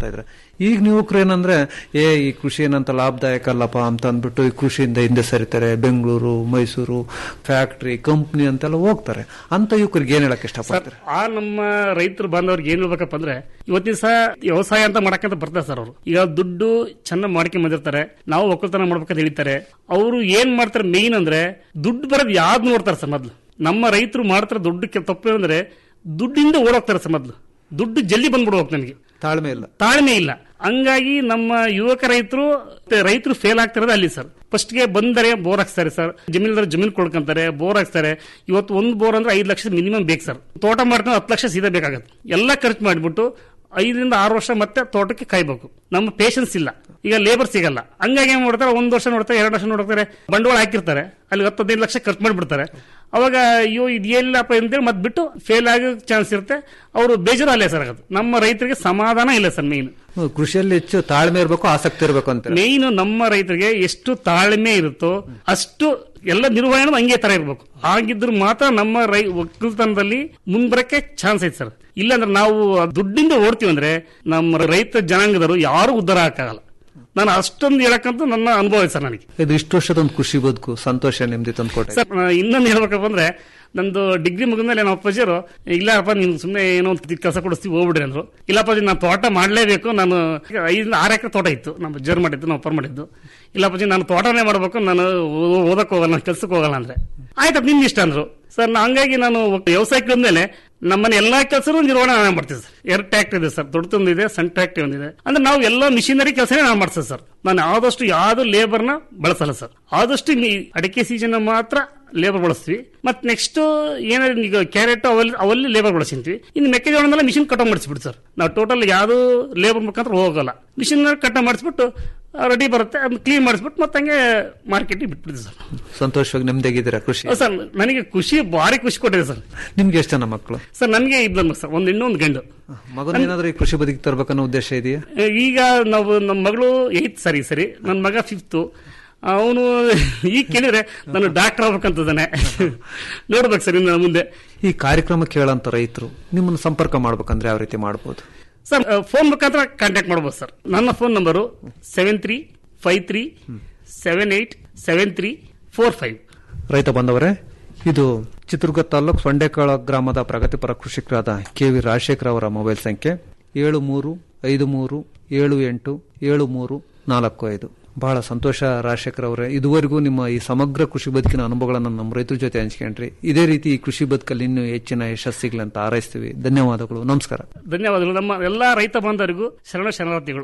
ಈಗ ಯುವಕರು ಏನಂದ್ರೆ ಏ ಈ ಕೃಷಿ ಏನಂತ ಲಾಭದಾಯಕ ಅಲ್ಲಪ್ಪ ಅಂತ ಅಂದ್ಬಿಟ್ಟು ಈ ಕೃಷಿಯಿಂದ ಹಿಂದೆ ಸರಿತಾರೆ ಬೆಂಗಳೂರು ಮೈಸೂರು ಫ್ಯಾಕ್ಟ್ರಿ ಕಂಪ್ನಿ ಅಂತೆಲ್ಲ ಹೋಗ್ತಾರೆ ಅಂತ ಯುವಕರಿಗೆ ಏನ್ ಹೇಳಕ್ ಇಷ್ಟಪಡ್ತಾರೆ ಆ ನಮ್ಮ ರೈತರು ಬಾಂಧವ್ರಿಗೆ ಏನ್ ಹೇಳ್ಬೇಕಪ್ಪ ಅಂದ್ರೆ ಇವತ್ತಿನ ಸಹ ವ್ಯವಸಾಯ ಅಂತ ಮಾಡಕ್ಕಂತ ಬರ್ತಾರೆ ಸರ್ ಅವರು ಈಗ ದುಡ್ಡು ಚೆನ್ನಾಗಿ ಮಾಡ್ಕೊಂಡ್ ಬಂದಿರ್ತಾರೆ ನಾವು ಒಕ್ಕಲ್ತನ ಮಾಡ್ಬೇಕಂತ ಹೇಳ್ತಾರೆ ಅವರು ಏನ್ ಮಾಡ್ತಾರೆ ಮೇನ್ ಅಂದ್ರೆ ದುಡ್ಡು ಬರೋದು ಯಾವ್ದು ನೋಡ್ತಾರೆ ಸರ್ ಮೊದ್ಲು ನಮ್ಮ ರೈತರು ಮಾಡ್ತಾರೆ ದುಡ್ಡು ಕೆ- ತಪ್ಪು ಅಂದ್ರೆ ದುಡ್ಡಿಂದ ಓಡೋಗ್ತಾರೆ ಸರ್ ಮೊದ್ಲು ದುಡ್ಡು ಜಲ್ದಿ ಬಂದ್ಬಿಡ್ಬೇಕು ನನಗೆ ತಾಳ್ಮೆ ಇಲ್ಲ ತಾಳ್ಮೆ ಇಲ್ಲ ಹಂಗಾಗಿ ನಮ್ಮ ಯುವಕ ರೈತರು ರೈತರು ಫೇಲ್ ಆಗ್ತಿರೋದು ಅಲ್ಲಿ ಸರ್ ಫಸ್ಟ್ ಗೆ ಬಂದರೆ ಬೋರ್ ಹಾಕ್ಸ್ತಾರೆ ಸರ್ ಜಮೀನ್ದಾರ ಜಮೀನ್ ಕೊಡ್ಕೊಂತಾರೆ ಬೋರ್ ಹಾಕ್ಸ್ತಾರೆ ಇವತ್ತು ಒಂದು ಬೋರ್ ಅಂದ್ರೆ ಐದು ಲಕ್ಷ ಮಿನಿಮಮ್ ಬೇಕು ಸರ್ ತೋಟ ಮಾಡ್ಕೊಂಡು ಹತ್ತು ಲಕ್ಷ ಸೀದಾ ಬೇಕಾಗತ್ತೆ ಎಲ್ಲ ಖರ್ಚು ಮಾಡಿಬಿಟ್ಟು ಐದರಿಂದ ಆರು ವರ್ಷ ಮತ್ತೆ ತೋಟಕ್ಕೆ ಕಾಯ್ಬೇಕು ನಮ್ಮ ಪೇಷನ್ಸ್ ಇಲ್ಲ ಈಗ ಲೇಬರ್ ಸಿಗಲ್ಲ ಹಂಗಾಗಿ ಏನ್ ಮಾಡ್ತಾರೆ ಒಂದ್ ವರ್ಷ ನೋಡ್ತಾರೆ ಎರಡು ವರ್ಷ ನೋಡ್ತಾರೆ ಬಂಡವಾಳ ಹಾಕಿರ್ತಾರೆ ಅಲ್ಲಿ ಹತ್ತು ಹದಿನೈದು ಲಕ್ಷ ಖರ್ಚು ಮಾಡಿಬಿಡ್ತಾರೆ ಅವಾಗ ಅಯ್ಯೋ ಇದೇನಿಲ್ಲಪ್ಪ ಅಂತೇಳಿ ಮತ್ತೆ ಬಿಟ್ಟು ಫೇಲ್ ಆಗೋ ಚಾನ್ಸ್ ಇರುತ್ತೆ ಅವರು ಬೇಜಾರು ಅಲ್ಲೇ ಸರ್ ಆಗೋದು ನಮ್ಮ ರೈತರಿಗೆ ಸಮಾಧಾನ ಇಲ್ಲ ಸರ್ ಮೇನ್ ಕೃಷಿಯಲ್ಲಿ ಹೆಚ್ಚು ತಾಳ್ಮೆ ಇರಬೇಕು ಆಸಕ್ತಿ ಇರಬೇಕು ಅಂತ ಮೇನ್ ನಮ್ಮ ರೈತರಿಗೆ ಎಷ್ಟು ತಾಳ್ಮೆ ಇರುತ್ತೋ ಅಷ್ಟು ಎಲ್ಲ ನಿರ್ವಹಣೆ ಹಂಗೆ ತರ ಇರ್ಬೇಕು ಹಾಗಿದ್ರು ಮಾತ್ರ ನಮ್ಮ ರೈ ಒಕ್ಕಲ್ತನದಲ್ಲಿ ಮುಂದ್ಬರಕ್ಕೆ ಚಾನ್ಸ್ ಐತೆ ಸರ್ ಇಲ್ಲಾಂದ್ರೆ ನಾವು ದುಡ್ಡಿಂದ ಓಡ್ತೀವಿ ಅಂದ್ರೆ ನಮ್ಮ ರೈತ ಜನಾಂಗದವರು ಯಾರು ಉದ್ಧಾರ ಹಾಕಾಗಲ್ಲ ನಾನು ಅಷ್ಟೊಂದು ಹೇಳಕ್ಕಂತೂ ನನ್ನ ಅನುಭವ ಇದೆ ಸರ್ ನನಗೆ ಇದು ಇಷ್ಟು ವರ್ಷದ ಒಂದು ಕೃಷಿ ಬದುಕು ಸಂತೋಷ ನೆಮ್ಮದಿ ತಂದ್ಕೊಟ್ಟೆ ಸರ್ ನಾ ಇನ್ನೊಂದು ಹೇಳ್ಬೇಕಪ್ಪ ಅಂದ್ರೆ ನಂದು ಡಿಗ್ರಿ ಮುಗಿದ್ಮೇಲೆ ನಮ್ಮ ಅಪ್ಪಾಜಿಯವರು ಇಲ್ಲಪ್ಪ ನೀನು ಸುಮ್ಮನೆ ಏನೋ ಒಂದು ಕೆಲಸ ಕೊಡಿಸ್ತೀವಿ ಹೋಗ್ಬಿಡ್ರಿ ಅಂದ್ರು ಇಲ್ಲ ಅಪ್ಪಾಜಿ ನಾನು ತೋಟ ಮಾಡಲೇಬೇಕು ನಾನು ಐದರಿಂದ ಆರು ಎಕರೆ ತೋಟ ಇತ್ತು ನಮ್ಮ ಜರ್ ಮಾಡಿದ್ದು ನಾವು ಅಪ್ಪರ್ ಮಾಡಿದ್ದು ಇಲ್ಲ ಅಪ್ಪಾಜಿ ನಾನು ತೋಟನೇ ಮಾಡಬೇಕು ನಾನು ಓ- ಓದಕ್ ಹೋಗಲ್ಲ ನಾನು ಕೆಲ್ಸಕ್ಕೆ ಹೋಗಲ್ಲ ಅಂದ್ರೆ ಆಯ್ತಪ್ಪ ನಿಮ್ಗೆ ಇಷ್ಟ ಅಂದ್ರು ಸರ್ ನಾ ಹಂಗಾಗಿ ನಾನು ವ್ಯವಸಾಯಕ್ಕೆ ಬಂದ್ಮೇಲೆ ನಮ್ಮನೆ ಎಲ್ಲಾ ಕೆಲಸನೂ ನಿರ್ವಹಣೆ ನಾನೇ ಮಾಡ್ತೀವಿ ಸರ್ ಎರಡು ಟ್ರ್ಯಾಕ್ಟರ್ ಇದೆ ಸರ್ ದೊಡ್ಡದೊಂದಿದೆ ಸಣ್ಣ ಟ್ರ್ಯಾಕ್ಟರ್ ಒಂದಿದೆ ಅಂದ್ರೆ ನಾವು ಎಲ್ಲ ಮಿಷಿನರಿ ಕೆಲಸನೇ ನಾನು ಮಾಡ್ತೀವಿ ಸರ್ ನಾನು ಆದಷ್ಟು ಯಾವ್ದು ಲೇಬರ್ನ ಬಳಸಲ್ಲ ಸರ್ ಆದಷ್ಟು ಈ ಅಡಿಕೆ ಸೀಸನ್ ಮಾತ್ರ ಲೇಬರ್ ಬಳಸ್ತೀವಿ ಮತ್ತೆ ನೆಕ್ಸ್ಟ್ ಏನಾದ್ರು ಈಗ ಕ್ಯಾರೆಟ್ ಅವಲ್ಲಿ ಅವಲ್ಲಿ ಲೇಬರ್ ಬಳಸಿರ್ತೀವಿ ಇನ್ನು ಮೆಕ್ಕೆಜೋಳನೆಲ್ಲ ಮಿಷಿನ್ ಕಟ ಮಾಡಿಸ್ಬಿಟ್ಟು ಸರ್ ನಾವು ಟೋಟಲ್ ಯಾವುದು ಲೇಬರ್ ಮುಖಾಂತರ ಹೋಗಲ್ಲ ಮಿಷಿನ್ ಕಟ ಮಾಡಿಸ್ಬಿಟ್ಟು ರೆಡಿ ಬರುತ್ತೆ ಅದನ್ನ ಕ್ಲೀನ್ ಮಾಡಿಸ್ಬಿಟ್ಟು ಮತ್ತೆ ಹಂಗೆ ಮಾರ್ಕೆಟಿಗೆ ಬಿಟ್ಬಿಡ್ತೀವಿ ಸರ್ ಸಂತೋಷವಾಗಿ ನೆಮ್ಮದಿಯಾಗಿದ್ದೀರಾ ಕೃಷಿ ಹೌದು ಸರ್ ನನಗೆ ಖುಷಿ ಭಾರಿ ಖುಷಿ ಕೊಟ್ಟಿದೆ ಸರ್ ನಿಮ್ಗೆ ಎಷ್ಟು ಜನ ಮಕ್ಕಳು ಸರ್ ನನಗೆ ಇದ್ದ ಸರ್ ಒಂದು ಹೆಣ್ಣು ಒಂದು ಗಂಡು ಮಗನ ಏನಾದ್ರೂ ಈ ಕೃಷಿ ಬದುಕಿ ತರ್ಬೇಕನ್ನೋ ಉದ್ದೇಶ ಇದೆಯಾ ಈಗ ನಾವು ನಮ್ಮ ಮಗಳು ಏಯ್ತ್ ಸರಿ ಸರಿ ನನ್ನ ಮಗ ಫಿಫ್ತು ಅವನು ಈಗ ಕೇಳಿದ್ರೆ ನಾನು ಡಾಕ್ಟರ್ ಆಗ್ಬೇಕಂತದಾನೆ ನೋಡ್ಬೇಕು ಸರ್ ಇನ್ನು ಮುಂದೆ ಈ ಕಾರ್ಯಕ್ರಮ ಕೇಳಂತ ರೈತರು ನಿಮ್ಮನ್ನು ಸಂಪರ್ಕ ಮಾಡ್ಬೇಕಂದ್ರೆ ಯಾವ ರೀತಿ ಮಾಡ್ಬೋದು ಸರ್ ಫೋನ್ ಮುಖಾಂತರ ಕಾಂಟ್ಯಾಕ್ಟ್ ಮಾಡ್ಬೋದು ಸರ್ ನನ್ನ phone number seven three five three seven eight seven three four five ರೈತ ಬಂದವರೇ ಇದು ಚಿತ್ರದುರ್ಗ ತಾಲೂಕು ಸೊಂಡೆಕಾಳ ಗ್ರಾಮದ ಪ್ರಗತಿಪರ ಕೃಷಿಕರಾದ ಕೆ ವಿ ರಾಜಶೇಖರ್ ಅವರ ಮೊಬೈಲ್ ಸಂಖ್ಯೆ ಏಳು ಮೂರು ಐದು ಮೂರು ಏಳು ಎಂಟು ಏಳು ಮೂರು ನಾಲ್ಕು ಐದು ಬಹಳ ಸಂತೋಷ ರಾಜಶೇಖರ್ ಅವರೇ ಇದುವರೆಗೂ ನಿಮ್ಮ ಈ ಸಮಗ್ರ ಕೃಷಿ ಬದುಕಿನ ಅನುಭವಗಳನ್ನು ನಮ್ಮ ರೈತರ ಜೊತೆ ಹಂಚ್ಕೊಂಡ್ರಿ ಇದೇ ರೀತಿ ಈ ಕೃಷಿ ಬದುಕಲ್ಲಿ ಇನ್ನೂ ಹೆಚ್ಚಿನ ಯಶಸ್ಸಿಗ್ಲಿ ಅಂತ ಹಾರೈಸ್ತೀವಿ ಧನ್ಯವಾದಗಳು ನಮಸ್ಕಾರ ಧನ್ಯವಾದಗಳು ನಮ್ಮ ಎಲ್ಲಾ ರೈತ ಬಾಂಧವರಿಗೂ ಶರಣ ಶರಣಾರ್ಥಿಗಳು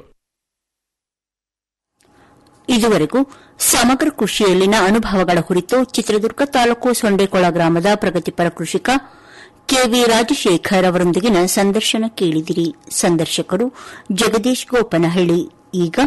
ಇದುವರೆಗೂ ಸಮಗ್ರ ಕೃಷಿಯಲ್ಲಿನ ಅನುಭವಗಳ ಕುರಿತು ಚಿತ್ರದುರ್ಗ ತಾಲೂಕು ಸೊಂಡೆಕೊಳ ಗ್ರಾಮದ ಪ್ರಗತಿಪರ ಕೃಷಿಕ ಕೆವಿ ರಾಜಶೇಖರ್ ಅವರೊಂದಿಗಿನ ಸಂದರ್ಶನ ಕೇಳಿದಿರಿ ಸಂದರ್ಶಕರು ಜಗದೀಶ್ ಗೋಪನಹಳ್ಳಿ ಈಗ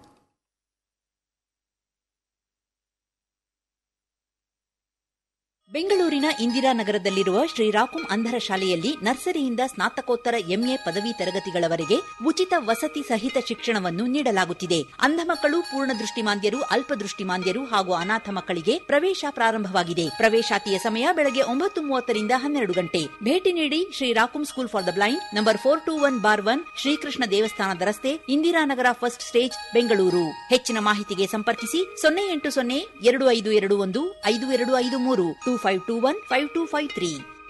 ಬೆಂಗಳೂರಿನ ಇಂದಿರಾನಗರದಲ್ಲಿರುವ ಶ್ರೀರಾಕುಂ ಅಂಧರ ಶಾಲೆಯಲ್ಲಿ ನರ್ಸರಿಯಿಂದ ಸ್ನಾತಕೋತ್ತರ ಎಂಎ ಪದವಿ ತರಗತಿಗಳವರೆಗೆ ಉಚಿತ ವಸತಿ ಸಹಿತ ಶಿಕ್ಷಣವನ್ನು ನೀಡಲಾಗುತ್ತಿದೆ ಅಂಧ ಮಕ್ಕಳು ಪೂರ್ಣ ದೃಷ್ಟಿಮಾಂದ್ಯರು ಅಲ್ಪದೃಷ್ಟಿಮಾಂದ್ಯರು ಹಾಗೂ ಅನಾಥ ಮಕ್ಕಳಿಗೆ ಪ್ರವೇಶ ಪ್ರಾರಂಭವಾಗಿದೆ ಪ್ರವೇಶಾತಿಯ ಸಮಯ ಬೆಳಗ್ಗೆ ಒಂಬತ್ತು ಮೂವತ್ತರಿಂದ ಹನ್ನೆರಡು ಗಂಟೆ ಭೇಟಿ ನೀಡಿ ಶ್ರೀರಾಕುಂ school for the blind number four two one bar one Shri Krishna ದೇವಸ್ಥಾನದ ರಸ್ತೆ ಇಂದಿರಾನಗರ ಫಸ್ಟ್ ಸ್ಟೇಜ್ ಬೆಂಗಳೂರು ಹೆಚ್ಚಿನ ಮಾಹಿತಿಗೆ ಸಂಪರ್ಕಿಸಿ ಸೊನ್ನೆ ಎಂಟು ಸೊನ್ನೆ ಎರಡು ಐದು ಎರಡು ಒಂದು ಐದು ಎರಡು ಐದು ಮೂರು two five two one five two five three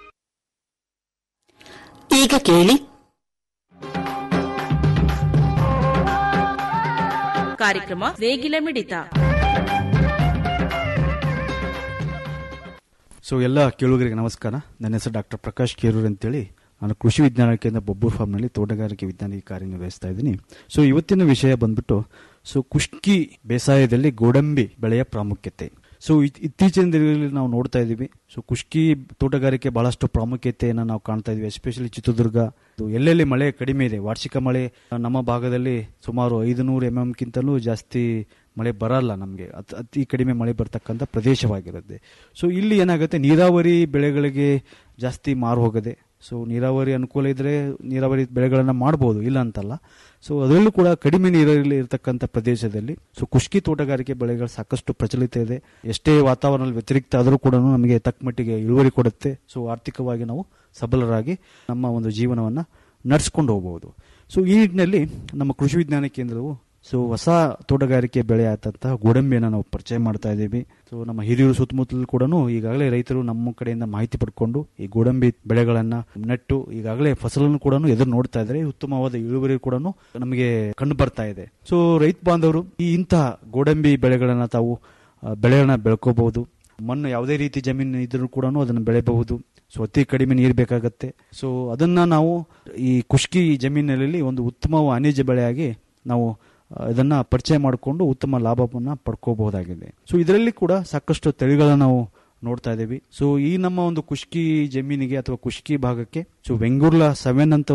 ಈಗ ಕೇಳಿ ಕಾರ್ಯಕ್ರಮ ನೇಗಿಲ ಮಿಡಿತ ಸೊ ಎಲ್ಲ ಕೇಳುಗರಿಗೆ ನಮಸ್ಕಾರ ನನ್ನ ಹೆಸರು ಡಾಕ್ಟರ್ ಪ್ರಕಾಶ್ ಕೇರೂರ್ ಅಂತೇಳಿ ನಾನು ಕೃಷಿ ವಿಜ್ಞಾನ ಕೇಂದ್ರ ಬೊಬ್ಬೂರ್ ಫಾರ್ಮ್ನಲ್ಲಿ ತೋಟಗಾರಿಕೆ ವಿಜ್ಞಾನಿ ಕಾರ್ಯನಿರ್ವಹಿಸ್ತಾ ಇದ್ದೀನಿ ಸೊ ಇವತ್ತಿನ ವಿಷಯ ಬಂದ್ಬಿಟ್ಟು ಸೊ ಕುಷ್ಕಿ ಬೇಸಾಯದಲ್ಲಿ ಗೋಡಂಬಿ ಬೆಳೆಯ ಪ್ರಾಮುಖ್ಯತೆ ಸೊ ಇತ್ತೀಚಿನ ದಿನಗಳಲ್ಲಿ ನಾವು ನೋಡ್ತಾ ಇದ್ದೀವಿ ಸೊ ಕುಷ್ಕಿ ತೋಟಗಾರಿಕೆ ಬಹಳಷ್ಟು ಪ್ರಾಮುಖ್ಯತೆಯನ್ನು ನಾವು ಕಾಣ್ತಾ ಇದ್ದೀವಿ ಎಸ್ಪೆಷಲಿ ಚಿತ್ರದುರ್ಗ ಇದು ಎಲ್ಲೆಲ್ಲಿ ಮಳೆ ಕಡಿಮೆ ಇದೆ ವಾರ್ಷಿಕ ಮಳೆ ನಮ್ಮ ಭಾಗದಲ್ಲಿ ಸುಮಾರು ಐದು ನೂರು ಎಂ ಎಂಕ್ಕಿಂತಲೂ ಜಾಸ್ತಿ ಮಳೆ ಬರಲ್ಲ ನಮಗೆ ಅತಿ ಕಡಿಮೆ ಮಳೆ ಬರ್ತಕ್ಕಂಥ ಪ್ರದೇಶವಾಗಿರುತ್ತೆ ಸೊ ಇಲ್ಲಿ ಏನಾಗುತ್ತೆ ನೀರಾವರಿ ಬೆಳೆಗಳಿಗೆ ಜಾಸ್ತಿ ಮಾರು ಹೋಗದೆ ಸೊ ನೀರಾವರಿ ಅನುಕೂಲ ಇದ್ರೆ ನೀರಾವರಿ ಬೆಳೆಗಳನ್ನು ಮಾಡ್ಬೋದು ಇಲ್ಲ ಅಂತಲ್ಲ ಸೊ ಅದರಲ್ಲೂ ಕೂಡ ಕಡಿಮೆ ನೀರಲ್ಲಿ ಇರತಕ್ಕಂಥ ಪ್ರದೇಶದಲ್ಲಿ ಸೊ ಕುಷ್ಕಿ ತೋಟಗಾರಿಕೆ ಬೆಳೆಗಳು ಸಾಕಷ್ಟು ಪ್ರಚಲಿತ ಇದೆ ಎಷ್ಟೇ ವಾತಾವರಣದಲ್ಲಿ ವ್ಯತಿರಿಕ್ತ ಆದರೂ ಕೂಡ ನಮಗೆ ತಕ್ಕ ಮಟ್ಟಿಗೆ ಇಳುವರಿ ಕೊಡುತ್ತೆ ಸೊ ಆರ್ಥಿಕವಾಗಿ ನಾವು ಸಬಲರಾಗಿ ನಮ್ಮ ಒಂದು ಜೀವನವನ್ನು ನಡೆಸ್ಕೊಂಡು ಹೋಗಬಹುದು ಸೊ ಈ ನಿಟ್ಟಿನಲ್ಲಿ ನಮ್ಮ ಕೃಷಿ ವಿಜ್ಞಾನ ಕೇಂದ್ರವು ಸೊ ಹೊಸ ತೋಟಗಾರಿಕೆ ಬೆಳೆ ಆದಂತಹ ಗೋಡಂಬಿಯನ್ನು ನಾವು ಪರಿಚಯ ಮಾಡ್ತಾ ಇದ್ದೀವಿ ಸೊ ನಮ್ಮ ಹಿರಿಯರು ಸುತ್ತಮುತ್ತಲು ಕೂಡ ಈಗಾಗಲೇ ರೈತರು ನಮ್ಮ ಕಡೆಯಿಂದ ಮಾಹಿತಿ ಪಡ್ಕೊಂಡು ಈ ಗೋಡಂಬಿ ಬೆಳೆಗಳನ್ನ ನೆಟ್ಟು ಈಗಾಗಲೇ ಫಸಲನ್ನು ಕೂಡ ಎದುರು ನೋಡ್ತಾ ಇದ್ದಾರೆ ಉತ್ತಮವಾದ ಇಳುವರಿ ಕೂಡ ನಮಗೆ ಕಂಡು ಬರ್ತಾ ಇದೆ ಸೊ ರೈತ ಬಾಂಧವರು ಈ ಇಂತಹ ಗೋಡಂಬಿ ಬೆಳೆಗಳನ್ನ ತಾವು ಆ, ಬೆಳೆಗಳನ್ನ ಬೆಳ್ಕೋಬಹುದು ಮಣ್ಣು ಯಾವುದೇ ರೀತಿ ಜಮೀನು ಇದ್ರೂ ಕೂಡ ಅದನ್ನು ಬೆಳೆಯಬಹುದು ಸೊ ಅತಿ ಕಡಿಮೆ ನೀರು ಬೇಕಾಗತ್ತೆ ಸೊ ಅದನ್ನ ನಾವು ಈ ಖುಷ್ಕಿ ಜಮೀನಿನಲ್ಲಿ ಒಂದು ಉತ್ತಮ ವಾಣಿಜ್ಯ ಬೆಳೆಯಾಗಿ ನಾವು ಆ, ಇದನ್ನ ಪರಿಚಯ ಮಾಡಿಕೊಂಡು ಉತ್ತಮ ಲಾಭವನ್ನ ಪಡ್ಕೋಬಹುದಾಗಿದೆ ಸೊ ಇದರಲ್ಲಿ ಕೂಡ ಸಾಕಷ್ಟು ತಳಿಗಳನ್ನ ನಾವು ನೋಡ್ತಾ ಇದ್ದೀವಿ ಸೊ ಈ ನಮ್ಮ ಒಂದು ಕುಷ್ಕಿ ಜಮೀನಿಗೆ ಅಥವಾ ಕುಷ್ಕಿ ಭಾಗಕ್ಕೆ ಸೊ ವೆಂಗೂರ್ಲಾ ಸೆವೆನ್ ಅಂತ